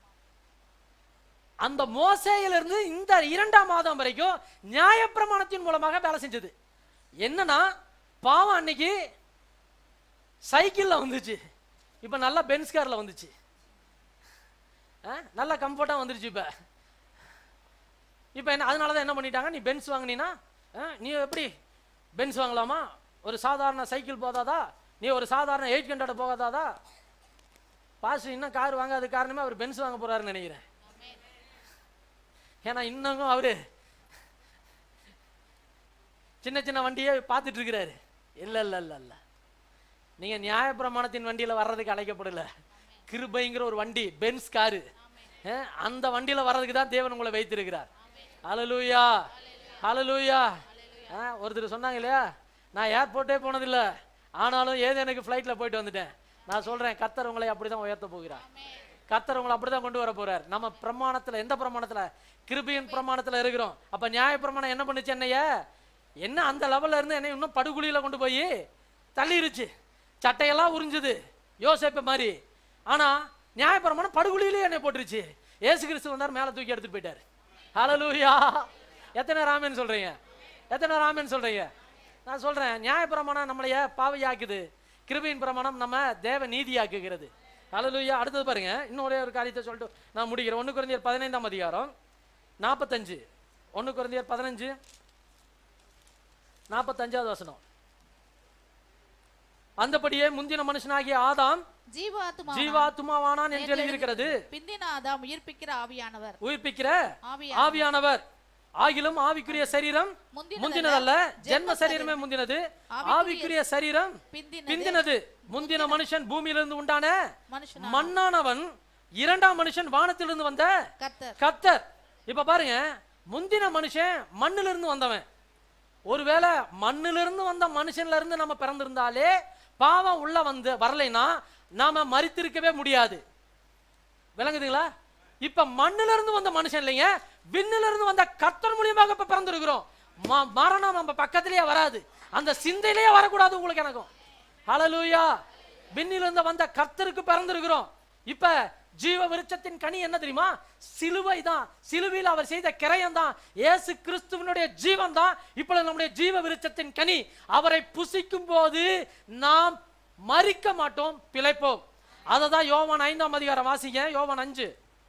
அந்த மோசேயிலிருந்து இந்த இரண்டாம் மாதம் வரைக்கும் நியாயப்பிரமாணத்தின் மூலமாக வேலை செஞ்சது என்னன்னா பாவம் அன்னைக்கு சைக்கிள்ல வந்துச்சு இப்போ நல்லா பென்ஸ் கார்ல வந்துச்சு ஆ, நல்ல கம்ஃபர்ட்டாக வந்துருச்சு இப்போ இப்போ என்ன அதனால தான் என்ன பண்ணிட்டாங்க நீ பென்ஸ் வாங்கினீன்னா ஆ, நீ எப்படி பென்ஸ் வாங்கலாமா ஒரு சாதாரண சைக்கிள் போதாதா நீ ஒரு சாதாரண எயிட் ஹண்ட்ரட் போகாதாதா பாஸ் இன்னும் கார் வாங்காத காரணமே அவர் பென்ஸ் வாங்க போறாருன்னு நினைக்கிறேன் ஏன்னா இன்னமும் அவரு சின்ன சின்ன வண்டியே பார்த்துட்டு இருக்கிறாரு இல்ல இல்ல இல்ல இல்ல நீங்க நியாயப்பிரமாணத்தின் வண்டியில வர்றதுக்கு அழைக்கப்படல கிருபைங்கிற ஒரு வண்டி பென்ஸ் காரு அஹ், அந்த வண்டியில வர்றதுக்கு தான் தேவன் உங்களை வைத்திருக்கிறார் ஹalleluya ஹalleluya அஹ், ஒருத்தர் சொன்னாங்க இல்லையா நான் ஏர்போர்ட்டே போனதில்ல ஆனாலும் ஏதோ எனக்கு ஃப்ளைட்ல போயிட்டு வந்துட்டேன் நான் சொல்றேன் கத்தர் உங்களை அப்படிதான் உயர்த்த போகிறார் கத்தர் உங்களை அப்படிதான் கொண்டு வர போறார் நம்ம பிரமாணத்துல எந்த பிரமாணத்துல கிருபையின் பிரமாணத்துல இருக்கிறோம் அப்ப நியாய பிரமாணம் என்ன பண்ணுச்சு என்னைய என்ன அந்த லெவல்ல இருந்து என்னை இன்னும் படுகுழியில கொண்டு போய் தள்ளிருச்சு சட்டையெல்லாம் உறிஞ்சுது யோசேப்பு மாதிரி ஆனா நியாயப்பிரமாணம் படுகுழியிலே என்னை போட்டுருச்சு ஏசு கிறிஸ்து வந்தார் மேல தூக்கி எடுத்துட்டு போயிட்டார் ஹalleluya எத்தனை ராமன் சொல்றீங்க எத்தனை ராமன் சொல்றீங்க நான் சொல்றேன் நியாயப்பிரமாணம் நம்மளைய பாவையாக்குது கிருபையின் பிரமாணம் நம்ம தேவ நீதியாக்குகிறது ஹalleluya அடுத்தது பாருங்க இன்னும் ஒரே ஒரு காரியத்தை சொல்லிட்டு நான் முடிக்கிறேன் ஒன்று குறைந்தர் பதினைந்தாம் அதிகாரம் நாற்பத்தஞ்சு ஒன்று குறைந்தர் பதினஞ்சு நாற்பத்தஞ்சாவது வசனம் அந்தபடியே முந்தின மனுஷனாகிய ஆதாம் ஜீவாத்மா ஜீவாத்துமாவானான் என்று எழுதியிருக்கிறது பிந்தின ஆதாம் உயிர்ப்பிக்கிற ஆவியானவர் உயிர்ப்பிக்கிற ஆவியா ஆவியானவர் ஆகிலும் ஆவிக்குரிய சரீரம் முந்தினதல்ல, முந்தினதல்ல ஜென்ம சரீரமே முந்தினது ஆவிக்குரிய சரீரம் பிந்தின பிந்தினது முந்தின மனுஷன் பூமியிலிருந்து உண்டான மனுஷனா மண்ணானவன் இரண்டாம் மனுஷன் வானத்திலிருந்து வந்த கர்த்தர் கத்தர் இப்ப பாருங்க முந்தின மனுஷன் மண்ணுல இருந்து வந்தவன் ஒருவேளை மண்ணுல இருந்து வந்த மனுஷன்ல இருந்து நம்ம பிறந்திருந்தாலே பாவம் உள்ள வந்து வரலைன்னா நாம மறித்திருக்கவே முடியாது விளங்குதுங்களா இப்ப மண்ணுல இருந்து வந்த மனுஷன் இல்லைங்க விண்ணுல இருந்து வந்த கர்த்தர் மூலியமாக இப்ப பிறந்திருக்கிறோம் ம- மரணம் நம்ம பக்கத்திலேயே வராது அந்த சிந்தையிலேயே வரக்கூடாது உங்களுக்கு எனக்கும் ஹalleluya விண்ணிலிருந்து வந்த கர்த்தருக்கு பிறந்திருக்கிறோம் இப்ப ஜீவ விருட்சத்தின் கனி என்ன தெரியுமா சிலுவை தான் சிலுவையில் அவர் செய்த கிரயம் தான் இயேசு கிறிஸ்துவனுடைய ஜீவன் தான் இப்பொழுது நம்முடைய ஜீவ விருட்சத்தின் கனி அவரை புசிக்கும் போது நாம் மறிக்க மாட்டோம் பிழைப்போம் அதை தான் யோவான் ஐந்தாம் அதிகாரம் வாசிங்க யோவான் அஞ்சு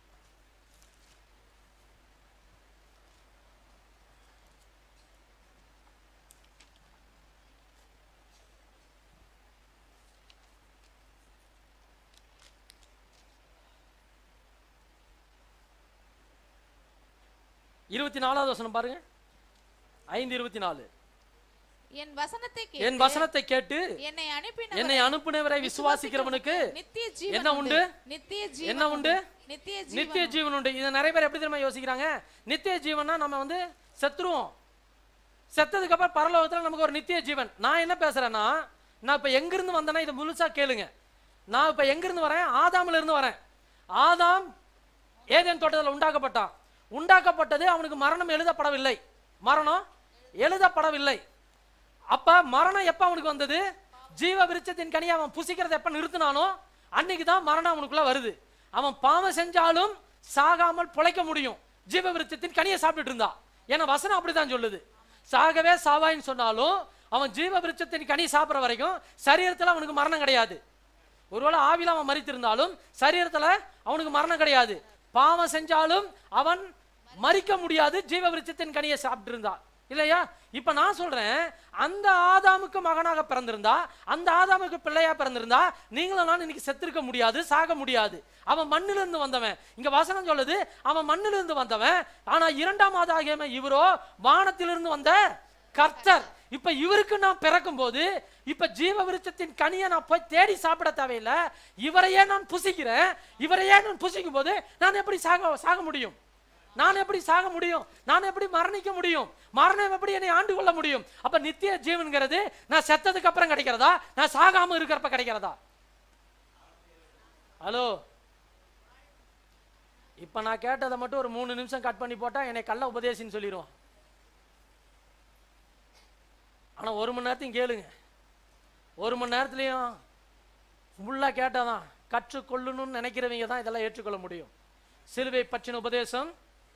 இருபத்தி நாலாவது வசனம் பாருங்க ஐந்து இருபத்தி நாலு என் வசனத்தை என் கேட்டு வசனத்தை கேட்டு என்னை அனுப்பின என்னை அனுப்புனவரை விசுவாசிக்கிறவனுக்கு நித்திய ஜீவன் என்ன உண்டு? நித்திய ஜீவன் என்ன உண்டு? நித்திய நித்திய ஜீவன் ஜீவன் உண்டு இதை நிறைய பேர் எப்படி தெரியுமா யோசிக்கிறாங்க நித்திய ஜீவன்னா நம்ம வந்து செத்துருவோம் செத்ததுக்கு அப்புறம் பரலோகத்துல நமக்கு ஒரு நித்திய ஜீவன் நான் என்ன பேசுறேன்னா நான் இப்ப எங்கிருந்து வந்தேன்னா இதை முழுசா கேளுங்க நான் இப்ப எங்கிருந்து வரேன் ஆதாம்ல இருந்து வரேன் ஆதாம் ஏதேன் தோட்டத்தில் உண்டாக்கப்பட்டான் உண்டாக்கப்பட்டது அவனுக்கு மரணம் எழுதப்படவில்லை மரணம் எழுதப்படவில்லை அப்ப மரணம் எப்ப அவனுக்கு வந்தது ஜீவ விருட்சத்தின் கனியை அவன் புசிக்கிறத எப்ப நிறுத்தினானோ அன்னைக்கு தான் மரணம் அவனுக்குள்ள வருது அவன் பாவம் செஞ்சாலும் சாகாமல் பிழைக்க முடியும் ஜீவ விருட்சத்தின் கனியை சாப்பிட்டுட்டு இருந்தா ஏன்னா வசனம் அப்படிதான் சொல்லுது சாகவே சாவாயின்னு சொன்னாலும் அவன் ஜீவ விருட்சத்தின் கனி சாப்பிட்ற வரைக்கும் சரீரத்துல அவனுக்கு மரணம் கிடையாது ஒருவேளை ஆவில அவன் மறித்திருந்தாலும் சரீரத்துல அவனுக்கு மரணம் கிடையாது பாவம் செஞ்சாலும் அவன் மறிக்க முடியாது ஜீவ விருட்சத்தின் கனியை சாப்பிட்டு இருந்தான் இல்லையா இப்ப நான் சொல்றேன் அந்த ஆதாமுக்கு மகனாக பிறந்திருந்தா அந்த ஆதாமுக்கு பிள்ளையா பிறந்திருந்தா நீங்களும் நான் இன்னைக்கு செத்திருக்க முடியாது சாக முடியாது அவன் மண்ணிலிருந்து வந்தவன் இங்க வசனம் சொல்லுது அவன் மண்ணிலிருந்து வந்தவன் ஆனா இரண்டாம் ஆதாகியவன் இவரோ வானத்திலிருந்து வந்த கர்த்தர் இப்ப இவருக்கு நான் பிறக்கும் போது இப்ப ஜீவ விருட்சத்தின் கனியை நான் போய் தேடி சாப்பிட தேவையில்லை இவரையே நான் புசிக்கிறேன் இவரையே நான் புசிக்கும் போது நான் எப்படி சாக சாக முடியும் நான் எப்படி சாக முடியும் நான் எப்படி மரணிக்க முடியும் மரணம் எப்படி என்னை ஆண்டு கொள்ள முடியும் அப்ப நித்திய ஜீவன்கிறது நான் செத்ததுக்கு அப்புறம் கிடைக்கிறதா நான் சாகாம இருக்கிறப்ப கிடைக்கிறதா ஹலோ இப்ப நான் கேட்டதை மட்டும் ஒரு மூணு நிமிஷம் கட் பண்ணி போட்டா என்னை கள்ள உபதேசின்னு சொல்லிடுவான் ஆனா ஒரு மணி நேரத்தையும் கேளுங்க ஒரு மணி நேரத்துலையும் ஃபுல்லாக கேட்டாதான் கற்றுக்கொள்ளணும்னு நினைக்கிறவங்க தான் இதெல்லாம் ஏற்றுக்கொள்ள முடியும் சிலுவை பற்றின உபதேசம்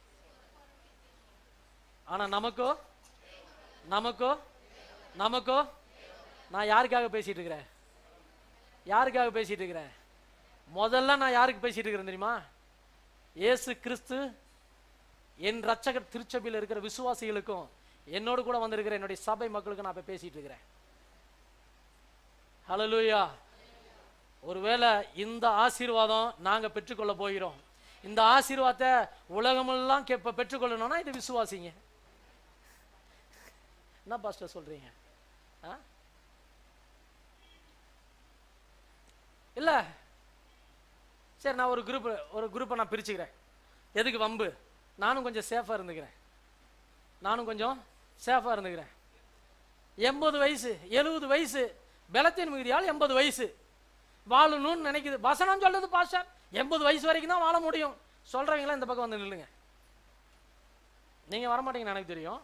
ஆனா நமக்கோ நமக்கோ நமக்கோ நான் யாருக்காக பேசிட்டு இருக்கிறேன் யாருக்காக பேசிட்டு இருக்கிறேன் முதல்ல நான் யாருக்கு பேசிட்டு இருக்கிறேன் தெரியுமா இயேசு கிறிஸ்து என் ரட்சகர் திருச்சபையில் இருக்கிற விசுவாசிகளுக்கும் என்னோடு கூட வந்திருக்கிற என்னுடைய சபை மக்களுக்கும் நான் இப்ப பேசிட்டு இருக்கிறேன் ஹalleluya ஒருவேளை இந்த ஆசீர்வாதம் நாங்க பெற்றுக்கொள்ள போகிறோம் இந்த ஆசீர்வாதத்தை உலகமெல்லாம் கே- இப்ப பெற்றுக்கொள்ளணும்னா இது விசுவாசிங்க என்ன பாஸ்டர் சொல்றீங்க ஆ? இல்ல சரி நான் ஒரு குரூப் ஒரு குரூப்பை நான் பிரிச்சுக்கிறேன் எதுக்கு வம்பு நானும் கொஞ்சம் சேஃபா இருந்துக்கிறேன் நானும் கொஞ்சம் சேஃபா இருந்துக்கிறேன் எண்பது வயசு எழுபது வயசு பலத்தின் மிகுதியால் எண்பது வயசு வாழணும்னு நினைக்குது வசனம் சொல்லுது பாஸ்டர் எண்பது வயசு வரைக்கும் தான் வாழ முடியும் சொல்றவங்களாம் இந்த பக்கம் வந்து நில்லுங்க நீங்க வரமாட்டீங்கன்னு எனக்கு தெரியும்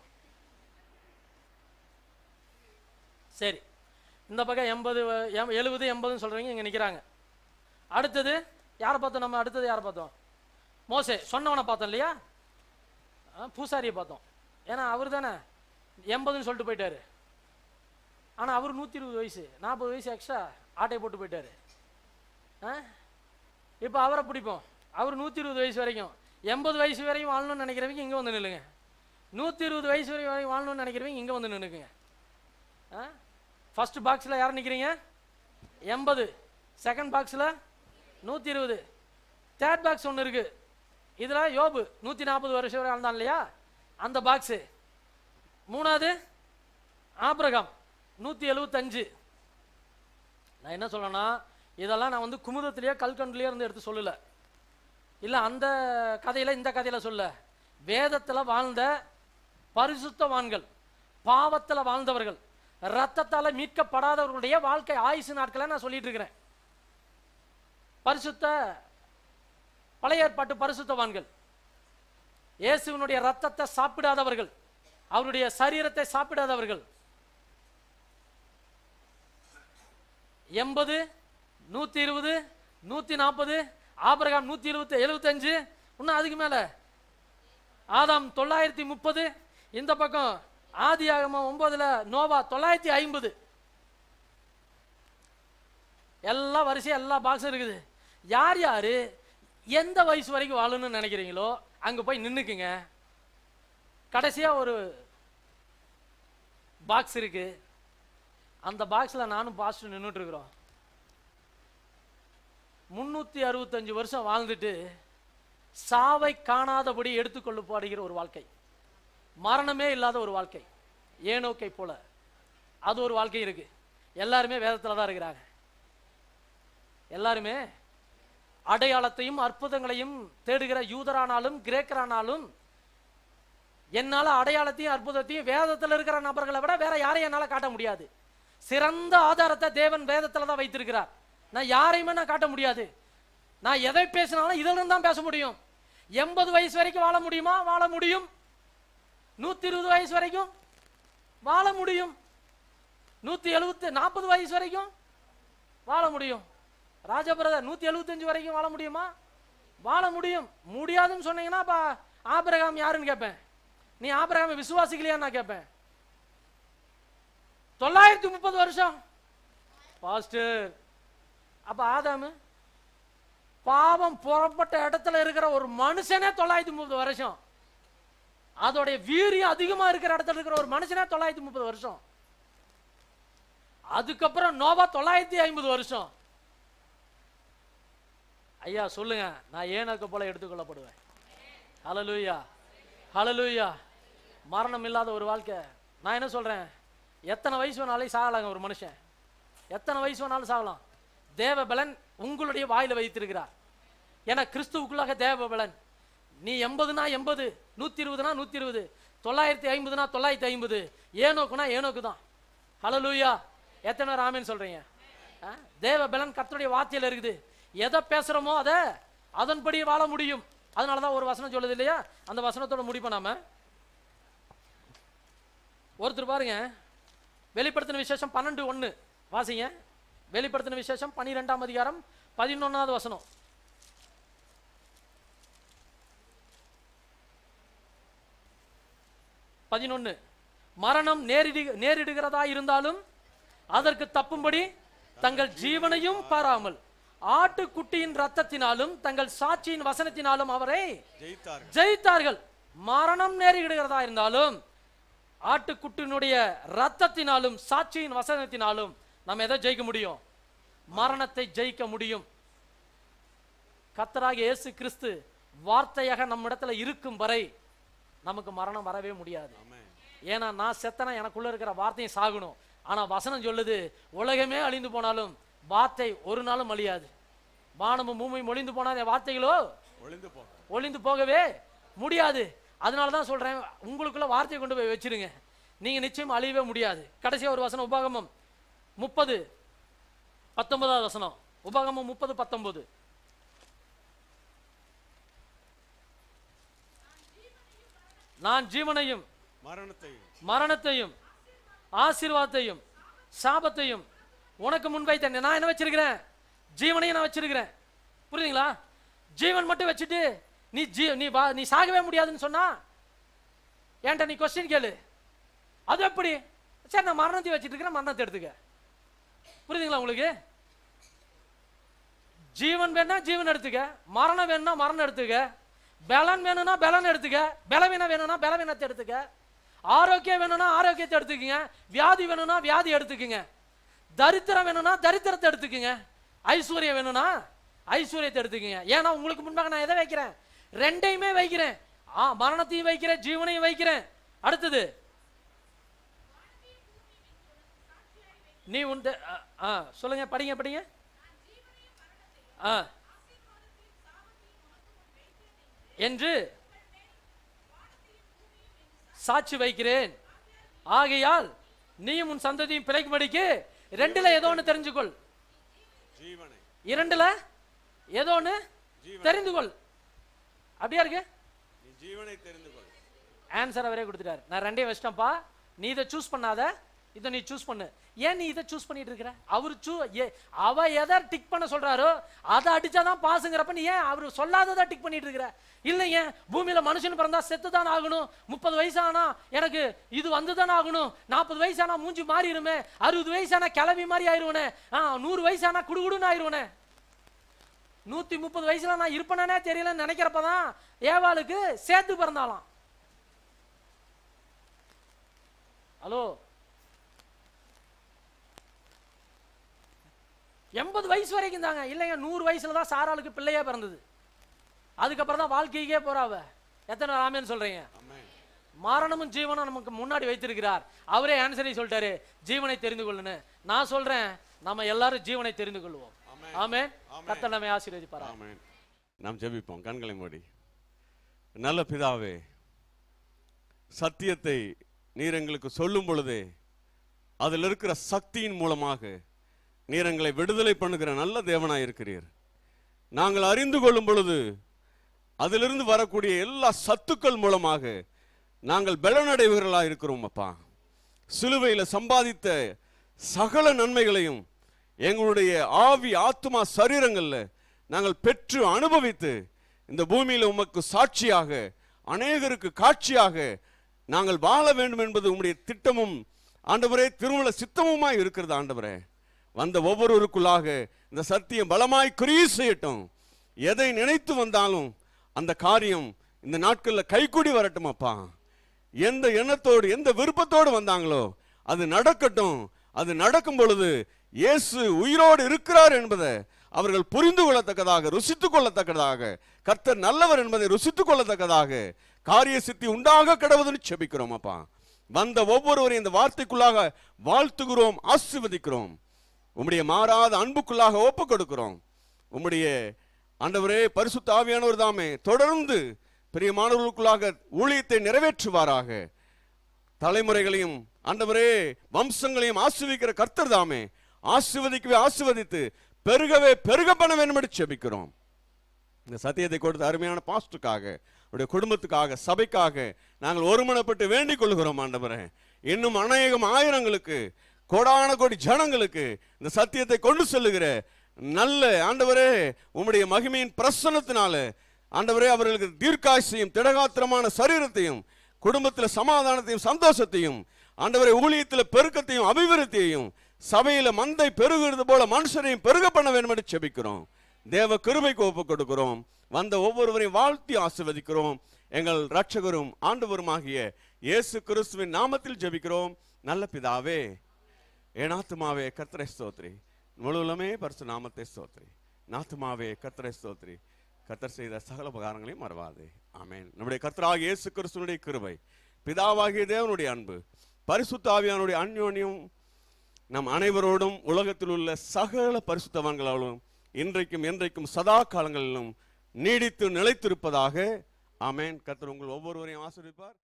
சரி இந்த பக்கம் எண்பது எழுபது எண்பதுன்னு சொல்றவங்க இங்க நிக்கிறாங்க அடுத்தது யாரை பார்த்தோம் நம்ம அடுத்தது யாரை பார்த்தோம் மோசே சொன்னவனை பார்த்தோம் இல்லையா ஆ, பூசாரியை பார்த்தோம் ஏன்னா அவர் தானே எண்பதுன்னு சொல்லிட்டு போயிட்டாரு ஆனா அவர் நூத்தி இருபது வயசு நாற்பது வயசு எக்ஸ்ட்ரா ஆட்டை போட்டு போயிட்டாரு ஆ இப்போ அவரை பிடிப்போம் அவர் நூத்தி இருபது வயசு வரைக்கும் எண்பது வயசு வரையும் வாழணும்னு நினைக்கிறவங்க இங்க வந்து நில்லுங்க நூத்தி இருபது வயசு வரையும் வாழணும்னு நினைக்கிறவங்க இங்க வந்து நின்னுக்குங்க ஆ ஃபர்ஸ்ட் பாக்ஸில் யார் நிற்கிறீங்க எண்பது செகண்ட் பாக்ஸில் நூற்றி இருபது தேர்ட் பாக்ஸ் ஒன்று இருக்கு இதில் யோபு நூற்றி நாற்பது வருஷம் வரை வாழ்ந்தான் இல்லையா அந்த பாக்ஸு மூணாவது ஆபிரகாம் நூற்றி எழுபத்தஞ்சு நான் என்ன சொல்லணும்னா இதெல்லாம் நான் வந்து குமுதத்திலேயே கல்கண்டுலேயே இருந்து எடுத்து சொல்லலை இல்லை அந்த கதையில் இந்த கதையில் சொல்ல வேதத்தில் வாழ்ந்த பரிசுத்தவான்கள் பாவத்தில் வாழ்ந்தவர்கள் ரத்தத்தால மீட்கப்படாதவர்களுடைய வாழ்க்கை ஆயுசு நாட்களை நான் சொல்லிட்டு இருக்கிறேன் பரிசுத்த பழைய ஏற்பாட்டு பரிசுத்தவான்கள் இயேசுவினுடைய ரத்தத்தை சாப்பிடாதவர்கள் அவருடைய சரீரத்தை சாப்பிடாதவர்கள் எண்பது நூத்தி இருபது நூத்தி நாற்பது ஆபிரகாம் நூத்தி இருபத்தி எழுபத்தஞ்சு இன்னும் அதுக்கு மேல ஆதாம் தொள்ளாயிரத்தி முப்பது இந்த பக்கம் ஆதி ஆகமம் ஒன்பதுல நோவா தொள்ளாயிரத்தி ஐம்பது எல்லா வரிசையும் எல்லா பாக்ஸும் இருக்குது யார் யாரு எந்த வயசு வரைக்கும் வாழணும்னு நினைக்கிறீங்களோ அங்க போய் நின்னுக்குங்க கடைசியா ஒரு பாக்ஸ் இருக்கு அந்த பாக்ஸ்ல நானும் பாஸ்டர் நின்றுட்டு இருக்கிறோம் முன்னூத்தி அறுபத்தஞ்சு வருஷம் வாழ்ந்துட்டு சாவை காணாதபடி எடுத்துக்கொள்ளப்படுகிற ஒரு வாழ்க்கை மரணமே இல்லாத ஒரு வாழ்க்கை ஏனோக்கை போல அது ஒரு வாழ்க்கை இருக்கு எல்லாருமே வேதத்துல தான் இருக்கிறாங்க எல்லாருமே அடையாளத்தையும் அற்புதங்களையும் தேடுகிற யூதரானாலும் கிரேக்கரானாலும் என்னால அடையாளத்தையும் அற்புதத்தையும் வேதத்துல இருக்கிற நபர்களை விட வேற யாரையும் என்னால காட்ட முடியாது சிறந்த ஆதாரத்தை தேவன் வேதத்துல தான் வைத்திருக்கிறார் நான் யாரையுமே நான் காட்ட முடியாது நான் எதை பேசினாலும் இதுல இருந்து தான் பேச முடியும் எண்பது வயசு வரைக்கும் வாழ முடியுமா வாழ முடியும் நூத்தி இருபது வயசு வரைக்கும் வாழ முடியும் நூத்தி எழுபத்து நாற்பது வயசு வரைக்கும் வாழ முடியும் ராஜபிரதர் நூத்தி எழுபத்தஞ்சு வரைக்கும் வாழ முடியுமா வாழ முடியும் முடியாதுன்னு சொன்னீங்கன்னா அப்ப ஆபிரகாம் யாருன்னு கேட்பேன் நீ ஆபிரகாமை விசுவாசிக்கலையா நான் கேட்பேன் தொள்ளாயிரத்தி முப்பது வருஷம் பாஸ்டர் அப்ப ஆதாமு பாவம் புறப்பட்ட இடத்துல இருக்கிற ஒரு மனுஷனே தொள்ளாயிரத்தி முப்பது வருஷம் அதோடைய வீரியம் அதிகமா இருக்கிற இடத்துல இருக்கிற ஒரு மனுஷனே தொள்ளாயிரத்தி முப்பது வருஷம் அதுக்கப்புறம் நோவா தொள்ளாயிரத்தி ஐம்பது வருஷம் ஐயா சொல்லுங்க நான் ஏனக்க போல எடுத்துக்கொள்ளப்படுவேன் ஹalleluya ஹalleluya மரணம் இல்லாத ஒரு வாழ்க்கை நான் என்ன சொல்றேன் எத்தனை வயசு வேணாலும் சாகலாங்க ஒரு மனுஷன் எத்தனை வயசு வேணாலும் சாகலாம் தேவ பலன் உங்களுடைய வாயில வைத்திருக்கிறார் ஏன்னா கிறிஸ்துவுக்குள்ளாக தேவ பலன் நீ எண்பதுனா எண்பது நூத்தி இருபதுனா நூத்தி இருபது தொள்ளாயிரத்தி ஐம்பதுனா தொள்ளாயிரத்தி ஐம்பது ஏனோக்குனா ஏனோக்கு தான் ஹalleluya எத்தனை பேர் ஆமென்னு சொல்றீங்க ஆ? தேவ பலன் கர்த்தருடைய வார்த்தையில இருக்குது எதை பேசுறோமோ அதை அதன்படி வாழ முடியும் அதனால தான் ஒரு வசனம் சொல்லுது இல்லையா அந்த வசனத்தோட முடிப்போம் நாம ஒருத்தர் பாருங்க வெளிப்படுத்தின விசேஷம் பன்னெண்டு ஒன்று வாசிங்க வெளிப்படுத்தின விசேஷம் பன்னிரெண்டாம் அதிகாரம் பதினொன்னாவது வசனம் பதினொன்னு மரணம் நேரிடு நேரிடுகிறதா இருந்தாலும் அதற்கு தப்பும்படி தங்கள் ஜீவனையும் பாராமல் ஆட்டுக்குட்டியின் ரத்தத்தினாலும் தங்கள் சாட்சியின் வசனத்தினாலும் அவரை ஜெயித்தார்கள் ஜெயித்தார்கள் மரணம் நேரிடுகிறதா இருந்தாலும் ஆட்டுக்குட்டினுடைய ரத்தத்தினாலும் சாட்சியின் வசனத்தினாலும் நம்ம எதை ஜெயிக்க முடியும் மரணத்தை ஜெயிக்க முடியும் கர்த்தராகிய இயேசு கிறிஸ்து வார்த்தையாக நம்மிடத்துல இருக்கும் வரை நமக்கு மரணம் வரவே முடியாது ஆமென் ஏன்னா நான் செத்தனா எனக்குள்ள இருக்கிற வார்த்தையும் சாகணும் ஆனா வசனம் சொல்லுது உலகமே அழிந்து போனாலும் வார்த்தை ஒரு நாளும் அழியாது வானமும் பூமியும் ஒளிந்து போனாத வார்த்தைகளோ ஒளிந்து போ ஒளிந்து போகவே முடியாது அதனால தான் சொல்றேன் உங்களுக்குள்ள வார்த்தையை கொண்டு போய் வச்சிருங்க நீங்க நிச்சயம் அழியவே முடியாது கடைசியா ஒரு வசனம் உபாகமம் முப்பது பத்தொன்பதாவது வசனம் உபாகமம் முப்பது பத்தொன்பது நான் ஜீவனையும் மரணத்தையும் மரணத்தையும் ஆசீர்வாதத்தையும் சாபத்தையும் உனக்கு முன்வைத்தேன் நான் என்ன வச்சிருக்கிறேன் ஜீவனையும் நான் வச்சிருக்கிறேன் புரியுதுங்களா ஜீவன் மட்டும் வச்சுட்டு நீ ஜீ நீ வா நீ சாகவே முடியாதுன்னு சொன்னா ஏன்டா நீ கொஸ்டின் கேளு அது எப்படி சரி நான் மரணத்தை வச்சுட்டு இருக்கிறேன் மரணத்தை எடுத்துக்க புரியுதுங்களா உங்களுக்கு ஜீவன் வேணா ஜீவன் எடுத்துக்க மரணம் வேணும்னா மரணம் எடுத்துக்க பலன் வேணும்னா பலன் எடுத்துக்க பலவீனம் வேணும்னா பலவீனத்தை எடுத்துக்க ஆரோக்கியம் வேணும்னா ஆரோக்கியத்தை எடுத்துக்கங்க வியாதி வேணும்னா வியாதி எடுத்துக்கங்க தரித்திரம் வேணும்னா தரித்திரத்தை எடுத்துக்கங்க ஐஸ்வர்யம் வேணும்னா ஐஸ்வர்யத்தை எடுத்துக்கங்க ஏன்னா உங்களுக்கு முன்பாக நான் எதை வைக்கிறேன் ரெண்டையுமே வைக்கிறேன் ஆ மரணத்தையும் வைக்கிறேன் ஜீவனையும் வைக்கிறேன் அடுத்தது நீ உண்டு ஆ, ஆ சொல்லுங்க படிங்க படிங்க ஆ என்று சாட்சி வைக்கிறேன் ஆகையால் நீயும் உன் சந்ததியும் பிழைக்கும்படிக்கு ரெண்டுல ஏதோ ஒன்று தெரிஞ்சுக்கொள் ஜீவனை இரண்டுல ஏதோ ஒன்று தெரிந்து கொள் அப்படியா இருக்கு நீ ஜீவனை தெரிந்து கொள் ஆன்சர் அவரே கொடுத்துட்டாரு நான் ரெண்டையும் வச்சிட்டேன்ப்பா நீ இதை சூஸ் பண்ணாத இதை நீ சூஸ் பண்ணு ஏன் நீ இதை சூஸ் பண்ணிட்டு இருக்கிற அவர் சூ ஏ- அவ எதை டிக் பண்ண சொல்றாரோ அதை அடிச்சாதான் பாசுங்கிறப்ப நீ ஏன் அவர் சொல்லாததை டிக் பண்ணிட்டு இருக்கிற இல்லைங்க பூமியில மனுஷன் பிறந்தா செத்து தான் ஆகணும் முப்பது வயசு ஆனா எனக்கு இது வந்து தான் ஆகணும் நாற்பது வயசு ஆனா மூஞ்சி மாறிடுமே அறுபது வயசு ஆனா கிளவி மாதிரி ஆயிருவனே ஆ நூறு வயசு ஆனா குடுகுடுன்னு ஆயிருவனே நூத்தி முப்பது வயசுல நான் இருப்பேனே தெரியலன்னு நினைக்கிறப்பதான் ஏவாளுக்கு சேர்த்து பிறந்தாலாம் ஹலோ எண்பது வயசு வரைக்கும் தாங்க இல்லைங்க நூறு வயசுல தான் சாராளுக்கு பிள்ளையே பிறந்தது அதுக்கப்புறம் தான் வாழ்க்கைக்கே போறாவ எத்தனை ராமேன்னு சொல்றீங்க ஆமென் மரணமும் ஜீவனும் நமக்கு முன்னாடி வைத்திருக்கிறார் அவரே ஆன்சரை சொல்லிட்டாரு ஜீவனை தெரிந்து கொள்ளுன்னு நான் சொல்றேன் நம்ம எல்லாரும் ஜீவனை தெரிந்து கொள்வோம் ஆமென். ஆமே ஆமென். கர்த்தர் நம்மை ஆசீர்வதிப்பாரா ஆமென் நாம் ஜெபிப்போம் கண்களை மூடி நல்ல பிதாவே சத்தியத்தை நீர் எங்களுக்கு சொல்லும் பொழுதே அதில் இருக்கிற சக்தியின் மூலமாக நீர் எங்களை விடுதலை பண்ணுகிற நல்ல தேவனாய் இருக்கிறீர் நாங்கள் அறிந்து கொள்ளும் பொழுது அதிலிருந்து வரக்கூடிய எல்லா சத்துக்கள் மூலமாக நாங்கள் பலனடைவுகளாக இருக்கிறோம் அப்பா சிலுவையில் சம்பாதித்த சகல நன்மைகளையும் எங்களுடைய ஆவி ஆத்மா சரீரங்கள்ல நாங்கள் பெற்று அனுபவித்து இந்த பூமியில உமக்கு சாட்சியாக அநேகருக்கு காட்சியாக நாங்கள் வாழ வேண்டும் என்பது உம்முடைய திட்டமும் ஆண்டவரே திருமண சித்தமுமாய் இருக்கிறது ஆண்டவரே வந்த ஒவ்வொருவருக்குள்ளாக இந்த சத்தியம் பலமாய் கிரியை செய்யட்டும் எதை நினைத்து வந்தாலும் அந்த காரியம் இந்த நாட்களில் கைக்கூடி வரட்டும் அப்பா எந்த எண்ணத்தோடு எந்த விருப்பத்தோடு வந்தாங்களோ அது நடக்கட்டும் அது நடக்கும் பொழுது இயேசு உயிரோடு இருக்கிறார் என்பதை அவர்கள் புரிந்து கொள்ளத்தக்கதாக ருசித்துக் கொள்ளத்தக்கதாக கர்த்தர் நல்லவர் என்பதை ருசித்துக் கொள்ளத்தக்கதாக காரிய சித்தி உண்டாக கிடவதுன்னு செபிக்கிறோம் அப்பா வந்த ஒவ்வொருவரையும் இந்த வார்த்தைக்குள்ளாக வாழ்த்துகிறோம் ஆசீர்வதிக்கிறோம் உம்முடைய மாறாத அன்புக்குள்ளாக ஒப்பு கொடுக்கிறோம் உம்முடைய ஆண்டவரே பரிசுத்த ஆவியானவர் தாமே தொடர்ந்து பிரியமானவர்களுக்குள்ளாக ஊழியத்தை நிறைவேற்றுவாராக தலைமுறைகளையும் ஆண்டவரே வம்சங்களையும் ஆசீர்வதிக்கிற கர்த்தர் தாமே ஆசீர்வதிக்கவே ஆசீர்வதித்து பெருகவே பெருக பண்ண வேண்டும் என்று செபிக்கிறோம் இந்த சத்தியத்தை கொடுத்த அருமையான பாஸ்டுக்காக உடைய குடும்பத்துக்காக சபைக்காக நாங்கள் ஒருமனப்பட்டு வேண்டிக் கொள்கிறோம் ஆண்டவரே இன்னும் அநேகம் ஆயிரங்களுக்கு கோடான கோடி ஜனங்களுக்கு இந்த சத்தியத்தை கொண்டு செல்லுகிற நல்ல ஆண்டவரே உம்முடைய மகிமையின் பிரசன்னத்தினால ஆண்டவரே அவர்களுக்கு தீர்க்காயசையும் திடகாத்திரமான சரீரத்தையும் குடும்பத்தில் சமாதானத்தையும் சந்தோஷத்தையும் ஆண்டவரே ஊழியத்தில் பெருக்கத்தையும் அபிவிருத்தியையும் சபையில மந்தை பெருகிறது போல மனுஷரையும் பெருக பண்ண வேண்டும் என்று செபிக்கிறோம் தேவ கிருபைக்கு ஒப்பு கொடுக்கிறோம் வந்த ஒவ்வொருவரையும் வாழ்த்தி ஆசிர்வதிக்கிறோம் எங்கள் ரட்சகரும் ஆண்டவருமாகிய இயேசு கிறிஸ்துவின் நாமத்தில் ஜெபிக்கிறோம் நல்ல பிதாவே ஏனாத்துமாவே கர்த்தரை ஸ்தோத்ரி முழுவலுமே பரிசு நாமத்தை ஸ்தோத்ரி நாத்துமாவே கர்த்தரை ஸ்தோத்ரி கர்த்தர் செய்த சகல உபகாரங்களையும் மறவாதே ஆமென் நம்முடைய கர்த்தராகிய இயேசு கிறிஸ்துவனுடைய கிருபை பிதாவாகிய தேவனுடைய அன்பு பரிசுத்த ஆவியானுடைய அந்யோன்யம் நம் அனைவரோடும் உலகத்தில் உள்ள சகல பரிசுத்தவான்களாலும் இன்றைக்கும் என்றைக்கும் சதா காலங்களிலும் நீடித்து நிலைத்திருப்பதாக ஆமென் கர்த்தர் உங்கள் ஒவ்வொருவரையும் ஆசீர்வதிப்பார்